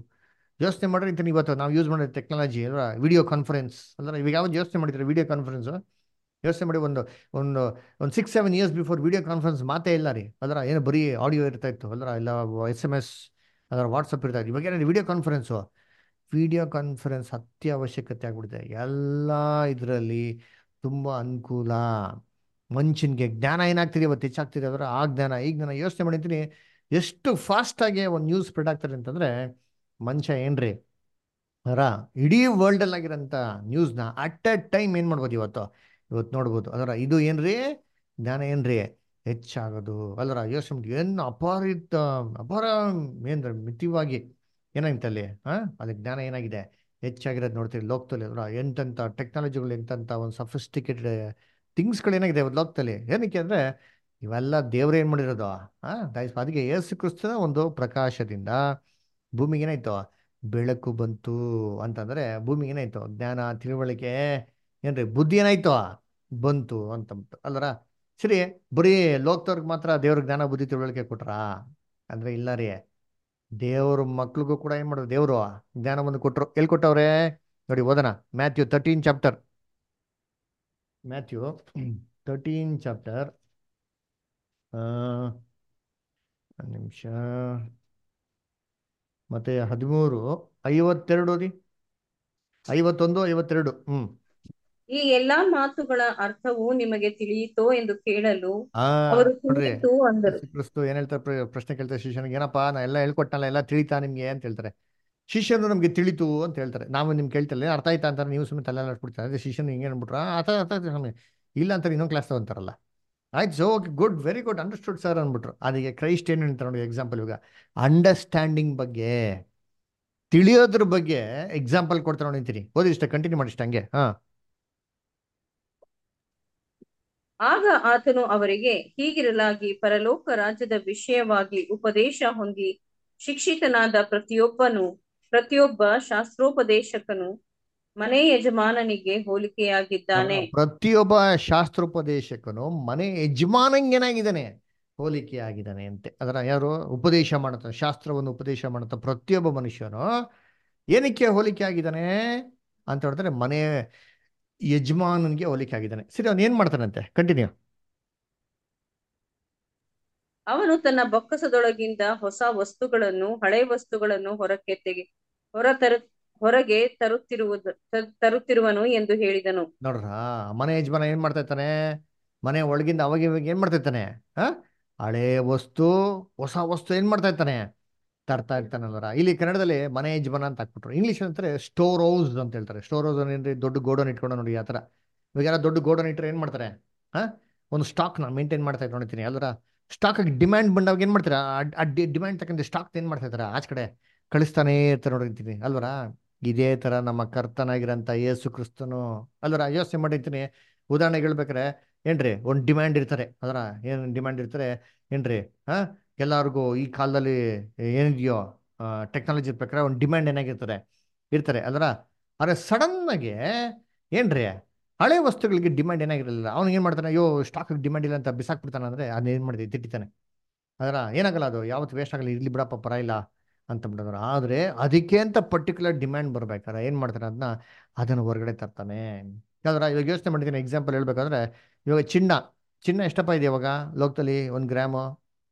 ಯೋಚನೆ ಮಾಡ್ರಿ ಅಂತೀನಿ ಇವತ್ತು ನಾವು ಯೂಸ್ ಮಾಡೋ ಟೆಕ್ನಾಲಜಿ ಅಲ್ವಾ ವಿಡಿಯೋ ಕಾನ್ಫರೆನ್ಸ್ ಅಂದ್ರೆ ಇವಾಗ ಯಾವ್ದು ಯೋಚನೆ ಮಾಡಿದ್ರೆ ವಿಡಿಯೋ ಕಾನ್ಫರೆನ್ಸ್ ಯೋಚನೆ ಮಾಡಿ ಒಂದು ಒಂದು ಒಂದು six seven years before video conference ಮಾತೇ ಇಲ್ಲ ರೀ ಅದರ ಏನು ಬರೀ ಆಡಿಯೋ ಇರ್ತಾ ಇತ್ತು ಅಲ್ರ ಇಲ್ಲ ಎಸ್ ಎಮ್ ಎಸ್ ಅದರ ವಾಟ್ಸಪ್ ಇರ್ತಾ ಇತ್ತು ಇವಾಗ ಏನಿದೆ ವಿಡಿಯೋ ಕಾನ್ಫರೆನ್ಸು ವಿಡಿಯೋ ಕಾನ್ಫರೆನ್ಸ್ ಅತ್ಯವಶ್ಯಕತೆ ಆಗ್ಬಿಟ್ಟಿದೆ ಎಲ್ಲ ಇದರಲ್ಲಿ ತುಂಬ ಅನುಕೂಲ ಮನುಷ್ಯನಿಗೆ ಜ್ಞಾನ ಏನಾಗ್ತಿದೆ ಇವತ್ತು ಹೆಚ್ಚಾಗ್ತಿದೆ ಅಂದ್ರೆ ಆ ಜ್ಞಾನ ಈ ಜ್ಞಾನ ಯೋಚನೆ ಮಾಡಿದ್ದೀನಿ ಎಷ್ಟು ಫಾಸ್ಟಾಗಿ ಒಂದು ನ್ಯೂಸ್ ಸ್ಪ್ರೆಡ್ ಆಗ್ತಾರೆ ಅಂತಂದ್ರೆ ಮನುಷ್ಯ ಏನ್ರಿ ಅದರ ಇಡೀ ವರ್ಲ್ಡಲ್ಲಿ ಆಗಿರೋಂಥ ನ್ಯೂಸ್ನ ಅಟ್ ಎ ಟೈಮ್ ಏನು ಮಾಡ್ಬೋದು ಇವತ್ತು ಇವತ್ತು ನೋಡ್ಬೋದು ಅದರ ಇದು ಏನ್ರಿ ಜ್ಞಾನ ಏನ್ರಿ ಹೆಚ್ಚಾಗೋದು ಅಲ್ಲರ ಯೋಚನೆ ಮಾಡಿ ಏನು ಅಪಾರಿತ ಅಪಾರ ಏನ್ರಿ ಮಿತಿವಾಗಿ ಏನಾಗಿತ್ತು ಅಲ್ಲಿ ಹಾಂ ಅಲ್ಲಿ ಜ್ಞಾನ ಏನಾಗಿದೆ ಹೆಚ್ಚಾಗಿರೋದು ನೋಡ್ತೀವಿ ಲೋಕದಲ್ಲಿ ಅದರ ಎಂತೆಂಥ ಟೆಕ್ನಾಲಜಿಗಳು ಎಂತೆಂಥ ಒಂದು ಸಫಿಸ್ಟಿಕೇಟೆಡ್ ಥಿಂಗ್ಸ್ಗಳು ಏನಾಗಿದೆ ಇವತ್ತು ಲೋಕದಲ್ಲಿ ಏನಕ್ಕೆ ಅಂದರೆ ಇವೆಲ್ಲ ದೇವ್ರು ಏನು ಮಾಡಿರೋದು ಹಾಂ ದಯಸ್ ಅದಕ್ಕೆ ಯೇಸು ಕ್ರಿಸ್ತನ ಒಂದು ಪ್ರಕಾಶದಿಂದ ಭೂಮಿಗೆ ಏನಾಯ್ತು ಬೆಳಕು ಬಂತು ಅಂತಂದ್ರೆ ಭೂಮಿಗೆ ಏನಾಯ್ತು ಜ್ಞಾನ ತಿಳುವಳಿಕೆ ಏನ್ರಿ ಬುದ್ಧಿ ಏನಾಯ್ತು ಬಂತು ಅಂತಂದ್ಬಿಟ್ಟು ಅಲ್ಲರ ಸರಿ ಬರೀ ಲೋಕದವ್ರಿಗೆ ಮಾತ್ರ ದೇವ್ರ ಜ್ಞಾನ ಬುದ್ಧಿ ತಿಳುವಳಿಕೆ ಕೊಟ್ರಾ ಅಂದ್ರೆ ಇಲ್ಲ ರೀ ದೇವ್ರ ಮಕ್ಳಿಗೂ ಕೂಡ ಏನ್ ಮಾಡೋದು ದೇವ್ರು ಜ್ಞಾನವನ್ನು ಕೊಟ್ರು ಎಲ್ಲಿ ಕೊಟ್ಟವ್ರೆ ನೋಡಿ ಓದೋಣ Matthew thirteen chapter Matthew thirteen chapter ಒಂದು ನಿಮಿಷ ಮತ್ತೆ ಹದಿಮೂರು ಐವತ್ತೆರಡು ಓದಿ ಐವತ್ತೊಂದು ಐವತ್ತೆರಡು ಹ್ಮ್ ಈ ಎಲ್ಲಾ ಮಾತುಗಳ ಅರ್ಥವು ನಿಮಗೆ ತಿಳಿಯಿತೋ ಎಂದು ಕೇಳಲು ಆ ಅವರು ನೋಡ್ರಿ ತಿಳಿಯಿತು ಅಂದರು ಯೇಸು ಕ್ರಿಸ್ತು ಏನ್ ಹೇಳ್ತಾರೆ ಪ್ರ- ಪ್ರಶ್ನೆ ಕೇಳ್ತಾರೆ ಶಿಷ್ಯನಿಗೆ ಏನಪ್ಪಾ ನಾ ಎಲ್ಲ ಹೇಳ್ಕೊಟ್ಟನಲ್ಲ ಎಲ್ಲ ತಿಳಿತಾ ನಿಮ್ಗೆ ಅಂತ ಹೇಳ್ತಾರೆ ಶಿಷ್ಯನು ನಮ್ಗೆ ತಿಳಿತು ಅಂತ ಹೇಳ್ತಾರೆ ನಾವು ನಿಮ್ಗೆ ಕೇಳ್ತಿಲ್ಲ ಅರ್ಥ ಆಯ್ತಾ ಅಂತಾರೆ ನೀವು ಸುಮ್ಮನೆ ತಲೆ ಆಡ್ಬಿಡ್ತಾರೆ ಅದೇ ಶಿಷ್ಯನು ಹಿಂಗೆ ಅನ್ಬಿಟ್ರ ಅರ್ಥ ಅರ್ಥ ಆಯ್ತು ಸ್ವಾಮಿ ಇಲ್ಲ ಅಂತಾರೆ ಇನ್ನೊಂದು ಕ್ಲಾಸ್ ತಗೊಂತಾರಲ್ಲ ಆಯ್ತು so okay good very good understood sir ಅಂದ್ಬಿಟ್ರು ಅದಕ್ಕೆ ಕ್ರೈಸ್ಟ್ ಏನು ಹೇಳ್ತಾರೆ ನೋಡಿ ಎಕ್ಸಾಂಪಲ್ ಇವಾಗ ಅಂಡರ್ಸ್ಟ್ಯಾಂಡಿಂಗ್ ಬಗ್ಗೆ ತಿಳಿಯೋದ್ರ ಬಗ್ಗೆ ಎಕ್ಸಾಂಪಲ್ ಕೊಡ್ತಾರೆ ನೋಡಿ ಅಂತೀನಿ ಓದಿ ಇಷ್ಟ ಕಂಟಿನ್ಯೂ ಮಾಡಿ ಇಷ್ಟ ಹಂಗೆ ಹಾ ಆಗ ಆತನು ಅವರಿಗೆ ಹೀಗಿರಲಾಗಿ ಪರಲೋಕ ರಾಜ್ಯದ ವಿಷಯವಾಗಿ ಉಪದೇಶ ಹೊಂದಿ ಶಿಕ್ಷಿತನಾದ ಪ್ರತಿಯೊಬ್ಬನು ಪ್ರತಿಯೊಬ್ಬ ಶಾಸ್ತ್ರೋಪದೇಶಕನು ಮನೆ ಯಜಮಾನನಿಗೆ ಹೋಲಿಕೆಯಾಗಿದ್ದಾನೆ ಪ್ರತಿಯೊಬ್ಬ ಶಾಸ್ತ್ರೋಪದೇಶಕನು ಮನೆ ಯಜಮಾನಂಗೇನಾಗಿದ್ದಾನೆ ಹೋಲಿಕೆ ಆಗಿದ್ದಾನೆ ಅಂತೆ ಅದರ ಯಾರು ಉಪದೇಶ ಮಾಡುತ್ತ ಶಾಸ್ತ್ರವನ್ನು ಉಪದೇಶ ಮಾಡುತ್ತ ಪ್ರತಿಯೊಬ್ಬ ಮನುಷ್ಯನು ಏನಕ್ಕೆ ಹೋಲಿಕೆ ಆಗಿದ್ದಾನೆ ಅಂತ ಹೇಳಿದ್ರೆ ಮನೆ ಯಜಮಾನನಿಗೆ ಹೋಲಿಕೆ ಆಗಿದ್ದಾನೆ ಸರಿ ಅವನು ಏನ್ ಮಾಡ್ತಾನಂತೆ ಕಂಟಿನ್ಯೂ ಅವನು ತನ್ನ ಬೊಕ್ಕಸದೊಳಗಿಂದ ಹೊಸ ವಸ್ತುಗಳನ್ನು ಹಳೆ ವಸ್ತುಗಳನ್ನು ಹೊರಕ್ಕೆ ತೆಗೆ ಹೊರ ತರ ಹೊರಗೆ ತರುತ್ತಿರುವುದು ತ- ತರುತ್ತಿರುವನು ಎಂದು ಹೇಳಿದನು ನೋಡ್ರ ಮನೆ ಯಜಮಾನ ಏನ್ ಮಾಡ್ತಾ ಇರ್ತಾನೆ ಮನೆ ಒಳಗಿಂದ ಅವಾಗ ಇವಾಗ ಏನ್ ಮಾಡ್ತಾ ಇರ್ತಾನೆ ಆ ಹಳೆ ವಸ್ತು ಹೊಸ ವಸ್ತು ಏನ್ ಮಾಡ್ತಾ ಇರ್ತಾನೆ ತರ್ತಾ ಇರ್ತಾನಲ್ವರ ಇಲ್ಲಿ ಕನ್ನಡದಲ್ಲಿ ಮನೆ ಯಜಮಾನ ಅಂತ ಹಾಕ್ಬಿಟ್ರು ಇಂಗ್ಲೀಷ್ ಅಂತಾರೆ ಸ್ಟೋರ್ ಹೌಸ್ ಅಂತ ಹೇಳ್ತಾರೆ ಸ್ಟೋರ್ ಹೌಸ್ ಏನ್ರಿ ದೊಡ್ಡ ಗೋಡನ್ ಇಟ್ಕೊಂಡು ನೋಡಿ ಆ ಥರ ಇವಾಗ ಯಾರೋ ದೊಡ್ಡ ಗೋಡನ್ ಇಟ್ಟರೆ ಏನು ಮಾಡ್ತಾರೆ ಹಾ ಒಂದು ಸ್ಟಾಕ್ನ ಮೇಂಟೈನ್ ಮಾಡ್ತಾ ಇಟ್ಟು ನೋಡ್ತೀನಿ ಅಲ್ವರ ಸ್ಟಾಕ್ ಡಿಮ್ಯಾಂಡ್ ಬಂದಾಗ ಏನು ಮಾಡ್ತೀರಾ ಆ ಡಿಮ್ಯಾಂಡ್ ತಕ್ಕಂತೆ ಸ್ಟಾಕ್ ಏನು ಮಾಡ್ತಾ ಇರ್ತಾರೆ ಆಚೆ ಕಡೆ ಕಳಿಸ್ತಾನೇ ಇರ್ತಾರೆ ನೋಡಿರ್ತೀನಿ ಅಲ್ವರ ಇದೇ ಥರ ನಮ್ಮ ಕರ್ತನಾಗಿರೋಂಥ ಯೇಸು ಕ್ರಿಸ್ತನು ಅಲ್ವರ ಯೋಚನೆ ಮಾಡಿರ್ತೀನಿ ಉದಾಹರಣೆ ಹೇಳ್ಬೇಕಾರೆ ಏನ್ರಿ ಒಂದು ಡಿಮ್ಯಾಂಡ್ ಇರ್ತಾರೆ ಅದರ ಏನು ಡಿಮ್ಯಾಂಡ್ ಇರ್ತಾರೆ ಏನ್ರಿ ಹಾ ಎಲ್ಲರಿಗೂ ಈ ಕಾಲದಲ್ಲಿ ಏನಿದೆಯೋ ಟೆಕ್ನಾಲಜಿ ಪ್ರಕಾರ ಒಂದು ಡಿಮ್ಯಾಂಡ್ ಏನಾಗಿರ್ತದೆ ಇರ್ತಾರೆ ಅದರ ಆದರೆ ಸಡನ್ನಾಗಿ ಏನ್ರಿ ಹಳೆ ವಸ್ತುಗಳಿಗೆ ಡಿಮ್ಯಾಂಡ್ ಏನಾಗಿರಲಿಲ್ಲ ಅವ್ನು ಏನು ಮಾಡ್ತಾನೆ ಅಯ್ಯೋ ಸ್ಟಾಕ್ ಡಿಮ್ಯಾಂಡ್ ಇಲ್ಲ ಅಂತ ಬಿಸಾಕ್ಬಿಡ್ತಾನೆ ಅಂದರೆ ಅದನ್ನ ಏನು ಮಾಡಿದೆ ತಿಟ್ಟಿತಾನೆ ಅದರ ಏನಾಗಲ್ಲ ಅದು ಯಾವತ್ತು ವೇಸ್ಟ್ ಆಗಲ್ಲ ಇರ್ಲಿ ಬಿಡಪ್ಪ ಪರ ಇಲ್ಲ ಅಂತ ಬಿಡೋರು ಆದರೆ ಅದಕ್ಕೆ ಅಂತ ಪರ್ಟಿಕ್ಯುಲರ್ ಡಿಮ್ಯಾಂಡ್ ಬರ್ಬೇಕಾರೆ ಏನು ಮಾಡ್ತಾನೆ ಅದನ್ನ ಅದನ್ನು ಹೊರಗಡೆ ತರ್ತಾನೆ ಯಾವ್ದಾರ ಇವಾಗ ಯೋಚನೆ ಮಾಡಿದ್ದೀನಿ ಎಕ್ಸಾಂಪಲ್ ಹೇಳ್ಬೇಕಂದ್ರೆ ಇವಾಗ ಚಿನ್ನ ಚಿನ್ನ ಎಷ್ಟಪ್ಪ ಇದೆ ಇವಾಗ ಲೋಕದಲ್ಲಿ ಒಂದು ಗ್ರಾಮು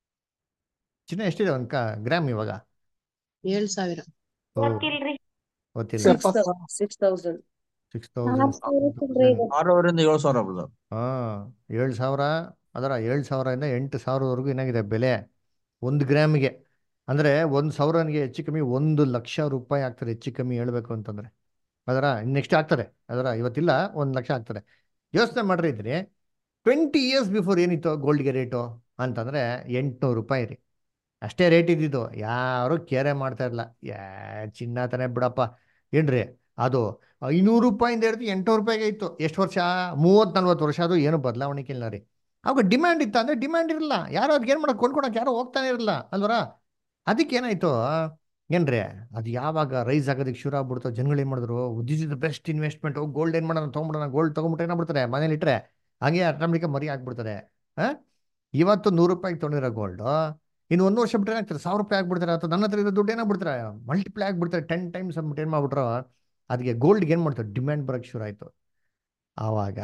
ಚಿನ್ನ ಎಷ್ಟಿದೆ ಒಂದು ಕ ಗ್ರಾಮ್ ಇವಾಗ ಏಳ್ ಸಾವಿರ ಓ ಗೊತ್ತಿಲ್ರಿ ಗೊತ್ತಿಲ್ಲ ಸಿಕ್ಸ್ ತೌಸಂಡ್ ಸಿಕ್ಸ್ ಆರ್ ತೌಸಂಡ್ ಸಾವಿರ ಚಿಲ್ರೆ ಇದೆ ಆರೂವರೆಯಿಂದ ಏಳು ಸಾವಿರ ಆಗ್ಬೋದು ಹಾಂ ಏಳು ಸಾವಿರ ಅದರ ಏಳು ಸಾವಿರದಿಂದ ಎಂಟು ಸಾವಿರವರೆಗೂ ಏನಾಗಿದೆ ಬೆಲೆ ಒಂದು ಗ್ರಾಮಿಗೆ ಅಂದರೆ ಒಂದು ಸಾವಿರನಿಗೆ ಹೆಚ್ಚು ಕಮ್ಮಿ ಒಂದು ಲಕ್ಷ ರೂಪಾಯಿ ಆಗ್ತದೆ ಹೆಚ್ಚು ಕಮ್ಮಿ ಹೇಳ್ಬೇಕು ಅಂತಂದರೆ ಅದರ ನೆಕ್ಸ್ಟ್ ಆಗ್ತದೆ ಅದರ ಇವತ್ತಿಲ್ಲ ಒಂದು ಲಕ್ಷ ಆಗ್ತದೆ ಯೋಚನೆ ಮಾಡ್ರಿ ಇದ್ರಿ ಟ್ವೆಂಟಿ ಇಯರ್ಸ್ ಬಿಫೋರ್ ಏನಿತ್ತು ಗೋಲ್ಡ್ಗೆ ರೇಟು ಅಂತಂದರೆ ಎಂಟುನೂರು ರೂಪಾಯಿ ರೀ ಅಷ್ಟೇ ರೇಟ್ ಇದ್ದಿದ್ದು ಯಾರು ಕೇರೆ ಮಾಡ್ತಾ ಇರಲಿಲ್ಲ ಯಾ ಚಿನ್ನ ತಾನೇ ಬಿಡಪ್ಪ ಏನ್ರಿ ಅದು ಐನೂರು ರೂಪಾಯಿಂದ ಹಿಡಿದು ಎಂಟುನೂರು ರೂಪಾಯಿಗೆ ಇತ್ತು ಎಷ್ಟು ವರ್ಷ ಮೂವತ್ತು ನಲ್ವತ್ತು ವರ್ಷ ಅದು ಏನು ಬದಲಾವಣೆ ಇಲ್ಲ ರೀ ಅವಾಗ ಡಿಮ್ಯಾಂಡ್ ಇತ್ತು ಅಂದರೆ ಡಿಮ್ಯಾಂಡ್ ಇರಲ್ಲ ಯಾರು ಅದಕ್ಕೆ ಏನು ಮಾಡೋಕೆ ಕೊಂಡ್ಕೊಳಕ್ಕೆ ಯಾರು ಹೋಗ್ತಾನೆ ಇರಲ್ಲ ಅಲ್ವರ ಅದಕ್ಕೆ ಏನಾಯ್ತು ಏನ್ರಿ ಅದು ಯಾವಾಗ ರೈಸ್ ಆಗೋದಕ್ಕೆ ಶುರು ಆಗ್ಬಿಡ್ತು ಜನಗಳು ಏನು ಮಾಡಿದ್ರು this is the best investment gold ಏನು ಮಾಡೋಣ ತೊಗೊಂಬಿಡೋಣ ಗೋಲ್ಡ್ ತೊಗೊಂಬಿಟ್ರೆ ಏನಾಗ್ಬಿಡ್ತಾರೆ ಮನೇಲಿ ಇಟ್ಟರೆ ಹಾಗೆ ಆಟೋಮೆಟಿಕ್ ಮರಿ ಆಗ್ಬಿಡ್ತಾರೆ ಹಾಂ ಇವತ್ತು ನೂರು ರೂಪಾಯಿಗೆ ತೊಗೊಂಡಿರೋ ಗೋಲ್ಡು ಇನ್ನು ಒಂದು ವರ್ಷ ಬಿಟ್ಟರೆ ಏನಾಗ್ತಾರೆ ಸಾವಿರ ರೂಪಾಯಿ ಆಗ್ಬಿಡ್ತಾರೆ ಅಥವಾ ನನ್ನ ಹತ್ರ ಇರೋ ದುಡ್ಡು ಏನಾಗ್ಬಿಡ್ತಾರೆ ಮಲ್ಟಿಪ್ಲೈ ಆಗ್ಬಿಡ್ತಾರೆ ಟೆನ್ ಟೈಮ್ಸ್ ಅಂದ್ಬಿಟ್ಟು ಏನು ಮಾಡ್ಬಿಟ್ರು ಅದಕ್ಕೆ ಗೋಲ್ಡ್ಗೆ ಏನು ಮಾಡ್ತಾರೆ ಡಿಮ್ಯಾಂಡ್ ಬರೋಕ್ಕೆ ಶುರು ಆಯಿತು ಆವಾಗ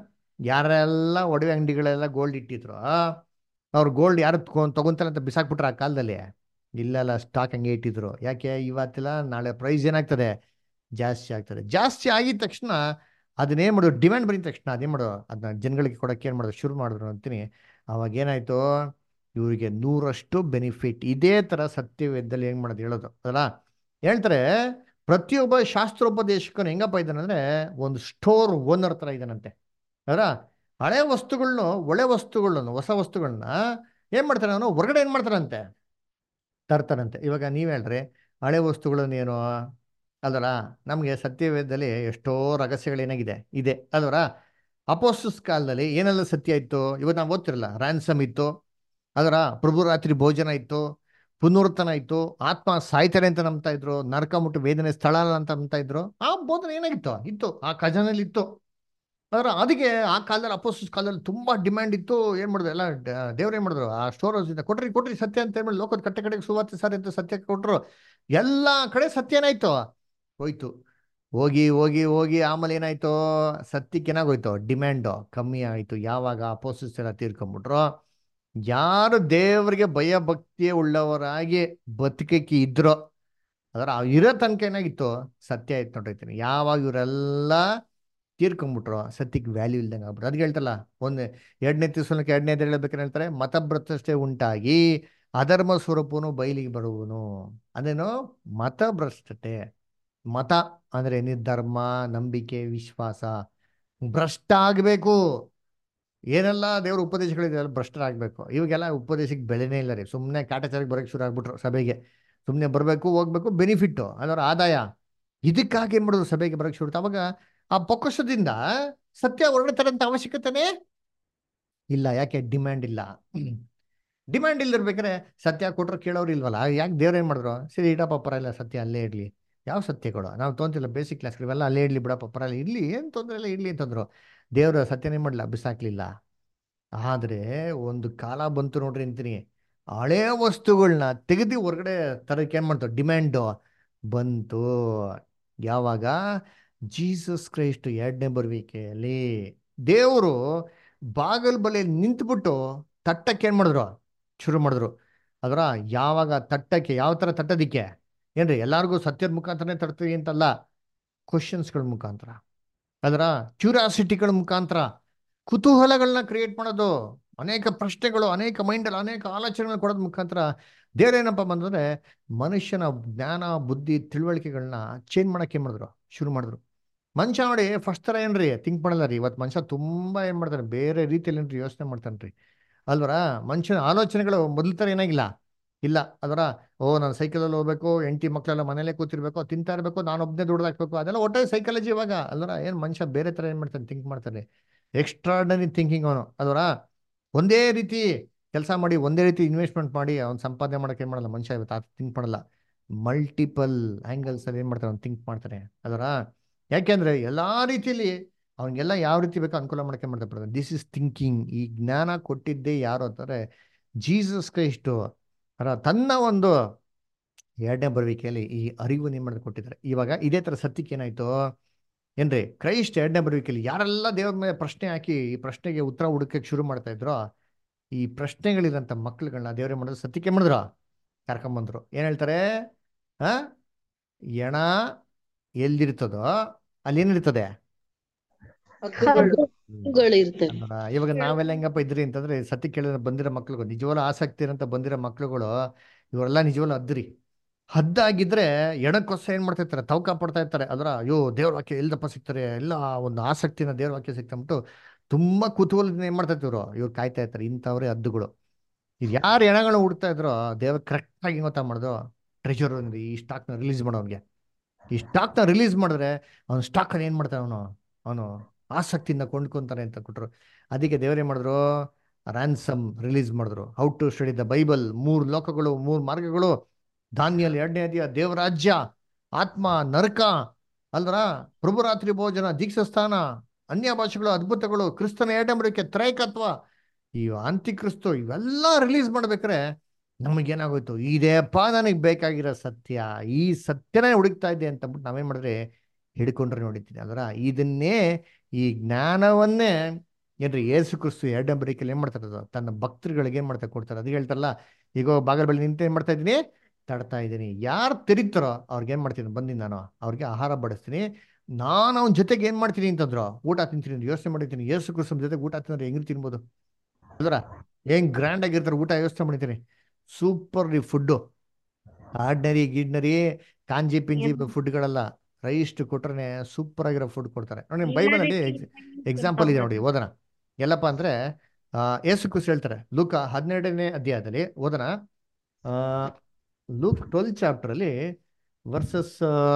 ಯಾರೆಲ್ಲ ಒಡವೆ ಅಂಗಡಿಗಳೆಲ್ಲ ಗೋಲ್ಡ್ ಇಟ್ಟಿದ್ರು ಅವ್ರು ಗೋಲ್ಡ್ ಯಾರು ತೊಗೊಂತಾರೆ ಅಂತ ಬಿಸಾಕ್ಬಿಟ್ರೆ ಆ ಕಾಲದಲ್ಲಿ ಇಲ್ಲೆಲ್ಲ ಸ್ಟಾಕ್ ಹಂಗೆ ಇಟ್ಟಿದ್ರು ಯಾಕೆ ಇವತ್ತೆಲ್ಲ ನಾಳೆ ಪ್ರೈಸ್ ಏನಾಗ್ತದೆ ಜಾಸ್ತಿ ಆಗ್ತದೆ ಜಾಸ್ತಿ ಆಗಿದ ತಕ್ಷಣ ಅದನ್ನೇನು ಮಾಡೋದು ಡಿಮ್ಯಾಂಡ್ ಬಂದಿದ ತಕ್ಷಣ ಅದೇನು ಮಾಡೋದು ಅದನ್ನ ಜನಗಳಿಗೆ ಕೊಡೋಕೆ ಏನು ಮಾಡೋದು ಶುರು ಮಾಡಿದ್ರು ಅಂತೀನಿ ಅವಾಗ ಏನಾಯಿತು ಇವರಿಗೆ ನೂರಷ್ಟು ಬೆನಿಫಿಟ್ ಇದೇ ಥರ ಸತ್ಯವೇದದಲ್ಲಿ ಹೆಂಗೆ ಮಾಡೋದು ಹೇಳೋದು ಅದಲ್ಲ ಹೇಳ್ತಾರೆ ಪ್ರತಿಯೊಬ್ಬ ಶಾಸ್ತ್ರೋಪದೇಶಕನು ಹೆಂಗಪ್ಪ ಇದ್ದಾನಂದ್ರೆ ಒಂದು ಸ್ಟೋರ್ ಓನರ್ ತರ ಇದ್ದಾನಂತೆ ಅದರ ಹಳೆ ವಸ್ತುಗಳನ್ನ ಒಳ್ಳೆ ವಸ್ತುಗಳನ್ನ ಹೊಸ ವಸ್ತುಗಳನ್ನ ಏನ್ ಮಾಡ್ತಾನೆ ಅವನು ಹೊರಗಡೆ ಏನ್ ಮಾಡ್ತಾನಂತೆ ತರ್ತಾರಂತೆ ಇವಾಗ ನೀವ್ ಹೇಳ್ರಿ ಹಳೆ ವಸ್ತುಗಳನ್ನೇನು ಅಲ್ವರ ನಮಗೆ ಸತ್ಯವೇದದಲ್ಲಿ ಎಷ್ಟೋ ರಹಸ್ಯಗಳೇನಾಗಿದೆ ಇದೆ ಅಲ್ವರ ಅಪೋಸ್ಟಸ್ ಕಾಲದಲ್ಲಿ ಏನೆಲ್ಲ ಸತ್ಯ ಇತ್ತು ಇವತ್ತು ನಾವು ಓದ್ತಿರಲ್ಲ ರ್ಯಾನ್ಸಮ್ ಇತ್ತು ಅದರ ಪ್ರಭು ರಾತ್ರಿ ಭೋಜನ ಇತ್ತು ಪುನರುತ್ಥಾನ ಇತ್ತು ಆತ್ಮ ಸಾಯ್ತಾರೆ ಅಂತ ನಂಬ್ತಾ ಇದ್ರು ನರಕ ಮುಟ್ಟು ವೇದನೆ ಸ್ಥಳ ಅಲ್ಲ ಅಂತ ನಂಬ್ತಾ ಇದ್ರು ಆ ಬೋಧನೆ ಏನಾಗಿತ್ತು ಇತ್ತು ಆ ಖಜಾನಲ್ಲಿ ಇತ್ತು ಅದರ ಅದಕ್ಕೆ ಆ ಕಾಲದಲ್ಲಿ ಅಪೋಸಿಸ್ ಕಾಲದಲ್ಲಿ ತುಂಬಾ ಡಿಮ್ಯಾಂಡ್ ಇತ್ತು ಏನ್ ಮಾಡಿದ್ರು ಎಲ್ಲ ದೇವ್ರು ಏನ್ ಮಾಡಿದ್ರು ಆ ಸ್ಟೋರ್ ಹೌಸ್ ಇಂದ ಕೊಟ್ರಿ ಕೊಟ್ರಿ ಸತ್ಯ ಅಂತ ಹೇಳಿ ಲೋಕದ ಕಟ್ಟೆ ಕಡೆಗೆ ಸುವಾರ್ತೆ ಸಾರಿ ಅಂತ ಸತ್ಯ ಕೊಟ್ರು ಎಲ್ಲಾ ಕಡೆ ಸತ್ಯ ಏನಾಯ್ತು ಹೋಯ್ತು ಹೋಗಿ ಹೋಗಿ ಹೋಗಿ ಆಮೇಲೆ ಏನಾಯ್ತು ಸತ್ಯಕ್ಕೆ ಏನಾಗೋಯ್ತು ಡಿಮ್ಯಾಂಡ್ ಕಮ್ಮಿ ಆಯ್ತು ಯಾವಾಗ ಅಪೋಸಿಸ್ ಎಲ್ಲ ತೀರ್ಕೊಂಡ್ಬಿಟ್ರು ಯಾರು ದೇವರಿಗೆ ಭಯ ಭಕ್ತಿ ಉಳ್ಳವರಾಗಿ ಬದುಕಕ್ಕೆ ಇದ್ರೋ ಅದರ ಇರೋ ತನಕ ಏನಾಗಿತ್ತು ಸತ್ಯ ಆಯ್ತು ನೋಡಿರ್ತೀನಿ ಯಾವಾಗ ಇವರೆಲ್ಲ ತೀರ್ಕೊಂಡ್ಬಿಟ್ರು ಸತ್ಯಕ್ಕೆ ವ್ಯಾಲ್ಯೂ ಇಲ್ದಂಗೆ ಆಗ್ಬಿಟ್ರು ಅದಕ್ಕೆ ಹೇಳ್ತಲ್ಲ ಒಂದು ಎರಡನೇ ತಿಳ್ಸೋಣಕ್ಕೆ ಎರಡನೇ ಹೇಳ್ಬೇಕಾದ್ರೆ ಹೇಳ್ತಾರೆ ಮತಭ್ರಷ್ಟತೆ ಉಂಟಾಗಿ ಅಧರ್ಮ ಸ್ವರೂಪನು ಬಯಲಿಗೆ ಬರುವನು ಅದೇನು ಮತಭ್ರಷ್ಟತೆ ಮತ ಅಂದ್ರೆ ನಿರ್ಧರ್ಮ ನಂಬಿಕೆ ವಿಶ್ವಾಸ ಭ್ರಷ್ಟ ಆಗ್ಬೇಕು ಏನೆಲ್ಲ ದೇವ್ರ ಉಪದೇಶಗಳಿದೆ ಎಲ್ಲ ಭ್ರಷ್ಟರಾಗಬೇಕು ಇವಾಗೆಲ್ಲ ಉಪದೇಶಕ್ಕೆ ಬೆಲೆನೇ ಇಲ್ಲ ರೀ ಸುಮ್ಮನೆ ಕಾಟಾಚಾರಕ್ಕೆ ಬರೋಕ್ಕೆ ಶುರು ಆಗ್ಬಿಟ್ರು ಸಭೆಗೆ ಸುಮ್ಮನೆ ಬರಬೇಕು ಹೋಗ್ಬೇಕು ಬೆನಿಫಿಟ್ಟು ಅದರ ಆದಾಯ ಇದಕ್ಕಾಗಿ ಏನು ಮಾಡಿದ್ರು ಸಭೆಗೆ ಬರೋಕ್ಕೆ ಶುರು ಅವಾಗ ಆ ಪೊಕ್ಕಸದಿಂದ ಸತ್ಯ ಹೊರಗಡೆ ತರಂತ ಅವಶ್ಯಕತೆನೇ ಇಲ್ಲ ಯಾಕೆ ಡಿಮ್ಯಾಂಡ್ ಇಲ್ಲ ಡಿಮ್ಯಾಂಡ್ ಇಲ್ದಿರ್ಬೇಕಾದ್ರೆ ಸತ್ಯ ಕೊಟ್ರು ಕೇಳೋರು ಇಲ್ವಲ್ಲ ಯಾಕೆ ದೇವ್ರು ಏನು ಮಾಡಿದ್ರು ಸರಿ ಇಡಪ್ಪ ಪರಲ್ಲ ಸತ್ಯ ಅಲ್ಲೇ ಇರಲಿ ಯಾವ ಸತ್ಯಗಳು ನಾವು ತೊಂತಿಲ್ಲ ಬೇಸಿಕ್ ಕ್ಲಾಸ್ ಇವೆಲ್ಲ ಅಲ್ಲೇ ಇಡ್ಲಿ ಬಿಡಪ್ಪ ಪರಲ್ಲ ಇರ್ಲಿ ಏನು ತೊಂದರೆ ಇಲ್ಲ ಇರ್ಲಿ ಅಂತಂದ್ರು ದೇವರು ಸತ್ಯನೇ ಮಾಡಲ್ಲ ಬಿಸಾಕ್ಲಿಲ್ಲ ಆದ್ರೆ ಒಂದು ಕಾಲ ಬಂತು ನೋಡ್ರಿ ಅಂತೀನಿ ಹಳೆ ವಸ್ತುಗಳನ್ನ ತೆಗೆದು ಹೊರಗಡೆ ತರಕ್ಕೆ ಏನ್ ಮಾಡ್ತಾವ ಡಿಮ್ಯಾಂಡು ಬಂತು ಯಾವಾಗ ಜೀಸಸ್ ಕ್ರೈಸ್ಟ್ ಎರಡನೇ ಬರುವಿಕೆಯಲ್ಲಿ ದೇವರು ಬಾಗಲ್ ಬಲೆಯಲ್ಲಿ ನಿಂತ್ಬಿಟ್ಟು ತಟ್ಟಕ್ಕೆ ಏನ್ ಮಾಡಿದ್ರು ಶುರು ಮಾಡಿದ್ರು ಅದರ ಯಾವಾಗ ತಟ್ಟಕ್ಕೆ ಯಾವ ತರ ತಟ್ಟದಿಕ್ಕೆ ಏನ್ರಿ ಎಲ್ಲಾರ್ಗೂ ಸತ್ಯದ ಮುಖಾಂತರನೇ ತರ್ತೀವಿ ಅಂತಲ್ಲ ಕ್ವಶನ್ಸ್ಗಳ ಮುಖಾಂತರ ಅದರ ಕ್ಯೂರಿಯಾಸಿಟಿಗಳ ಮುಖಾಂತರ ಕುತೂಹಲಗಳನ್ನ ಕ್ರಿಯೇಟ್ ಮಾಡೋದು ಅನೇಕ ಪ್ರಶ್ನೆಗಳು ಅನೇಕ ಮೈಂಡಲ್ಲಿ ಅನೇಕ ಆಲೋಚನೆಗಳು ಕೊಡೋದ್ ಮುಖಾಂತರ ದೇವ್ರೇನಪ್ಪ ಬಂದ್ರೆ ಮನುಷ್ಯನ ಜ್ಞಾನ ಬುದ್ಧಿ ತಿಳುವಳಿಕೆಗಳನ್ನ ಚೇಂಜ್ ಮಾಡಕ್ಕೆ ಏನ್ ಮಾಡಿದ್ರು ಶುರು ಮಾಡಿದ್ರು ಮನುಷ್ಯ ನೋಡಿ ಫಸ್ಟ್ ತರ ಏನ್ರಿ ಥಿಂಕ್ ಮಾಡಲ್ಲ ರೀ ಇವತ್ತು ಮನುಷ್ಯ ತುಂಬಾ ಏನ್ ಮಾಡ್ತಾನೆ ಬೇರೆ ರೀತಿಯಲ್ಲಿ ಏನ್ರಿ ಯೋಚನೆ ಮಾಡ್ತಾನ್ರಿ ಅಲ್ವರ ಮನುಷ್ಯನ ಆಲೋಚನೆಗಳು ಮೊದಲ ತರ ಏನಾಗಿಲ್ಲ ಇಲ್ಲ ಅದರ ಓ ನಾನು ಸೈಕಲಲ್ಲಿ ಹೋಗ್ಬೇಕು ಹೆಂಡತಿ ಮಕ್ಕಳೆಲ್ಲ ಮನೇಲೆ ಕೂತಿರ್ಬೇಕು ತಿಂತಾ ಇರ್ಬೇಕು ನಾನು ಒಬ್ಬನೇ ದುಡ್ದಾಕ್ಬೇಕು ಅದೆಲ್ಲ ಒಟ್ಟೆ ಸೈಕಾಲಜಿ ಇವಾಗ ಅಲ್ವರ ಏನ್ ಮನುಷ್ಯ ಬೇರೆ ತರ ಏನ್ ಮಾಡ್ತಾನೆ ಥಿಂಕ್ ಮಾಡ್ತಾನೆ ಎಕ್ಸ್ಟ್ರಾರ್ಡನರಿ ಥಿಂಕಿಂಗ್ ಅವನು ಅದರ ಒಂದೇ ರೀತಿ ಕೆಲಸ ಮಾಡಿ ಒಂದೇ ರೀತಿ ಇನ್ವೆಸ್ಟ್ಮೆಂಟ್ ಮಾಡಿ ಅವ್ನು ಸಂಪಾದನೆ ಮಾಡಕ್ಕೆ ಏನ್ ಮಾಡಲ್ಲ ಮನುಷ್ಯ ಇವತ್ತು ಆ ಥಿಂಕ್ ಮಾಡಲ್ಲ ಮಲ್ಟಿಪಲ್ ಆಂಗಲ್ಸ್ ಅಲ್ಲಿ ಏನ್ ಮಾಡ್ತಾನೆ ಅವ್ನು ಥಿಂಕ್ ಮಾಡ್ತಾನೆ ಅದರ ಯಾಕೆಂದ್ರೆ ಎಲ್ಲಾ ರೀತಿಯಲ್ಲಿ ಅವನಿಗೆಲ್ಲ ಯಾವ ರೀತಿ ಬೇಕೋ ಅನುಕೂಲ ಮಾಡಕ್ಕೆ ಮಾಡ್ತಾ ದಿಸ್ ಇಸ್ ಥಿಂಕಿಂಗ್ ಈ ಜ್ಞಾನ ಕೊಟ್ಟಿದ್ದೇ ಯಾರು ಅಂತಾರೆ ಜೀಸಸ್ ಕ್ರೈಸ್ಟು ಅರ ತನ್ನ ಒಂದು ಎರಡನೇ ಬರುವಿಕೆಯಲ್ಲಿ ಈ ಅರಿವು ಏನ್ ಮಾಡಿದ್ರೆ ಕೊಟ್ಟಿದ್ದಾರೆ ಇವಾಗ ಇದೇ ತರ ಸತ್ಯಕ್ಕೆ ಏನಾಯ್ತು ಏನ್ರಿ ಕ್ರೈಸ್ಟ್ ಎರಡನೇ ಬರುವಿಕೆಯಲ್ಲಿ ಯಾರೆಲ್ಲ ದೇವ್ರ ಮೇಲೆ ಪ್ರಶ್ನೆ ಹಾಕಿ ಈ ಪ್ರಶ್ನೆಗೆ ಉತ್ತರ ಹುಡುಕಕ್ಕೆ ಶುರು ಮಾಡ್ತಾ ಇದ್ರೋ ಈ ಪ್ರಶ್ನೆಗಳಿರಂತ ಮಕ್ಳುಗಳನ್ನ ದೇವ್ರೇ ಮಾಡಿದ್ರು ಸತ್ಯಕ್ಕೆ ಮಾಡಿದ್ರು ಕರ್ಕೊಂಬಂದ್ರು ಏನ್ ಹೇಳ್ತಾರೆ ಆ ಎಣ ಎಲ್ಲಿರ್ತದೋ ಅಲ್ಲಿ ಏನಿರ್ತದೆ ಹದ್ದುಗಳು ಇರ್ತವೆ ಅಲ್ವಾ? ಇವಾಗ ನಾವೆಲ್ಲ ಹೆಂಗಪ್ಪ ಇದ್ರಿ ಅಂತಂದ್ರೆ ಸತ್ಯ ಕೇಳಿದ್ರೆ ಬಂದಿರೋ ಮಕ್ಳುಗಳು ನಿಜವಾಗ್ಲೂ ಆಸಕ್ತಿ ಇರೋಂಥ ಬಂದಿರೋ ಮಕ್ಳುಗಳು ಇವರೆಲ್ಲ ನಿಜವಾಗ್ಲೂ ಹದ್ರಿ ಹದ್ದಾಗಿದ್ರೆ ಎಣಕ್ಕೋಸ್ಕರ ಏನ್ ಮಾಡ್ತಾ ಇರ್ತಾರೆ ತವಕ ಪಡ್ತಾ ಇರ್ತಾರೆ ಅದರ ಅಯ್ಯೋ ದೇವ್ರ ವಾಕ್ಯ ಎಲ್ದಪ್ಪ ಸಿಗ್ತಾರೆ ಎಲ್ಲ ಒಂದು ಆಸಕ್ತಿನ ದೇವ್ರ ವಾಕ್ಯ ಸಿಕ್ತಂಬಿಟ್ಟು ತುಂಬಾ ಕುತೂಹಲದಿಂದ ಏನ್ ಮಾಡ್ತಾ ಇದ್ರು ಇವ್ರು ಕಾಯ್ತಾ ಇರ್ತಾರೆ ಇಂಥವ್ರೆ ಹದ್ದುಗಳು ಇದು ಯಾರು ಎಣಗಳು ಹುಡ್ತಾ ಇದ್ರೋ ದೇವ್ರ ಕರೆಕ್ಟ್ ಆಗಿ ಗೊತ್ತಾ ಮಾಡೋದು ಟ್ರೆಜರ್ ಈ ಸ್ಟಾಕ್ನ ರಿಲೀಸ್ ಮಾಡೋನ್ಗೆ ಈ ಸ್ಟಾಕ್ನ ರಿಲೀಸ್ ಮಾಡಿದ್ರೆ ಅವ್ನು ಸ್ಟಾಕ್ ಅಲ್ಲಿ ಏನ್ ಮಾಡ್ತಾನೆ ಅವನು ಅವನು ಆಸಕ್ತಿಯಿಂದ ಕೊಂಡ್ಕೊಂತಾನೆ ಅಂತ ಕೊಟ್ರು ಅದಕ್ಕೆ ದೇವರೇ ಮಾಡಿದ್ರು ರ್ಯಾನ್ಸಮ್ ರಿಲೀಸ್ ಮಾಡಿದ್ರು how to study the Bible ಮೂರು ಲೋಕಗಳು ಮೂರು ಮಾರ್ಗಗಳು ಧಾನ್ಯಲ್ ಎರಡನೇ ಅಧ್ಯಾಯ ದೇವರಾಜ್ಯ ಆತ್ಮ ನರಕ ಅಲ್ದ್ರ ಪ್ರಭುರಾತ್ರಿ ಭೋಜನ ದೀಕ್ಷಾಸ್ಥಾನ ಅನ್ಯ ಭಾಷೆಗಳು ಅದ್ಭುತಗಳು ಕ್ರಿಸ್ತನ ಎರಡನೇ ಬರೋಕೆ ತ್ರೈಕತ್ವ ಈ ಅಂತಿಕ್ರಿಸ್ತು ಇವೆಲ್ಲ ರಿಲೀಸ್ ಮಾಡ್ಬೇಕಾರೆ ನಮಗೇನಾಗೋಯ್ತು ಇದೇಪ್ಪ ನನಗೆ ಬೇಕಾಗಿರೋ ಸತ್ಯ ಈ ಸತ್ಯನೇ ಹುಡುಕ್ತಾ ಇದ್ದೆ ಅಂತ ಅಂದ್ಬಿಟ್ಟು ನಾವೇನ್ ಮಾಡಿದ್ರೆ ಹಿಡ್ಕೊಂಡ್ರೆ ನೋಡಿದ್ದೀನಿ ಅಲ್ರ ಇದನ್ನೇ ಈ ಜ್ಞಾನವನ್ನೇ ಏನ್ರಿ ಯೇಸು ಕ್ರಿಸ್ತು ಎರಡನೇ ಬರೀಕೆಯಲ್ಲಿ ಏನ್ ಮಾಡ್ತಾರೆ ಅದು? ತನ್ನ ಭಕ್ತರುಗಳಿಗೆ ಏನ್ ಮಾಡ್ತಾ ಕೊಡ್ತಾರೆ ಅದು ಹೇಳ್ತಾರಲ್ಲ ಈಗ ಬಾಗಲ ಬಳಿ ನಿಂತು ಏನ್ ಮಾಡ್ತಾ ಇದ್ದೀನಿ ತಡ್ತಾ ಇದ್ದೀನಿ ಯಾರು ತೆರಿತಾರೋ ಅವ್ರಿಗೆ ಏನ್ ಮಾಡ್ತೀನಿ ಬಂದಿನಿ ನಾನು ಅವ್ರಿಗೆ ಆಹಾರ ಬಡಿಸ್ತೀನಿ ನಾನು ಅವನ ಜೊತೆಗೆ ಏನ್ ಮಾಡ್ತೀನಿ ಅಂತಂದ್ರು ಊಟ ತಿಂತೀನಿ ಅಂತ ಯೋಚನೆ ಮಾಡಿರ್ತೀನಿ ಯೇಸು ಕ್ರಿಸ್ತನ ಜೊತೆಗೆ ಊಟ ತಿಂದ್ರೆ ಹೆಂಗ್ ತಿನ್ಬೋದು ಅಲ್ರ ಹೆಂಗ್ ಗ್ರ್ಯಾಂಡ್ ಆಗಿರ್ತಾರೆ ಊಟ ಯೋಚನೆ ಮಾಡಿದ್ದೀನಿ ಸೂಪರ್ ರೀ ಫುಡ್ಡು ಆರ್ಡಿನರಿ ಗಿಡ್ನರಿ ಕಾಂಜಿ ಪಿಂಜಿ ಏನು? ಫುಡ್ಗಳೆಲ್ಲ ರೈಸ್ಟ್ ಕೊಟ್ರೆ ಸೂಪರ್ ಆಗಿರೋ ಫುಡ್ ಕೊಡ್ತಾರೆ ನೋಡಿ ಎಲ್ಲ ಬೈಬಲಲ್ಲಿ ರೀತಿ ಎಕ್ಸಾಂಪಲ್ ಇದೆ ನೋಡಿ ಕೊಡ್ತಾರೆ. ಓದೋಣ ಎಲ್ಲಪ್ಪ ಅಂದ್ರೆ ಆ, ಯೇಸು ಕ್ರಿಸ್ತ ಹೇಳ್ತಾರೆ ಲೂಕ ಹನ್ನೆರಡನೇ ಅಧ್ಯಾಯದಲ್ಲಿ ಓದೋಣ ಆ, ಲೂಕ್ ಟ್ವೆಲ್ ಚಾಪ್ಟರ್ ಅಲ್ಲಿ ವರ್ಸಸ್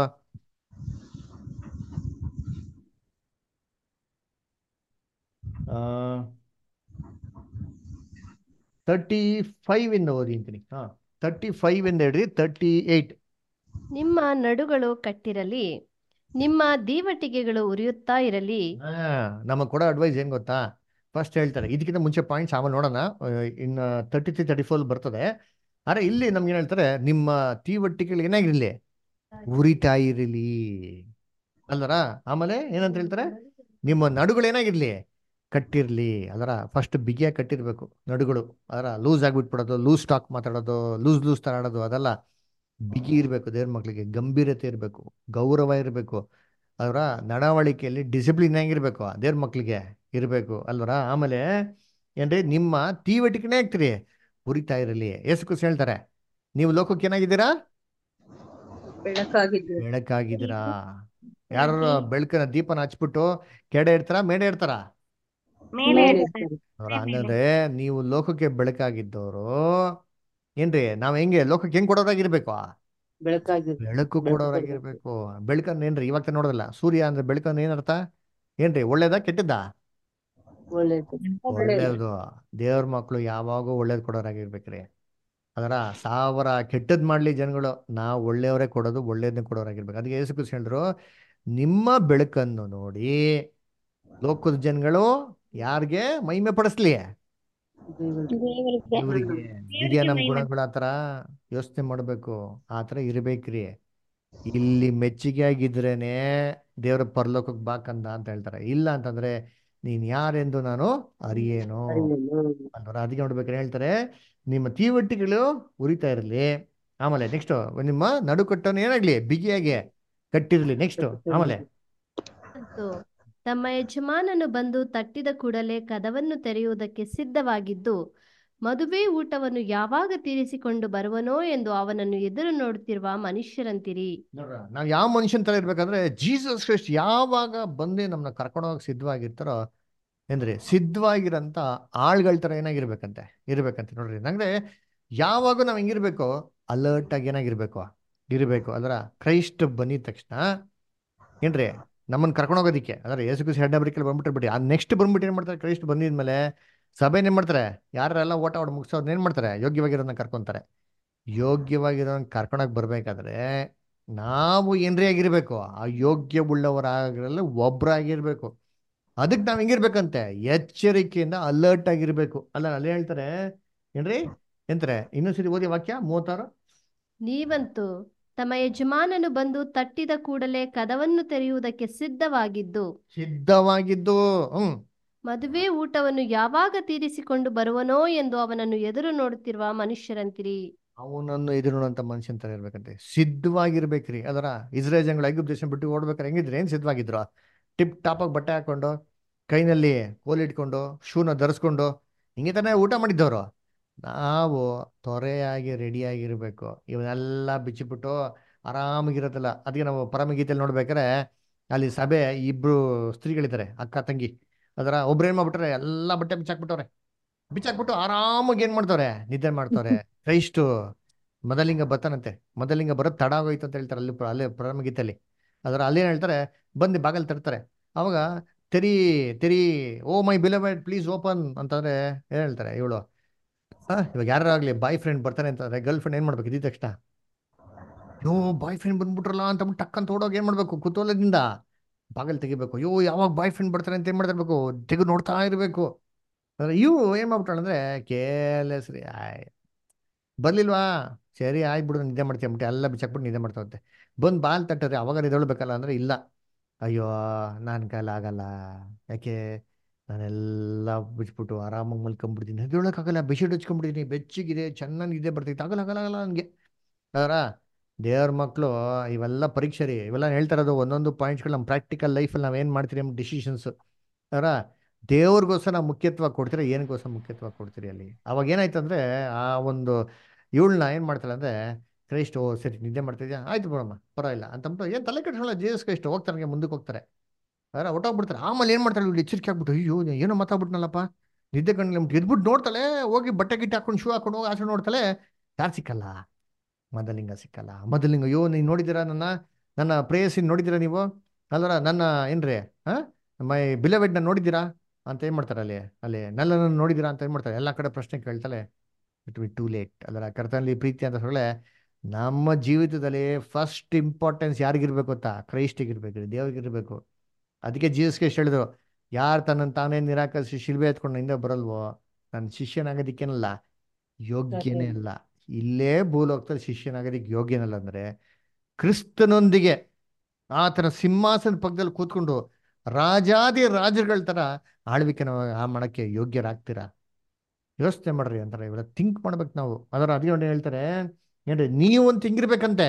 ತರ್ಟಿ ಫೈವ್ ಇಂದ ಓದಿ ಅಂತೀನಿ ಹಾ ತರ್ಟಿ ಫೈವ್ ಇಂದ ಹಿಡ್ರಿ ತರ್ಟಿ ಏಯ್ಟ್ ನಿಮ್ಮ ನಡುಗಳು ಕಟ್ಟಿರಲಿ ನಿಮ್ಮ ದೀವಟಿಗೆಗಳು ಉರಿಯುತ್ತಾ ಇರಲಿ ಹಾ ನಮಗೆ ಕೊಡೋ ಅಡ್ವೈಸ್ ಏನ್ ಗೊತ್ತಾ ಫಸ್ಟ್ ಹೇಳ್ತಾರೆ ಇದಕ್ಕಿಂತ ಮುಂಚೆ ಪಾಯಿಂಟ್ಸ್ ಆಮೇಲೆ ನೋಡೋಣ ಆ, ಇನ್ನು ತರ್ಟಿ ತ್ರೀ ತರ್ಟಿ ಫೋರ್ ಬರ್ತದೆ ಆದ್ರೆ ಇಲ್ಲಿ ನಮ್ಗೆ ಏನ್ ಹೇಳ್ತಾರೆ ನಿಮ್ಮ ತೀವಟ್ಟಿಗಳು ಏನಾಗಿರ್ಲಿ ಉರಿತಾ ಇರಲಿ ಅಲ್ದರ ಆಮೇಲೆ ಏನಂತ ಹೇಳ್ತಾರೆ ನಿಮ್ಮ ನಡುಗಳು ಏನಾಗಿರ್ಲಿ ಕಟ್ಟಿರ್ಲಿ ಅದರ ಫಸ್ಟ್ ಬಿಗಿಯಾಗಿ ಕಟ್ಟಿರ್ಬೇಕು ನಡುಗಳು ಅದರ ಲೂಸ್ ಆಗ್ಬಿಟ್ಬಿಡೋದು ಲೂಸ್ ಸ್ಟಾಕ್ ಮಾತಾಡೋದು ಲೂಸ್ ಲೂಸ್ ತರ ಆಡೋದು ಅದೆಲ್ಲ ಬಿಗಿ ಇರಬೇಕು ದೇವ್ರ ಮಕ್ಳಿಗೆ ಗಂಭೀರತೆ ಇರಬೇಕು ಗೌರವ ಇರಬೇಕು ಅವರ ನಡವಳಿಕೆಯಲ್ಲಿ ಡಿಸಿಪ್ಲಿನ್ ಆಗಿರ್ಬೇಕು ದೇವ್ರ ಮಕ್ಳಿಗೆ ಇರಬೇಕು ಅಲ್ವರ ಆಮೇಲೆ ಏನ್ರಿ ನಿಮ್ಮ ತೀವಟಿಕೆನೇ ಆಗ್ತೀರಿ ಉರಿತಾ ಇರಲಿ ಯೇಸು ಕ್ರಿಸ್ತ ಹೇಳ್ತಾರೆ ನೀವು ಲೋಕಕ್ಕೆ ಏನಾಗಿದ್ದೀರಾ ಬೆಳಕಾಗಿದ್ದೇವೆ ಬೆಳಕಾಗಿದ್ದೀರಾ ಯಾರು ಬೆಳಕನ್ನ ದೀಪನ ಹಚ್ಬಿಟ್ಟು ಕೆಡೆ ಇರ್ತಾರ ಮೇಡೆ ಇರ್ತಾರ ಮೇಲೆ ಮೇಲೆ ಇರ್ತಾರೆ. ಅವ್ರ ಹಂಗಂದ್ರೆ ನೀವು ಲೋಕಕ್ಕೆ ಬೆಳಕಾಗಿದ್ದವರು ಏನ್ರಿ ನಾವ್ ಹೆಂಗೆ ಲೋಕಕ್ಕೆ ಹೆಂಗ್ ಕೊಡೋರಾಗಿರ್ಬೇಕು ಬೆಳಕಾಗಿದ್ದೇವೆ ಬೆಳಕು ಬೆಳಕು ಕೊಡೋರಾಗಿರ್ಬೇಕು ಬೆಳಕನ್ನ ಏನ್ರಿ ಇವಾಗ ತಾನೇ ನೋಡೋದಲ್ಲ ಸೂರ್ಯ ಅಂದ್ರೆ ಬೆಳಕನ್ನ ಏನರ್ಥ ಏನ್ರಿ ಒಳ್ಳೇದಾ ಕೆಟ್ಟದ್ದಾ ಒಳ್ಳೇದು ಒಳ್ಳೇದು ದೇವ್ರ ಮಕ್ಳು ಯಾವಾಗೂ ಒಳ್ಳೇದ್ ಕೊಡೋರಾಗಿರ್ಬೇಕ್ರಿ ಅದರ ಸಾವಿರ ಕೆಟ್ಟದ್ ಮಾಡ್ಲಿ ಜನಗಳು ನಾವು ಒಳ್ಳೆಯವರೇ ಕೊಡೋದು ಒಳ್ಳೇದನ್ನ ಕೊಡೋರಾಗಿರ್ಬೇಕು ಅದಕ್ಕೆ ಯೇಸು ಕ್ರಿಸ್ತ ಹೇಳಿದ್ರು ನಿಮ್ಮ ಬೆಳಕನ್ನು ನೋಡಿ ಲೋಕದ ಜನಗಳು ಯಾರಿಗೆ ಮಹಿಮೆ ಪಡಿಸ್ಲಿ ದೇವರಿಗೆ ಇವ್ರಿಗೆ ಇದೆಯಾ ನಮ್ ಗುಣಗಳು ಆತರ ಯೋಚನೆ ಮಾಡ್ಬೇಕು ಆತರ ಇರ್ಬೇಕ್ರಿ ಇಲ್ಲಿ ಮೆಚ್ಚುಗೆ ಆಗಿದ್ರೇನೆ ದೇವ್ರ ಪರಲೋಕಕ್ಕೆ ಬಾಕಂದ ಅಂತ ಹೇಳ್ತಾರೆ ಇಲ್ಲ ಅಂತಂದ್ರೆ ನೀನ್ ಯಾರೆಂದು ನಾನು ಅರಿಯೇನು ಅಲ್ವರ ಅದಕ್ಕೆ ನೋಡ್ಬೇಕಾದ್ರೆ ಹೇಳ್ತಾರೆ ನಿಮ್ಮ ತೀವಟ್ಟಿಗಳು ಉರಿತಾ ಇರಲಿ ಆಮೇಲೆ ನೆಕ್ಸ್ಟ್ ನಿಮ್ಮ ನಡುಕಟ್ಟನ್ನು ಏನಾಗ್ಲಿ ಬಿಗಿಯಾಗಿ ಕಟ್ಟಿರ್ಲಿ ನೆಕ್ಸ್ಟ್ ಆಮೇಲೆ ಮತ್ತು ತಮ್ಮ ಯಜಮಾನನು ಬಂದು ತಟ್ಟಿದ ಕೂಡಲೇ ಕದವನ್ನು ತೆರೆಯುವುದಕ್ಕೆ ಸಿದ್ಧವಾಗಿದ್ದು ಮದುವೆ ಊಟವನ್ನು ಯಾವಾಗ ತೀರಿಸಿಕೊಂಡು ಬರುವನೋ ಎಂದು ಅವನನ್ನು ಎದುರು ನೋಡುತ್ತಿರುವ ಮನುಷ್ಯರಂತಿರಿ ನೋಡ್ರ ನಾವ್ ಯಾವ ಮನುಷ್ಯನ್ ತರ ಇರ್ಬೇಕಂದ್ರೆ ಜೀಸಸ್ ಕ್ರೈಸ್ಟ್ ಯಾವಾಗ ಬಂದು ನಮ್ಮನ್ನ ಕರ್ಕೊಂಡು ಹೋಗಕ್ ಸಿದ್ಧವಾಗಿರ್ತಾರೋ ಏನ್ರಿ ಸಿದ್ಧವಾಗಿರಂತ ಆಳ್ಗಳ ತರ ಏನಾಗಿರ್ಬೇಕಂತೆ ಇರ್ಬೇಕಂತೆ ನೋಡ್ರಿ ನಂಗೆ ಯಾವಾಗ ನಾವ್ ಹೆಂಗಿರ್ಬೇಕು ಅಲರ್ಟ್ ಆಗಿ ಏನಾಗಿರ್ಬೇಕು ಇರ್ಬೇಕು ಅದರ ಕ್ರೈಸ್ಟ್ ಬಂದಿದ ತಕ್ಷಣ ಏನ್ರಿ ನಮ್ಮನ್ನ ಕರ್ಕೊಂಡು ಹೋಗೋದಿಕ್ಕೆ ಅದರ ಯೇಸು ಕ್ರಿಸ್ತ ಹೆಡ್ ಬರಿಕೆಲ್ಲ ಬಂದ್ಬಿಟ್ರೆ ಬಿಡಿ ಆ ನೆಕ್ಸ್ಟ್ ಬಂದ್ಬಿಟ್ಟು ಏನ್ ಮಾಡ್ತಾರೆ ಕ್ರೈಸ್ಟ್ ಬಂದಿದ್ಮೇಲೆ ಸಭೆನ ಏನ್ ಮಾಡ್ತಾರೆ ಯಾರೆಲ್ಲ ಓಟ ಆಡ್ ಮುಗಿಸೋರ್ನ ಏನ್ ಮಾಡ್ತಾರೆ ಯೋಗ್ಯವಾಗಿರೋದನ್ನ ಕರ್ಕೊಂತಾರೆ ಯೋಗ್ಯವಾಗಿರೋನ್ ಕರ್ಕೊಂಡೋಗಿ ಬರ್ಬೇಕಾದ್ರೆ ನಾವು ಏನ್ರಿ ಆಗಿರ್ಬೇಕು ಆ ಯೋಗ್ಯ ಉಳ್ಳವರಾಗಲ್ಲ ಒಬ್ರಾಗಿರ್ಬೇಕು ಅದಕ್ಕೆ ನಾವ್ ಹೆಂಗಿರ್ಬೇಕಂತೆ ಎಚ್ಚರಿಕೆಯಿಂದ ಅಲರ್ಟ್ ಆಗಿರ್ಬೇಕು ಅಲ್ಲ ಅಲ್ಲೇ ಹೇಳ್ತಾರೆ ಏನ್ರಿ ಎಂತಾರೆ ಇನ್ನೊಂದ್ಸರಿ ಓದಿ ವಾಕ್ಯ ಮೂವತ್ತಾರು ನೀವಂತೂ ತಮ್ಮ ಯಜಮಾನನು ಬಂದು ತಟ್ಟಿದ ಕೂಡಲೇ ಕದವನ್ನು ತೆರೆಯುವುದಕ್ಕೆ ಸಿದ್ಧವಾಗಿದ್ದು ಸಿದ್ಧವಾಗಿದ್ದು ಹ್ಮ್ ಮದುವೆ ಊಟವನ್ನು ಯಾವಾಗ ತೀರಿಸಿಕೊಂಡು ಬರುವನೋ ಎಂದು ಅವನನ್ನು ಎದುರು ನೋಡುತ್ತಿರುವ ಮನುಷ್ಯರಂತಿರಿ ಅವನನ್ನು ಎದುರುಣಂತ ಮನುಷ್ಯನ್ ತರ ಇರ್ಬೇಕಂತೆ ಸಿದ್ಧವಾಗಿರ್ಬೇಕ್ರಿ ಅದರ ಇಸ್ರೇಲ್ ಜನಗಳು ಐಗುಪ್ತ ದೇಶ ಬಿಟ್ಟು ಓಡ್ಬೇಕಾರೆ ಹೆಂಗಿದ್ರೆ ಏನ್ ಸಿದ್ಧವಾಗಿದ್ರು ಟಿಪ್ ಟಾಪ್ ಆಗಿ ಬಟ್ಟೆ ಹಾಕೊಂಡು ಕೈನಲ್ಲಿ ಕೋಲಿಟ್ಕೊಂಡು ಶೂನ ಧರಿಸ್ಕೊಂಡು ಹಿಂಗೆ ತಾನೇ ಊಟ ಮಾಡಿದ್ದವರು ನಾವು ತೊರೆಯಾಗಿ ರೆಡಿಯಾಗಿರ್ಬೇಕು ಇವನ್ನೆಲ್ಲ ಬಿಚ್ಚಿಬಿಟ್ಟು ಆರಾಮಾಗಿರತ್ತಲ್ಲ ಅದಕ್ಕೆ ನಾವು ಪರಮಗೀತೆಯಲ್ಲಿ ನೋಡ್ಬೇಕಾರೆ ಅಲ್ಲಿ ಸಭೆ ಇಬ್ರು ಸ್ತ್ರೀಗಳಿದ್ದಾರೆ ಅಕ್ಕ ತಂಗಿ ಅದರ ಒಬ್ರು ಏನ್ ಮಾಡ್ಬಿಟ್ರೆ ಎಲ್ಲ ಬಟ್ಟೆ ಬಿಚ್ಚಾಕ್ಬಿಟ್ಟವ್ರೆ ಬಿಚ್ಚಾಕ್ಬಿಟ್ಟು ಆರಾಮಾಗಿ ಏನ್ ಮಾಡ್ತವ್ರೆ ನಿದ್ದೆ ಮಾಡ್ತವ್ರೆ ಕ್ರೈಸ್ಟು ಮೊದಲಿಂಗ ಬರ್ತಾನಂತೆ ಮೊದಲಿಂಗ ಬರೋದು ತಡ ಆಗೋಯ್ತು ಅಂತ ಹೇಳ್ತಾರೆ ಅಲ್ಲಿ ಪ್ರ- ಅಲ್ಲಿ ಪರಮಗೀತೆಯಲ್ಲಿ ಅದರ ಅಲ್ಲೇನ್ ಹೇಳ್ತಾರೆ ಬಂದು ಬಾಗಲ್ ತರ್ತಾರೆ ಅವಾಗ ತೆರಿ ತೆರಿ oh my beloved please open ಅಂತಂದ್ರೆ ಏನ್ ಹೇಳ್ತಾರೆ ಇವಳು ಇವಾಗ ಯಾರು ಆಗ್ಲಿ ಬಾಯ್ ಫ್ರೆಂಡ್ ಬರ್ತಾನೆ ಅಂತಂದ್ರೆ ಗರ್ಲ್ ಫ್ರೆಂಡ್ ಏನ್ ಮಾಡ್ಬೇಕು ಇದ್ದ ತಕ್ಷಣ ಯೋ ಬಾಯ್ ಫ್ರೆಂಡ್ ಬಂದ್ಬಿಟ್ರಲ್ಲ ಅಂತ ಅಂದ್ಬಿಟ್ಟು ಟಕ್ ಅಂತ ಓಡೋಗಿ ಏನ್ ಮಾಡ್ಬೇಕು ಕುತೂಹಲದಿಂದ ಬಾಗಲ್ ತೆಗಿಬೇಕು ಅಯ್ಯೋ ಯಾವಾಗ ಬಾಯ್ ಫ್ರೆಂಡ್ ಬರ್ತಾರೆ ಅಂತ ಏನ್ ಮಾಡ್ತಿರ್ಬೇಕು ತೆಗೆದು ನೋಡ್ತಾ ಇರ್ಬೇಕು ಅಂದ್ರೆ ಇವು ಏನ್ ಮಾಡ್ಬಿಟ್ಟಾಳ ಅಂದ್ರೆ ಕೇರ್ಲೆಸ್ ರೀ ಆಯ್ ಬರ್ಲಿಲ್ವಾ ಸರಿ ಆಯ್ತು ಬಿಡು ನಿದ್ದೆ ಮಾಡ್ತೀವಿ ಅಂದ್ಬಿಟ್ಟು ಎಲ್ಲ ಬಿಚ್ಚಾಕ್ಬಿಟ್ಟು ನಿದ್ದೆ ಮಾಡ್ತಾವಂತೆ ಬಂದು ಬಾಲ್ ತಟ್ಟರೆ ಅವಾಗ ನಿದ್ದೊಳ್ಬೇಕಲ್ಲ ಅಂದ್ರೆ ಇಲ್ಲ ಅಯ್ಯೋ ನನ್ನ ಕೈಲಿ ಆಗಲ್ಲ ಯಾಕೆ ನಾನೆಲ್ಲ ಬಿಚ್ಬಿಟ್ಟು ಆರಾಮಾಗಿ ಮಲ್ಕೊಂಡ್ಬಿಡ್ತೀನಿ ಎದ್ದೇಳಕ್ಕಾಗಲ್ಲ ಬೆಡ್ಶೀಟ್ ಹಚ್ಕೊಂಡ್ಬಿಡ್ತೀನಿ ಬೆಚ್ಚಗಿದೆ ಚೆನ್ನಾಗಿ ನಿದ್ದೆ ಬರ್ತೈತೆ ಆಗಲ್ಲ ಆಗಲ್ಲ ಆಗಲ್ಲ ನನಗೆ ಅದರ ದೇವ್ರ ಮಕ್ಕಳು ಇವೆಲ್ಲ ಪರೀಕ್ಷೆ ರೀ ಇವೆಲ್ಲ ಹೇಳ್ತಾ ಇರೋದು ಒಂದೊಂದು ಪಾಯಿಂಟ್ಸ್ಗಳು ನಮ್ಮ ಪ್ರಾಕ್ಟಿಕಲ್ ಲೈಫಲ್ಲಿ ನಾವು ಏನು ಮಾಡ್ತೀರಿ ನಮ್ಮ ಡಿಸಿಷನ್ಸ್ ಅದರ ದೇವ್ರಿಗೋಸ್ಕರ ನಾವು ಮುಖ್ಯತ್ವ ಕೊಡ್ತೀರಾ ಏನಕ್ಕೋಸ್ಕರ ಮುಖ್ಯತ್ವ ಕೊಡ್ತೀರಿ ಅಲ್ಲಿ ಅವಾಗ ಏನಾಯ್ತು ಅಂದ್ರೆ ಆ ಒಂದು ಇವಳನ್ನ ಏನು ಮಾಡ್ತಾಳೆ ಅಂದ್ರೆ ಕ್ರೈಸ್ಟ್ ಓ ಸರಿ ನಿದ್ದೆ ಮಾಡ್ತಿದ್ಯಾ ಆಯ್ತು ಬಿಡಮ್ಮ ಪರವಾಗಿಲ್ಲ ಅಂತಂದ್ಬಿಟ್ಟು ಏನು ತಲೆ ಕೆಡ್ಸೋಲ್ಲ ಜೀಸಸ್ ಕ್ರೈಸ್ಟ್ ಹೋಗ್ತಾರೆ ಮುಂದಕ್ಕೆ ಹೋಗ್ತಾರೆ ಯಾರ ಹೊಟ್ಟೋಗ್ಬಿಡ್ತಾರೆ ಆಮೇಲೆ ಏನು ಮಾಡ್ತಾರೆ ಇವ್ಳು ಎಚ್ಚರಿಕೆ ಆಗ್ಬಿಟ್ಟು ಅಯ್ಯೋ ಏನೋ ಮಾತಾಡ್ಬಿಟ್ನಲ್ಲಪ್ಪ ನಿದ್ದೆ ಕಣ್ಣಿಲ್ಲ ಎದ್ಬಿಟ್ಟು ನೋಡ್ತಾಳೆ ಹೋಗಿ ಬಟ್ಟೆ ಗಿಟ್ಟೆ ಹಾಕೊಂಡು ಶೂ ಹಾಕೊಂಡು ಹೋಗಿ ಆಚೆ ನೋಡ್ತಾಳೆ ಯಾರು ಸಿಕ್ಕಲ್ಲ ಮದಲಿಂಗ ಸಿಕ್ಕಲ್ಲ ಮದಲಿಂಗ ಅಯ್ಯೋ ನೀವು ನೋಡಿದ್ದೀರಾ ನನ್ನ ನನ್ನ ಪ್ರೇಯಸಿ ನೋಡಿದ್ದೀರಾ ನೀವು ಅಲ್ಲರ ನನ್ನ ಏನ್ರಿ ಹಾಂ ಮೈ ಬಿಲವೆಡ್ನ ನೋಡಿದ್ದೀರಾ ಅಂತ ಏನು ಮಾಡ್ತಾರೆ ಅಲ್ಲಿ ಅಲ್ಲಿ ನಲ್ಲನ್ನು ನೋಡಿದ್ದೀರಾ ಅಂತ ಏನು ಮಾಡ್ತಾರೆ ಎಲ್ಲ ಕಡೆ ಪ್ರಶ್ನೆ ಕೇಳ್ತಾಳೆ ಇಟ್ ಬಿ ಟೂ ಲೇಟ್ ಅಲ್ಲರ ಕರ್ತನಲ್ಲಿ ಪ್ರೀತಿ ಅಂತ ಹೇಳಿ ನಮ್ಮ ಜೀವಿತದಲ್ಲಿ ಫಸ್ಟ್ ಇಂಪಾರ್ಟೆನ್ಸ್ ಯಾರಿಗಿರ್ಬೇಕು ಗೊತ್ತಾ ಕ್ರೈಸ್ಟಿಗಿರ್ಬೇಕು ದೇವ್ರಿಗಿರ್ಬೇಕು ಅದಕ್ಕೆ ಜೀಸಸ್ಗೆ ಎಷ್ಟು ಹೇಳಿದ್ರು ಯಾರು ತನ್ನನ್ನು ತಾನೇ ನಿರಾಕರಿಸಿ ಶಿಲ್ಬೆ ಎತ್ಕೊಂಡು ಹಿಂದೆ ಬರಲ್ವೋ ನನ್ನ ಶಿಷ್ಯನಾಗೋದಿಕ್ಕೇನಲ್ಲ ಯೋಗ್ಯನೇ ಅಲ್ಲ ಇಲ್ಲೇ ಭೂಲೋಕದಲ್ಲಿ ಶಿಷ್ಯನಾಗೋದಿಕ್ಕೆ ಯೋಗ್ಯನಲ್ಲ ಅಂದ್ರೆ ಕ್ರಿಸ್ತನೊಂದಿಗೆ ಆತನ ಸಿಂಹಾಸನ ಪಕ್ಕದಲ್ಲಿ ಕೂತ್ಕೊಂಡು ರಾಜಾದಿ ರಾಜರುಗಳ ತರ ಆಳ್ವಿಕೆನ ಆ ಮಾಡಕ್ಕೆ ಯೋಗ್ಯರಾಗ್ತೀರಾ ಯೋಚನೆ ಮಾಡ್ರಿ ಅಂತಾರೆ ಇವೆಲ್ಲ ಥಿಂಕ್ ಮಾಡ್ಬೇಕು ನಾವು ಅದರ ಅದೇ ಹೇಳ್ತಾರೆ ಏನ್ರಿ ನೀವು ಒಂದು ಹಿಂಗಿರ್ಬೇಕಂತೆ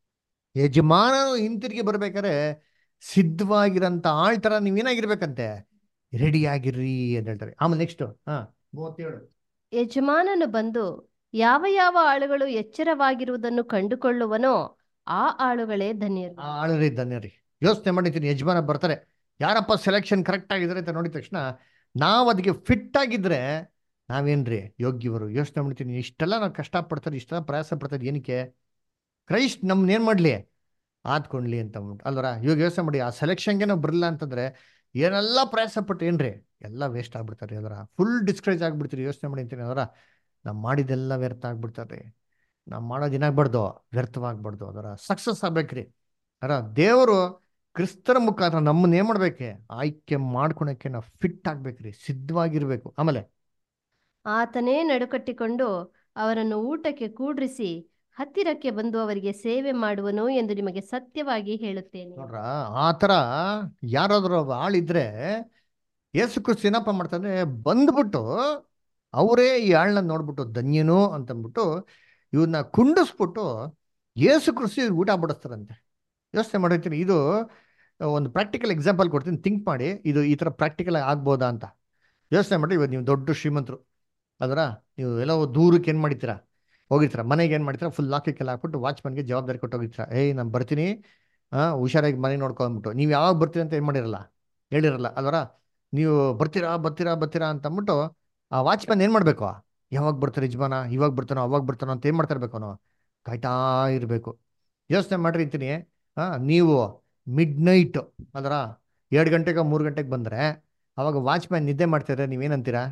ಯಜಮಾನನು ಹಿಂತಿರುಗಿ ಬರ್ಬೇಕಾದ್ರೆ ಸಿದ್ಧವಾಗಿರಂತ ಆಳ್ ತರ ನೀವೇನಾಗಿರ್ಬೇಕಂತೆ ರೆಡಿ ಆಗಿರ್ರಿ ಅಂತ ಹೇಳ್ತಾರೆ ಆಮೇಲೆ ನೆಕ್ಸ್ಟ್ ಹಾ ಮೂವತ್ತೇಳು ಯಜಮಾನನು ಬಂದು ಯಾವ ಯಾವ ಆಳುಗಳು ಎಚ್ಚರವಾಗಿರುವುದನ್ನು ಕಂಡುಕೊಳ್ಳುವನೋ ಆ ಆಳುಗಳೇ ಧನ್ಯರು ಆ ಆಳ್ರಿ ಧನ್ಯರಿ ಯೋಚನೆ ಮಾಡಿದ್ದೀನಿ ಯಜಮಾನ ಬರ್ತಾರೆ ಯಾರಪ್ಪ ಸೆಲೆಕ್ಷನ್ ಕರೆಕ್ಟ್ ಆಗಿದ್ರೆ ಅಂತ ನೋಡಿದ ತಕ್ಷಣ ನಾವು ಅದಕ್ಕೆ ಫಿಟ್ ಆಗಿದ್ರೆ ನಾವೇನ್ರಿ ಯೋಗ್ಯವರು ಯೋಚನೆ ಮಾಡ್ತೀನಿ ಇಷ್ಟೆಲ್ಲ ನಾವು ಕಷ್ಟಪಡ್ತಾರೆ ಇಷ್ಟೆಲ್ಲ ಪ್ರಯಾಸ ಪಡ್ತಾರೆ ಏನಕ್ಕೆ ಕ್ರೈಸ್ಟ್ ನಮ್ನ ಏನ್ ಮಾಡ್ಲಿ ಆದ್ಕೊಂಡ್ಲಿ ಅಂತ ಅಂದ್ಬಿಟ್ಟು ಅಲ್ವರ ಇವಾಗ ಯೋಚನೆ ಮಾಡಿ ಆ ಸೆಲೆಕ್ಷನ್ಗೆ ನಾವು ಬರಲಿಲ್ಲ ಅಂತಂದ್ರೆ ಏನೆಲ್ಲ ಪ್ರಯಾಸ ಪಟ್ಟು ಏನ್ರಿ ಎಲ್ಲ ವೇಸ್ಟ್ ಆಗ್ಬಿಡ್ತಾರೆ ಅದರ ಫುಲ್ ಡಿಸ್ಕರೇಜ್ ಆಗ್ಬಿಡ್ತೀರಿ ಯೋಚನೆ ಮಾಡಿ ಅಂತೀನಿ ಅದರ ನಾವು ಮಾಡಿದೆಲ್ಲ ವ್ಯರ್ಥ ಆಗ್ಬಿಡ್ತಾರೆ ನಾವು ಮಾಡೋದು ಏನಾಗ್ಬಾರ್ದು ವ್ಯರ್ಥವಾಗ್ಬಾರ್ದು ಅದರ ಸಕ್ಸಸ್ ಆಗ್ಬೇಕ್ರಿ ಅದರ ದೇವರು ಕ್ರಿಸ್ತರ ಮುಖಾಂತರ ನಮ್ಮನ್ನ ಏನ್ ಮಾಡ್ಬೇಕೆ ಆಯ್ಕೆ ಮಾಡ್ಕೊಳಕ್ಕೆ ನಾವು ಫಿಟ್ ಆಗ್ಬೇಕ್ರಿ ಸಿದ್ಧವಾಗಿರ್ಬೇಕು ಆಮೇಲೆ ಆತನೇ ನಡುಕಟ್ಟಿಕೊಂಡು ಅವರನ್ನು ಊಟಕ್ಕೆ ಕೂಡ್ರಿಸಿ ಹತ್ತಿರಕ್ಕೆ ಬಂದು ಅವರಿಗೆ ಸೇವೆ ಮಾಡುವನು ಎಂದು ನಿಮಗೆ ಸತ್ಯವಾಗಿ ಹೇಳುತ್ತೇನೆ ನೋಡ್ರ ಆ ಥರ ಯಾರಾದ್ರೂ ಒಬ್ಬ ಆಳಿದ್ರೆ ಯೇಸು ಕ್ರಿಸ್ತ ಏನಪ್ಪ ಮಾಡ್ತಾರೆ ಬಂದ್ಬಿಟ್ಟು ಅವರೇ ಈ ಆಳ್ನ ನೋಡ್ಬಿಟ್ಟು ಧನ್ಯನು ಅಂತಂದ್ಬಿಟ್ಟು ಇವನ್ನ ಕುಂಡಿಸ್ಬಿಟ್ಟು ಯೇಸು ಕ್ರಿಸ್ತ ಊಟ ಬಡಿಸ್ತಾರಂತೆ ಯೋಚನೆ ಮಾಡಿರ್ತೀನಿ ಇದು ಒಂದು ಪ್ರಾಕ್ಟಿಕಲ್ ಎಕ್ಸಾಂಪಲ್ ಕೊಡ್ತೀನಿ ಥಿಂಕ್ ಮಾಡಿ ಇದು ಈ ಥರ ಪ್ರಾಕ್ಟಿಕಲ್ ಆಗ್ಬೋದಾ ಅಂತ ಯೋಚನೆ ಮಾಡಿ ಇವಾಗ ನೀವು ದೊಡ್ಡ ಶ್ರೀಮಂತರು ಅದರ ನೀವು ಎಲ್ಲೋ ದೂರಕ್ಕೆ ಏನು ಮಾಡ್ತೀರಾ ಹೋಗಿರ್ತೀರ ಮನೆಗೆ ಏನು ಮಾಡ್ತೀರಾ ಫುಲ್ ಲಾಕಿಕ್ಕೆಲ್ಲ ಹಾಕ್ಬಿಟ್ಟು ವಾಚ್ಮನ್ಗೆ ಜವಾಬ್ದಾರಿ ಕೊಟ್ಟು ಹೋಗಿರ್ತೀರ ಏಯ್ ನಾನು ಬರ್ತೀನಿ ಹಾಂ ಹುಷಾರಾಗಿ ಮನೆ ನೋಡ್ಕೊಂಡ್ಬಿಟ್ಟು ನೀವು ಯಾವಾಗ ಬರ್ತೀರ ಅಂತ ಏನು ಮಾಡಿರಲ್ಲ ಹೇಳಿರಲ್ಲ ಅಲ್ವರ ನೀವು ಬರ್ತೀರಾ ಬರ್ತೀರಾ ಬರ್ತೀರಾ ಅಂತ ಅಂದ್ಬಿಟ್ಟು ಆ ವಾಚ್ಮನ್ ಏನು ಮಾಡಬೇಕು ಯಾವಾಗ ಬರ್ತಾರೆ ಯಜಮಾನ ಇವಾಗ ಬರ್ತಾನೋ ಅವಾಗ ಬರ್ತಾನೋ ಅಂತ ಏನು ಮಾಡ್ತಾ ಇರ್ಬೇಕು ಅವನು ಕಾಯ್ತಾ ಇರಬೇಕು ಯೋಚನೆ ಮಾಡ್ರಿ ಅಂತೀನಿ ಹಾಂ ನೀವು ಮಿಡ್ ನೈಟ್ ಅದರ ಎರಡು ಗಂಟೆಗೆ ಮೂರು ಗಂಟೆಗೆ ಬಂದರೆ ಅವಾಗ ವಾಚ್ಮ್ಯಾನ್ ನಿದ್ದೆ ಮಾಡ್ತಿದ್ರೆ ನೀವೇನಂತೀರಾ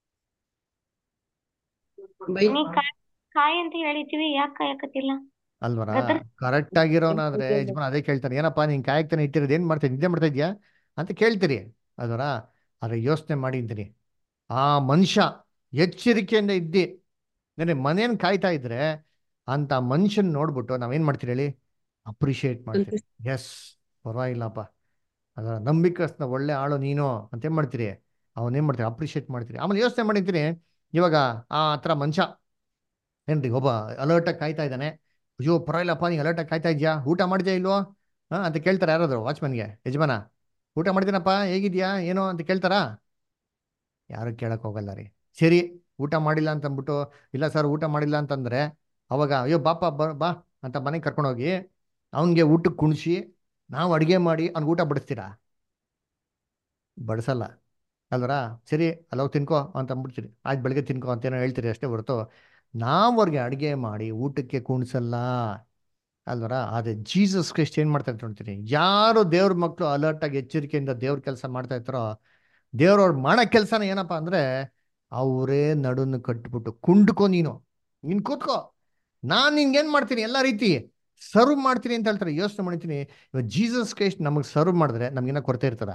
ಬೈ ನೀ ಕಾಯ್ ಕಾಯ್ ಅಂತ ಹೇಳಿದ್ವಿ ಯಾಕೆ ಕಾಯಕತ್ತಿಲ್ಲ ಅಲ್ವರ Brother. ಕರೆಕ್ಟ್ ಆಗಿರೋನಾದ್ರೆ ಯಜಮಾನ ಅದೇ ಕೇಳ್ತಾನೆ ಏನಪ್ಪ ನೀನ್ ಕಾಯಕ್ತಾನೆ ಇಟ್ಟಿರೋದು ಏನ್ ಮಾಡ್ತಾ ನಿದ್ದೆ ಮಾಡ್ತಾ ಇದ್ಯಾ ಅಂತ ಕೇಳ್ತೀರಿ ಅಲ್ವರ ಆದ್ರೆ ಯೋಚನೆ ಮಾಡಿ ಅಂತೀನಿ ಆ ಮನುಷ್ಯ ಎಚ್ಚರಿಕೆಯಿಂದ ಇದ್ದಿ ನೆನೆ ಮನೇನ್ ಕಾಯ್ತಾ ಇದ್ರೆ ಅಂತ ಮನುಷ್ಯನ್ ನೋಡ್ಬಿಟ್ಟು ನಾವೇನ್ ಮಾಡ್ತೀರಿ ಹೇಳಿ ಅಪ್ರಿಶಿಯೇಟ್ ಮಾಡ್ತೀರಿ ಎಸ್ ಪರವಾಗಿಲ್ಲಪ್ಪ ಅದರ ನಂಬಿಕಸ್ನ ಒಳ್ಳೆ ಆಳು ನೀನು ಅಂತ ಏನ್ ಮಾಡ್ತೀರಿ ಅವನೇನ್ ಮಾಡ್ತೀರಿ ಅಪ್ರಿಶಿಯೇಟ್ ಮಾಡ್ತೀರಿ ಆಮೇಲೆ ಯೋಚನೆ ಮಾಡಿರ್ತೀನಿ ಇವಾಗ ಆ ಹತ್ರ ಮನುಷ್ಯ ಏನ್ರಿ ಒಬ್ಬ ಅಲರ್ಟಾಗಿ ಕಾಯ್ತಾ ಇದ್ದಾನೆ ಅಯ್ಯೋ ಪರವಾಗಿಲ್ಲಪ್ಪ ನೀನು ಅಲರ್ಟಾಗಿ ಕಾಯ್ತಾ ಇದೆಯಾ ಊಟ ಮಾಡಿದ್ಯಾ ಇಲ್ವೋ ಹಾಂ ಅಂತ ಕೇಳ್ತಾರೆ ಯಾರಾದ್ರು ವಾಚ್ಮನ್ಗೆ ಯಜಮಾನ ಊಟ ಮಾಡಿದ್ದೀನಪ್ಪ ಹೇಗಿದ್ಯಾ ಏನೋ ಅಂತ ಕೇಳ್ತಾರಾ ಯಾರು ಕೇಳಕ್ ಹೋಗಲ್ಲ ರೀ ಸರಿ ಊಟ ಮಾಡಿಲ್ಲ ಅಂತ ಅಂದ್ಬಿಟ್ಟು ಇಲ್ಲ ಸರ್ ಊಟ ಮಾಡಿಲ್ಲ ಅಂತಂದ್ರೆ ಅವಾಗ ಅಯ್ಯೋ ಬಾಪ ಬ ಬಾ ಅಂತ ಮನೆಗೆ ಕರ್ಕೊಂಡೋಗಿ ಅವನಿಗೆ ಊಟಕ್ಕೆ ಕುಣಿಸಿ ನಾವು ಅಡುಗೆ ಮಾಡಿ ಅವ್ನಿಗೆ ಊಟ ಬಡಿಸ್ತೀರಾ ಬಡಿಸಲ್ಲ ಅಲ್ವರ ಸರಿ ಅಲ್ಲೋಗಿ ತಿನ್ಕೋ ಅಂತ ಅಂದ್ಬಿಡ್ತೀರಿ ಆಯ್ತು ಬೆಳಗ್ಗೆ ತಿನ್ಕೋ ಅಂತ ಏನೋ ಹೇಳ್ತೀರಿ ಅಷ್ಟೇ ಹೊರತು ನಾವು ಅವ್ರಿಗೆ ಅಡುಗೆ ಮಾಡಿ ಊಟಕ್ಕೆ ಕುಣಿಸಲ್ಲ ಅಲ್ವರ ಆದರೆ ಜೀಸಸ್ ಕ್ರಿಸ್ಟ್ ಏನು ಮಾಡ್ತಾ ಇರ್ತಾರೆ ನೋಡ್ತೀನಿ ಯಾರು ದೇವ್ರ ಮಕ್ಕಳು ಅಲರ್ಟಾಗಿ ಎಚ್ಚರಿಕೆಯಿಂದ ದೇವ್ರ ಕೆಲಸ ಮಾಡ್ತಾ ಇರ್ತಾರೋ ದೇವ್ರವ್ರು ಮಾಡೋ ಕೆಲಸನ ಏನಪ್ಪ ಅಂದರೆ ಅವರೇ ನಡುನ ಕಟ್ಬಿಟ್ಟು ಕುಂಡ್ಕೊ ನೀನು ನೀನು ಕೂತ್ಕೋ ನಾನು ನಿನ್ಗೇನು ಮಾಡ್ತೀನಿ ಎಲ್ಲ ರೀತಿ ಸರ್ವ್ ಮಾಡ್ತೀನಿ ಅಂತ ಹೇಳ್ತಾರೆ ಯೋಚನೆ ಮಾಡ್ತೀನಿ ಇವಾಗ ಜೀಸಸ್ ಕ್ರೈಸ್ಟ್ ನಮಗೆ ಸರ್ವ್ ಮಾಡಿದ್ರೆ ನಮ್ಗೇನೋ ಕೊರತೆ ಇರ್ತದ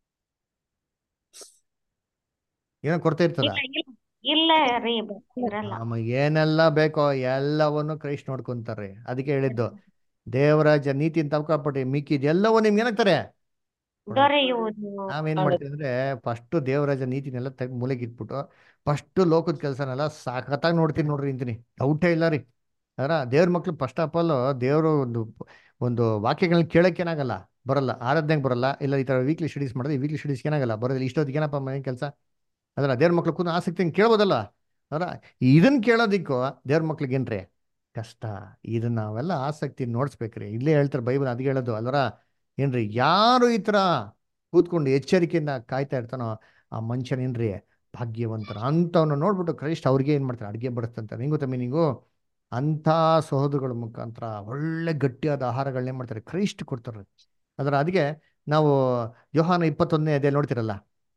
ಏನೋ ಕೊರತೆ ಇರ್ತದ ಇಲ್ಲ ಇಲ್ಲ ಇಲ್ಲ ರೀ ಇರಲ್ಲ ನಮಗೆ ಏನೆಲ್ಲ ಬೇಕೋ ಎಲ್ಲವನ್ನು ಕ್ರೈಸ್ಟ್ ನೋಡ್ಕೊಂತಾರೆ ಅದಕ್ಕೆ ಹೇಳಿದ್ದು ದೇವರಾಜ ನೀತಿ ತಪ್ಕಾಪಟ್ಟಿ ಮಿಕ್ಕಿದ್ ಎಲ್ಲವೂ ನಿಮ್ಗೆ ಏನಾಗ್ತಾರೆ ದೊರೆಯುವುದು ನಾವೇನ್ ಮಾಡ್ತೀವಿ ಅಂದ್ರೆ ಫಸ್ಟ್ ದೇವರಾಜ ನೀತಿನೆಲ್ಲ ತೆಗ್ ಮೂಲೆಗೆ ಇಟ್ಬಿಟ್ಟು ಫಸ್ಟ್ ಲೋಕದ ಕೆಲಸನೆಲ್ಲ ಸಾಕತ್ತಾಗಿ ನೋಡ್ತೀನಿ ನೋಡ್ರಿ ಅಂತೀನಿ ಡೌಟೇ ಇಲ್ಲ ರೀ ಅದರ ದೇವ್ರ ಮಕ್ಳು ಫಸ್ಟ್ ಆಫ್ ಆಲ್ ದೇವರು ಒಂದು ಒಂದು ವಾಕ್ಯಗಳನ್ನ ಕೇಳಕ್ಕೇನಾಗಲ್ಲ ಬರಲ್ಲ ಆರಾಧನೆಗೆ ಬರಲ್ಲ ಇಲ್ಲ ಈ ಥರ ವೀಕ್ಲಿ ಸ್ಟಡೀಸ್ ಮಾಡಿದ್ರೆ ವೀಕ್ಲಿ ಸ್ಟಡೀಸ್ ಏನಾಗಲ್ಲ ಬರೋದಿಲ್ಲ ಇಷ್ಟೊತ್ತಿಗೆ ಏನಪ್ಪ ಮನೆ ಕೆಲಸ ಅದರ ದೇವ್ರ ಮಕ್ಳು ಕೂತು ಆಸಕ್ತಿ ಕೇಳ್ಬೋದಲ್ಲ ಅದರ ಇದನ್ನ ಕೇಳೋದಿಕ್ಕೂ ದೇವ್ರ ಮಕ್ಳಿಗೆ ಏನ್ರಿ ಕಷ್ಟ ಇದನ್ನ ನಾವೆಲ್ಲ ಆಸಕ್ತಿ ನೋಡ್ಸ್ಬೇಕ್ರಿ ಇಲ್ಲೇ ಹೇಳ್ತಾರೆ ಬೈಬಲ್ ಅದಕ್ಕೆ ಹೇಳೋದು ಅಲ್ವರ ಏನ್ರಿ ಯಾರು ಈ ಥರ ಕೂತ್ಕೊಂಡು ಎಚ್ಚರಿಕೆಯಿಂದ ಕಾಯ್ತಾ ಇರ್ತಾನೋ ಆ ಮನುಷ್ಯನೇನ್ರಿ ಭಾಗ್ಯವಂತರು ಅಂಥವ್ನ ನೋಡ್ಬಿಟ್ಟು ಕ್ರೈಸ್ಟ್ ಅವ್ರಿಗೆ ಏನು ಮಾಡ್ತಾರೆ ಅಡುಗೆ ಬಡಿಸ್ತಂತಾರೆ ನಿಂಗೂ ತಮ್ಮಿ ನಿಂಗೂ ಅಂಥ ಸಹೋದರಗಳ ಮುಖಾಂತರ ಒಳ್ಳೆ ಗಟ್ಟಿಯಾದ ಆಹಾರಗಳನ್ನೇ ಮಾಡ್ತಾರೆ ಕ್ರೈಸ್ಟ್ ಕೊಡ್ತಾರೆ ಅದರ ಅದಕ್ಕೆ ನಾವು ಯೋಹಾನ ಇಪ್ಪತ್ತೊಂದನೇ ಅದೇ ನೋಡ್ತಿರಲ್ಲ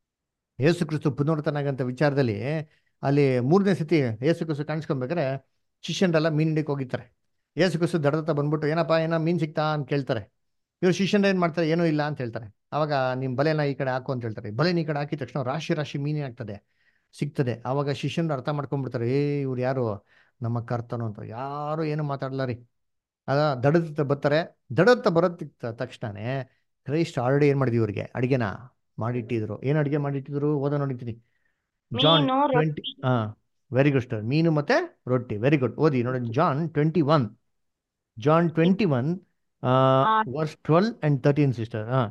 ಯೇಸು ಕ್ರಿಸ್ತು ಪುನರ್ತನಾಗಂತ ವಿಚಾರದಲ್ಲಿ ಅಲ್ಲಿ ಮೂರನೇ ಸತಿ ಯೇಸು ಕ್ರಿಸ್ತು ಕಾಣಿಸ್ಕೊಬೇಕಾದ್ರೆ ಶಿಷ್ಯನ್ರೆಲ್ಲ ಮೀನು ಹಿಡಿಯಕ್ಕೆ ಹೋಗಿರ್ತಾರೆ ಯೇಸು ಕ್ರಿಸ್ತು ದಡದತ್ತ ಬಂದ್ಬಿಟ್ಟು ಏನಪ್ಪ ಏನೋ ಮೀನು ಸಿಗ್ತಾ ಅಂತ ಕೇಳ್ತಾರೆ ಇವ್ರು ಶಿಷ್ಯನ್ರು ಏನು ಮಾಡ್ತಾರೆ ಏನೂ ಇಲ್ಲ ಅಂತ ಹೇಳ್ತಾರೆ ಅವಾಗ ನಿಮ್ಮ ಬಲೆನ ಈ ಕಡೆ ಹಾಕು ಅಂತ ಹೇಳ್ತಾರೆ ಬಲೆನ ಈ ಕಡೆ ಹಾಕಿದ ತಕ್ಷಣ ರಾಶಿ ರಾಶಿ ಮೀನೇ ಆಗ್ತದೆ ಸಿಗ್ತದೆ ಆವಾಗ ಶಿಷ್ಯನ್ರು ಅರ್ಥ ಮಾಡ್ಕೊಂಡ್ಬಿಡ್ತಾರೆ ಏ ಇವ್ರು ಯಾರು ನಮ್ಮ ಕರ್ತನು ಅಂತ ಯಾರು ಏನು ಮಾತಾಡಲ್ಲ ರೀ ಅದ ದಡದ ಬರ್ತಾರೆ ದಡತ್ತ ಬರೋದ ತಕ್ಷಣನೇ ಕ್ರೈಸ್ಟ್ ಆಲ್ರೆಡಿ ಏನು ಮಾಡಿದ್ವಿ ಇವ್ರಿಗೆ ಅಡಿಗೆನ ಮಾಡಿಟ್ಟಿದ್ರು ಏನು ಅಡಿಗೆ ಮಾಡಿಟ್ಟಿದ್ರು ಓದ ನೋಡಿದ್ದೀನಿ ಜಾನ್ ಮೀನು ಟ್ವೆಂಟಿ ರೊಟ್ಟಿ ಹಾ ವೆರಿ ಗುಡ್ ಸ್ಟರ್ ಮೀನು ಮತ್ತೆ ರೊಟ್ಟಿ ವೆರಿ ಗುಡ್ ಓದಿ ನೋಡಿ John twenty one John twenty one ah, verse twelve and thirteen sister ಹಾ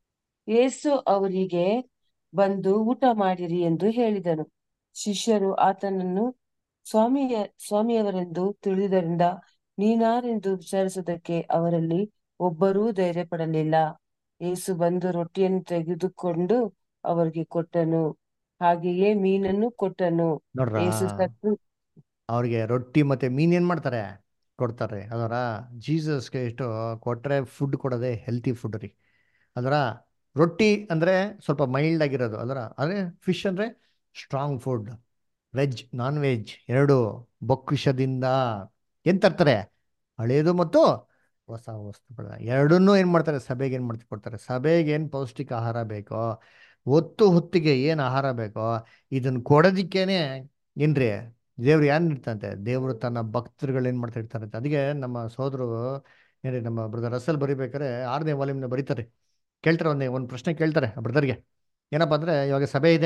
ಯೇಸು ಅವರಿಗೆ ಬಂದು ಊಟ ಮಾಡಿರಿ ಎಂದು ಹೇಳಿದನು ಶಿಷ್ಯರು ಆತನನ್ನು ಸ್ವಾಮಿಯ ಸ್ವಾಮಿಯವರೆಂದು ತಿಳಿದರಿಂದ ನೀನಾರೆಂದು ವಿಚಾರಿಸುವುದಕ್ಕೆ ಅವರಲ್ಲಿ ಒಬ್ಬರೂ ಧೈರ್ಯ ಪಡಲಿಲ್ಲ ಯೇಸು ಬಂದು ರೊಟ್ಟಿಯನ್ನು ತೆಗೆದುಕೊಂಡು ಅವರಿಗೆ ಕೊಟ್ಟನು ಹಾಗೆಯೇ ಮೀನನ್ನು ಕೊಟ್ಟನು ನೋಡ್ರಾ ಯೇಸು ಸತ್ತು ಅವ್ರಿಗೆ ರೊಟ್ಟಿ ಮತ್ತೆ ಮೀನ್ ಏನ್ ಮಾಡ್ತಾರೆ ಕೊಡ್ತಾರೆ ಅದರ ಜೀಸಸ್ಗೆ ಎಷ್ಟು ಕೊಟ್ರೆ ಫುಡ್ ಕೊಡೋದೇ ಹೆಲ್ತಿ ಫುಡ್ ರೀ ಅದರ ರೊಟ್ಟಿ ಅಂದ್ರೆ ಸ್ವಲ್ಪ ಮೈಲ್ಡ್ ಆಗಿರೋದು ಅದರ ಅದೇ ಫಿಶ್ ಅಂದ್ರೆ strong food veg non veg ಎರಡು ಬೊಕ್ಕುಷದಿಂದ ಏನ್ ತರ್ತಾರೆ ಹಳೇದು ಮತ್ತು ಹೊಸ ವಸ್ತುಗಳ ಎರಡನ್ನೂ ಏನ್ ಮಾಡ್ತಾರೆ ಸಭೆಗೆ ಏನ್ ಮಾಡ್ತಿ ಕೊಡ್ತಾರೆ ಸಭೆಗೆ ಏನ್ ಪೌಷ್ಟಿಕ ಆಹಾರ ಬೇಕೋ ಹೊತ್ತು ಹೊತ್ತಿಗೆ ಏನ್ ಆಹಾರ ಬೇಕೋ ಇದನ್ನ ಕೊಡೋದಿಕ್ಕೇನೆ ಏನ್ರಿ ದೇವ್ರು ಯಾರು ಇರ್ತಂತೆ ದೇವರು ತನ್ನ ಭಕ್ತರುಗಳು ಏನ್ ಮಾಡ್ತಾ ಇರ್ತಾರಂತೆ ಅದಕ್ಕೆ ನಮ್ಮ ಸೋದರು ಏನ್ರಿ ನಮ್ಮ ಬ್ರದರ್ ರಸಲ್ ಬರಿಬೇಕಾದ್ರೆ ಆರನೇ ವಾಲ್ಯೂಮ್ನ ಬರೀತಾರೆ ಕೇಳ್ತಾರೆ ಒಂದೇ ಒಂದು ಪ್ರಶ್ನೆ ಕೇಳ್ತಾರೆ ಆ ಬ್ರದರ್ಗೆ ಏನಪ್ಪ ಅಂದ್ರೆ ಇವಾಗ ಸಭೆ ಇದೆ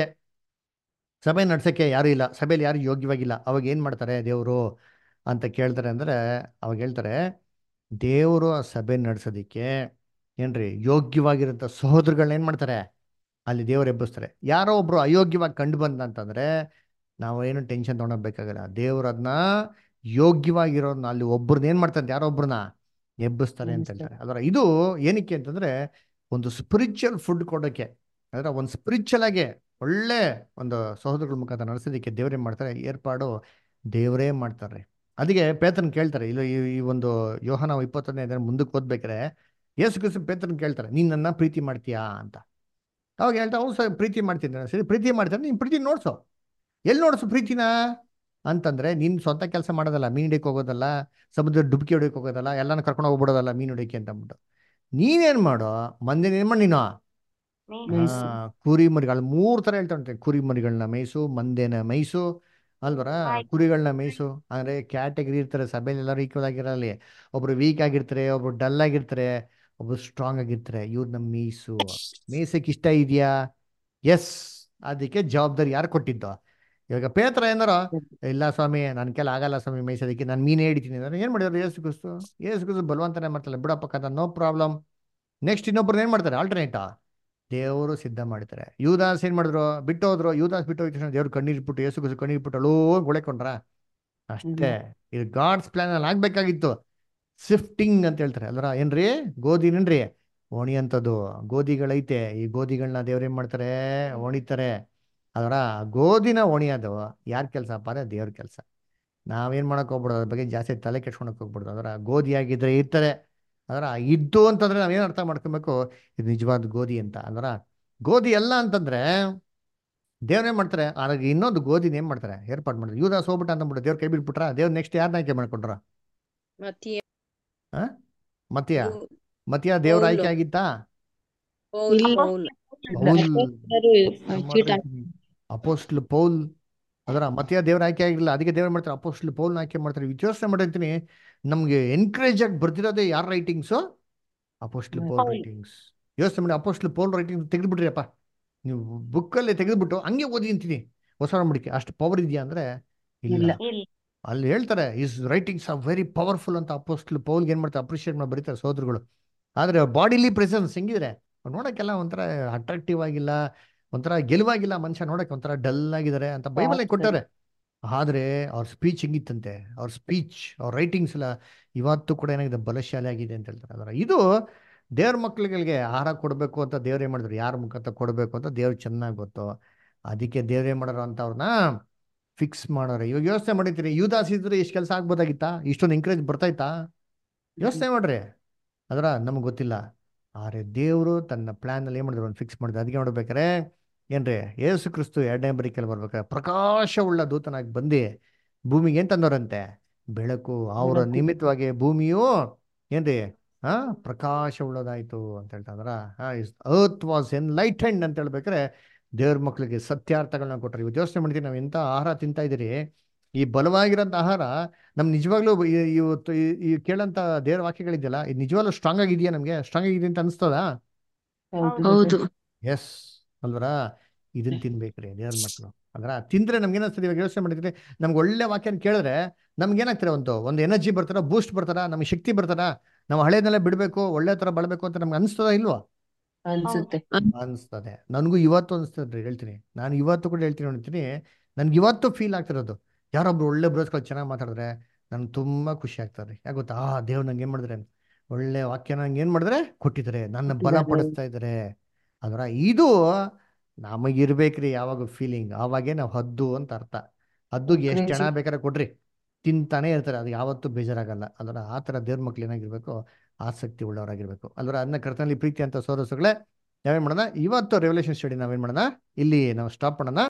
ಸಭೆ ನಡ್ಸಕ್ಕೆ ಯಾರು ಇಲ್ಲ ಸಭೆಯಲ್ಲಿ ಯಾರು ಯೋಗ್ಯವಾಗಿಲ್ಲ ಅವಾಗ ಏನ್ ಮಾಡ್ತಾರೆ ದೇವರು ಅಂತ ಕೇಳ್ತಾರೆ ಅಂದ್ರೆ ಅವಾಗ ಹೇಳ್ತಾರೆ ದೇವರು ಆ ಸಭೆ ನಡೆಸೋದಿಕ್ಕೆ ಏನ್ರಿ ಯೋಗ್ಯವಾಗಿರೋಂಥ ಸಹೋದರಗಳನ್ನ ಏನ್ ಮಾಡ್ತಾರೆ ಅಲ್ಲಿ ದೇವರು ಎಬ್ಬಿಸ್ತಾರೆ ಯಾರೋ ಒಬ್ರು ಅಯೋಗ್ಯವಾಗಿ ಕಂಡು ಬಂದ ಅಂತಂದ್ರೆ ನಾವು ಏನು ಟೆನ್ಷನ್ ತೊಗೊಳಬೇಕಾಗಲ್ಲ ದೇವ್ರು ಅದನ್ನ ಯೋಗ್ಯವಾಗಿರೋನ್ನ ಅಲ್ಲಿ ಒಬ್ರನ್ನ ಏನ್ ಮಾಡ್ತಾರೆ ಯಾರೋ ಒಬ್ರನ್ನ ಎಬ್ಬಿಸ್ತಾರೆ ಅಂತ ಹೇಳ್ತಾರೆ ಅದರ ಇದು ಏನಕ್ಕೆ ಅಂತಂದ್ರೆ ಒಂದು ಸ್ಪಿರಿಚುವಲ್ ಫುಡ್ ಕೊಡೋಕ್ಕೆ ಅದರ ಒಂದು ಸ್ಪಿರಿಚುವಲ್ ಆಗಿ ಒಳ್ಳೆ ಒಂದು ಸಹೋದರಗಳ ಮುಖಾಂತರ ನಡೆಸೋದಕ್ಕೆ ದೇವ್ರೇನ್ ಮಾಡ್ತಾರೆ ಏರ್ಪಾಡು ದೇವರೇ ಮಾಡ್ತಾರೆ ಅದಕ್ಕೆ ಪೇತನ್ ಕೇಳ್ತಾರೆ ಇಲ್ಲ ಈ ಈ ಒಂದು ಯೋಹನ ಇಪ್ಪತ್ತೊಂದನೇ ಅದನ್ನ ಮುಂದಕ್ಕೆ ಓದ್ಬೇಕಾರೆ ಯೇಸು ಕ್ರಿಸ್ತು ಪೇತನ್ ಕೇಳ್ತಾರೆ ನೀನ್ ನನ್ನ ಪ್ರೀತಿ ಮಾಡ್ತೀಯಾ ಅಂತ ಅವಾಗ ಹೇಳ್ತಾ ಅವ್ನು ಸರ್ ಪ್ರೀತಿ ಮಾಡ್ತೀನಿ ಸರಿ ಪ್ರೀತಿ ಮಾಡ್ತಾರೆ ನೀನು ಪ್ರೀತಿ ನೋಡ್ಸು ಎಲ್ಲಿ ನೋಡ್ಸು ಪ್ರೀತಿನ ಅಂತಂದ್ರೆ ನೀನ್ ಸ್ವಂತ ಕೆಲಸ ಮಾಡೋದಲ್ಲ ಮೀನ್ ಹಿಡಿಯಕ್ಕೆ ಹೋಗೋದಲ್ಲ ಸಮುದ್ರ ಡುಬ್ಕಿ ಹೊಡಿಯಕ್ಕೆ ಹೋಗೋದಲ್ಲ ಎಲ್ಲಾನು ಕರ್ಕೊಂಡು ಹೋಗ್ಬಿಡೋದಲ್ಲ ಮೀನ್ ಹಿಡಿಯಕ್ಕೆ ಅಂತ ಅಂದ್ಬಿಟ್ಟು ನೀನೇನ್ ಮಾಡೋ ಮಂದಿನ ಏನ್ ಮಾಡಿ ನೀನು ಮೀನು ಮೇಯ್ಸು. ಆ, ಕುರಿ ಮರಿಗಳು ಮೂರ್ ತರ ಹೇಳ್ತಾ ಉಂಟೆ ಕುರಿ ಮರಿಗಳನ್ನ ಮೇಯ್ಸು ಮಂದೆನ ಮೇಯ್ಸು ಅಲ್ವರ ಆಯ್ತು. ಕುರಿಗಳನ್ನ ಮೇಯ್ಸು ಅಂದ್ರೆ ಕ್ಯಾಟಗರಿ ಇರ್ತಾರೆ ಸಭೆಯಲ್ಲಿ ಎಲ್ಲರೂ ಈಕ್ವಲ್ ಆಗಿರಲಿ ಒಬ್ರು ವೀಕ್ ಆಗಿರ್ತಾರೆ ಒಬ್ರು ಡಲ್ ಆಗಿರ್ತಾರೆ ಒಬ್ರು ಸ್ಟ್ರಾಂಗ್ ಆಗಿರ್ತಾರೆ ಇವ್ರನ್ನ ಮೇಯ್ಸು ಮೇಯ್ಸಕ್ ಇಷ್ಟ ಇದೆಯಾ ಎಸ್ ಅದಕ್ಕೆ ಜವಾಬ್ದಾರಿ ಯಾರು ಕೊಟ್ಟಿದ್ದು ಇವಾಗ ಪೇತ್ರ ಏನಾರ ಇಲ್ಲ ಸ್ವಾಮಿ ನನ್ನ ಕೆಲ ಆಗಲ್ಲ ಸ್ವಾಮಿ ಮೇಯ್ಸೋದಕ್ಕೆ ನಾನು ಮೀನೇ ಹಿಡಿತೀನಿ ಅಂದ್ರೆ ಏನ್ ಮಾಡಿದ್ರು ಏಸು ಕ್ರಿಸ್ತು ಏಸು ಕ್ರಿಸ್ತು ಬಲವಂತನೇ ಮಾಡ್ತಾರೆ ಬಿಡಪ್ಪ ಕದ ನೋ ಪ್ರಾಬ್ಲಮ್ ನೆಕ್ಸ್ಟ್ ಇನ್ನೊಬ್ರು ಏನ್ ಮಾಡ್ತಾರೆ ಆಲ್ಟರ್ನೇಟಾ ದೇವರು ಸಿದ್ಧ ಮಾಡ್ತಾರೆ ಯುವದಾಸ್ ಏನ್ ಮಾಡಿದ್ರು ಬಿಟ್ಟು ಹೋದ್ರು ಯುವದಾಸ್ ಬಿಟ್ಟು ಹೋಗಿದ ತಕ್ಷಣ ದೇವ್ರು ಕಣ್ಣೀರ್ ಬಿಟ್ಟು ಏಸು ಕ್ರಿಸ್ತು ಕಣ್ಣೀರ್ ಬಿಟ್ಟು ಅಳೋ ಗೊಳೆಕೊಂಡ್ರ ಅಷ್ಟೇ ಇದು ಗಾಡ್ಸ್ ಪ್ಲಾನ್ ಅಲ್ಲಿ ಆಗ್ಬೇಕಾಗಿತ್ತು ಸಿಫ್ಟಿಂಗ್ ಅಂತ ಹೇಳ್ತಾರೆ ಅಲ್ರ ಏನ್ರಿ ಗೋಧಿನೇನ್ರಿ ಒಣಿಯಂಥದ್ದು ಗೋಧಿಗಳೈತೆ ಈ ಗೋಧಿಗಳನ್ನ ದೇವ್ರೇನ್ ಮಾಡ್ತಾರೆ ಒಣಿತಾರೆ ಅದರ ಗೋಧಿನ ಒಣಿಯೋದು ಯಾರ ಕೆಲಸ ಅಪ್ಪಾರೆ ದೇವ್ರ ಕೆಲಸ ನಾವೇನ್ ಮಾಡಕ್ ಹೋಗ್ಬಿಡೋದು ಅದ್ರ ಬಗ್ಗೆ ಜಾಸ್ತಿ ತಲೆ ಕೆಡ್ಸ್ಕೊಳಕ್ ಹೋಗ್ಬಿಡೋದು ಅದರ ಗೋಧಿ ಆಗಿದ್ರೆ ಇರ್ತಾರೆ ಅದರ ಇದ್ದು ಅಂತಂದ್ರೆ ನಾವೇನು ಅರ್ಥ ಮಾಡ್ಕೊಬೇಕು ಇದು ನಿಜವಾದ ಗೋಧಿ ಅಂತ ಅಂದ್ರ ಗೋಧಿ ಎಲ್ಲ ಅಂತಂದ್ರೆ ದೇವ್ರೇನ್ ಮಾಡ್ತಾರೆ ಅದ್ರಾಗ ಇನ್ನೊಂದು ಗೋಧಿನ ಏನ್ ಮಾಡ್ತಾರೆ ಏರ್ಪಾಡು ಮಾಡ್ತಾರೆ ಯೂದಾಸ್ ಹೋಗ್ಬಿಟ್ಟ ಅಂತಂದ್ಬಿಟ್ಟು ದೇವ್ರ ಕೈ ಬಿಟ್ಬಿಟ್ರ ದೇವ್ರ ನೆಕ್ಸ್ಟ್ ಯಾರನ್ನ ಆಯ್ಕೆ ಮಾಡ್ಕೊಂಡ್ರ ಮತ್ತಿಯ ಮತ್ಯ ಮತ್ಯ ದೇವ್ರ ಪೌಲು. ಆಯ್ಕೆ ಆಗಿತ್ತಾ ಪೌಲ್ ಇಲ್ಲ. ಪೌಲ್ ಪೌಲ್ ಅಪೊಸ್ತಲರು ಚೀಟ್ ಹಾಕಿ- ಅಪೋಸ್ಟ್ಲ್ ಪೌಲ್ ಅದರ ಮತ್ಯ ದೇವ್ರ ಆಯ್ಕೆ ಆಗಿಲ್ಲ ಅದಕ್ಕೆ ದೇವ್ರ ಮಾಡ್ತಾರೆ ಅಪೋಸ್ಟ್ಲ್ ಪೌಲ್ನ ಆಯ್ಕೆ ಮಾಡ್ತಾರೆ ಯೋಚನೆ ಮಾಡಿರ್ತೀನಿ ನಮ್ಗೆ ಎನ್ಕರೇಜ್ ಆಗಿ ಬರ್ತಿರೋದೇ ಯಾರ writings apostle Paul Paul. Writings ಯೋಚನೆ ಮಾಡಿ ಅಪೋಸ್ಟ್ಲ್ ಪೌಲ್ ರೈಟಿಂಗ್ ತೆಗೆದ್ಬಿಟ್ರಿ ಅಪ್ಪ ನೀವು ಬುಕ್ಕಲ್ಲಿ ತೆಗೆದ್ಬಿಟ್ಟು ಹಂಗೆ ಓದಿ ಅಂತೀನಿ ಹೊಸ ಒಡಂಬಡಿಕೆ ಅಷ್ಟು ಪವರ್ ಇದೆಯಾ ಅಂದ್ರೆ ಇಲ್ಲ ಇಲ್ಲ. ಇಲ್ಲ ಅಲ್ಲಿ ಹೇಳ್ತಾರೆ is writings are very powerful ಅಂತ ಅಪೋಸ್ಟ್ಲ್ ಪೌಲ್ಗೆ ಏನ್ ಮಾಡ್ತಾರೆ ಅಪ್ರಿಷಿಯೇಟ್ ಮಾಡಿ ಬರೀತಾರೆ ಸೋದರುಗಳು ಆದ್ರೆ ಬಾಡಿಲಿ ಪ್ರೆಸೆನ್ಸ್ ಹೆಂಗಿದ್ರೆ ಅವ್ರು ನೋಡಕ್ಕೆಲ್ಲ ಒಂಥರ ಅಟ್ರಾಕ್ಟಿವ್ ಆಗಿಲ್ಲ ಒಂಥರ ಗೆಲುವಾಗಿಲ್ಲ ಮನುಷ್ಯ ನೋಡಕ್ಕೆ ಒಂಥರ ಡಲ್ ಆಗಿದ್ದಾರೆ ಅಂತ ಬೈಬಲ್ ಕೊಟ್ಟಾರೆ ಆದರೆ ಅವ್ರ ಸ್ಪೀಚ್ ಹಿಂಗಿತ್ತಂತೆ ಅವ್ರ ಸ್ಪೀಚ್ ಅವ್ರ ರೈಟಿಂಗ್ಸ್ ಎಲ್ಲ ಇವತ್ತು ಕೂಡ ಏನಾಗಿದೆ ಬಲಶಾಲಿ ಆಗಿದೆ ಅಂತ ಹೇಳ್ತಾರೆ ಅದರ ಇದು ದೇವ್ರ ಮಕ್ಳುಗಳಿಗೆ ಆಹಾರ ಕೊಡಬೇಕು ಅಂತ ದೇವ್ರು ಏನು ಮಾಡಿದ್ರು ಯಾರ ಮುಖಾಂತರ ಕೊಡಬೇಕು ಅಂತ ದೇವ್ರು ಚೆನ್ನಾಗಿ ಗೊತ್ತು ಅದಕ್ಕೆ ದೇವ್ರು ಏನು ಮಾಡೋರು ಅಂತ ಅವ್ರನ್ನ ಫಿಕ್ಸ್ ಮಾಡೋರು ಇವಾಗ ಯೋಚನೆ ಮಾಡಿರ್ತೀರಿ ಯುವದಾಸ್ ಇದ್ರೆ ಎಷ್ಟು ಕೆಲಸ ಆಗ್ಬೋದಾಗಿತ್ತಾ ಇಷ್ಟೊಂದು ಎಂಕರೇಜ್ ಬರ್ತಾಯ್ತಾ ಯೋಚನೆ ಮಾಡ್ರಿ ಅದರ ನಮಗೆ ಗೊತ್ತಿಲ್ಲ ಆದರೆ ದೇವರು ತನ್ನ ಪ್ಲ್ಯಾನಲ್ಲಿ ಏನು ಮಾಡಿದ್ರು ಒಂದು ಫಿಕ್ಸ್ ಮಾಡಿದ್ರು ಅದಕ್ಕೆ ನೋಡ್ಬೇಕಾರೆ ಏನ್ರಿ ಯೇಸು ಕ್ರಿಸ್ತು ಎರಡನೇ ಬರಿಕೆಯಲ್ಲಿ ಬರ್ಬೇಕಾರೆ ಪ್ರಕಾಶವುಳ್ಳ ದೂತನಾಗಿ ಬಂದು ಭೂಮಿಗೆ ಏನು ತಂದವರಂತೆ ಬೆಳಕು ಅವರ ಬೆಳಕು. ನಿಮಿತ್ತವಾಗಿ ಭೂಮಿಯು ಏನ್ರಿ ಹಾ ಪ್ರಕಾಶವುಳ್ಳದಾಯ್ತು ಅಂತ ಹೇಳ್ತಾಂದ್ರ earth was enlightened ಅಂತ ಹೇಳ್ಬೇಕಾರೆ ದೇವ್ರ ಮಕ್ಕಳಿಗೆ ಸತ್ಯಾರ್ಥಗಳನ್ನ ಕೊಟ್ಟರು ಇವತ್ತು ಯೋಚನೆ ಮಾಡ್ತೀವಿ ನಾವು ಎಂಥ ಆಹಾರ ತಿಂತಾ ಇದ್ದೀರಿ ಈ ಬಲವಾಗಿರೋಂಥ ಆಹಾರ ನಮ್ ನಿಜವಾಗ್ಲೂ ಈ- ಇವತ್ತು ಈ- ಈ ಕೇಳಂತ ದೇವ್ರ ವಾಕ್ಯಗಳಿದೆಯಲ್ಲ ಇದು ನಿಜವಾಗ್ಲೂ ಸ್ಟ್ರಾಂಗ್ ಆಗಿದೆಯಾ ನಮಗೆ ಸ್ಟ್ರಾಂಗ್ ಆಗಿದೆ ಅಂತ ಅನಿಸ್ತದಾ ಹೌದು ಹೌದು ಎಸ್ ಅಲ್ವರಾ ಇದನ್ನ ತಿನ್ಬೇಕ್ರಿ ದೇವ್ರ ಮಕ್ಕಳು ಅಲ್ವರ ತಿಂದ್ರೆ ನಮ್ಗೆ ಏನಾಗ್ತದೆ ಇವಾಗ ಯೋಚನೆ ಮಾಡಿದ್ರೆ ನಮ್ಗೆ ಒಳ್ಳೆ ವಾಕ್ಯನ ಕೇಳಿದ್ರೆ ನಮ್ಗೆ ಏನಾಗ್ತಾರೆ ಒಂದು ಒಂದು ಎನರ್ಜಿ ಬರ್ತಾರ ಬೂಸ್ಟ್ ಬರ್ತಾರ ನಮ್ಗೆ ಶಕ್ತಿ ಬರ್ತಾರ ನಾವು ಹಳೇದೆಲ್ಲ ಬಿಡಬೇಕು ಒಳ್ಳೆ ತರ ಬಳಬೇಕು ಅಂತ ನಮ್ಗೆ ಅನಿಸ್ತದ ಇಲ್ವಾ ಅನ್ಸುತ್ತೆ ಅನಿಸ್ತದೆ ನನಗೂ ಇವತ್ತು ಅನಿಸ್ತದ್ರಿ ಹೇಳ್ತೀನಿ ನಾನು ಇವತ್ತು ಕೂಡ ಹೇಳ್ತೀನಿ ನೋಡ್ತೀನಿ ನನ್ಗೆ ಇವತ್ತು ಫೀಲ್ ಆಗ್ತಿರೋದು ಯಾರೊಬ್ರು ಒಳ್ಳೆ ಬ್ರೋಸ್ಗಳು ಚೆನ್ನಾಗಿ ಮಾತಾಡಿದ್ರೆ ನನ್ಗೆ ತುಂಬಾ ಖುಷಿ ಆಗ್ತದೆ ಯಾಕೆ ಗೊತ್ತಾ ಆ ದೇವ್ರು ನಂಗೆ ಏನ್ ಮಾಡಿದ್ರೆ ಒಳ್ಳೆ ವಾಕ್ಯ ನಂಗೆ ಏನ್ ಮಾಡಿದ್ರೆ ಕೊಟ್ಟಿದ್ದಾರೆ ನನ್ನ ಕೊಟ್ಟಿದ್ದಾರೆ. ಬಲಪಡಿಸ್ತಾ ಇದ್ದಾರೆ ಅದರ ಇದು ನಮಗಿರ್ಬೇಕ್ರಿ ಯಾವಾಗ ಫೀಲಿಂಗ್ ಆವಾಗೇ ನಾವು ಹದ್ದು ಅಂತ ಅರ್ಥ ಹದ್ದುಗೆ ಎಷ್ಟು Crazy. ಜನ ಬೇಕಾದ್ರೆ ಕೊಡ್ರಿ ತಿಂತಾನೆ ಇರ್ತಾರೆ ಅದು ಯಾವತ್ತೂ ಬೇಜಾರಾಗಲ್ಲ ಅದರ ಆ ಥರ ದೇವ್ರ ಮಕ್ಳು ಏನಾಗಿರ್ಬೇಕು ಆಸಕ್ತಿ ಉಳ್ಳವರಾಗಿರ್ಬೇಕು ಅಲ್ವರ ಅದನ್ನ ಕರ್ತನಲ್ಲಿ ಪ್ರೀತಿ ಅಂತ ಸೋರಸುಗಳೇ ನಾವೇನ್ ಮಾಡೋಣ ಇವತ್ತು ರೆವಲ್ಯೂಷನ್ ಸ್ಟಡಿ ನಾವೇನ್ ಮಾಡೋಣ ಇಲ್ಲಿ ನಾವು ಸ್ಟಾಪ್ ಮಾಡೋಣ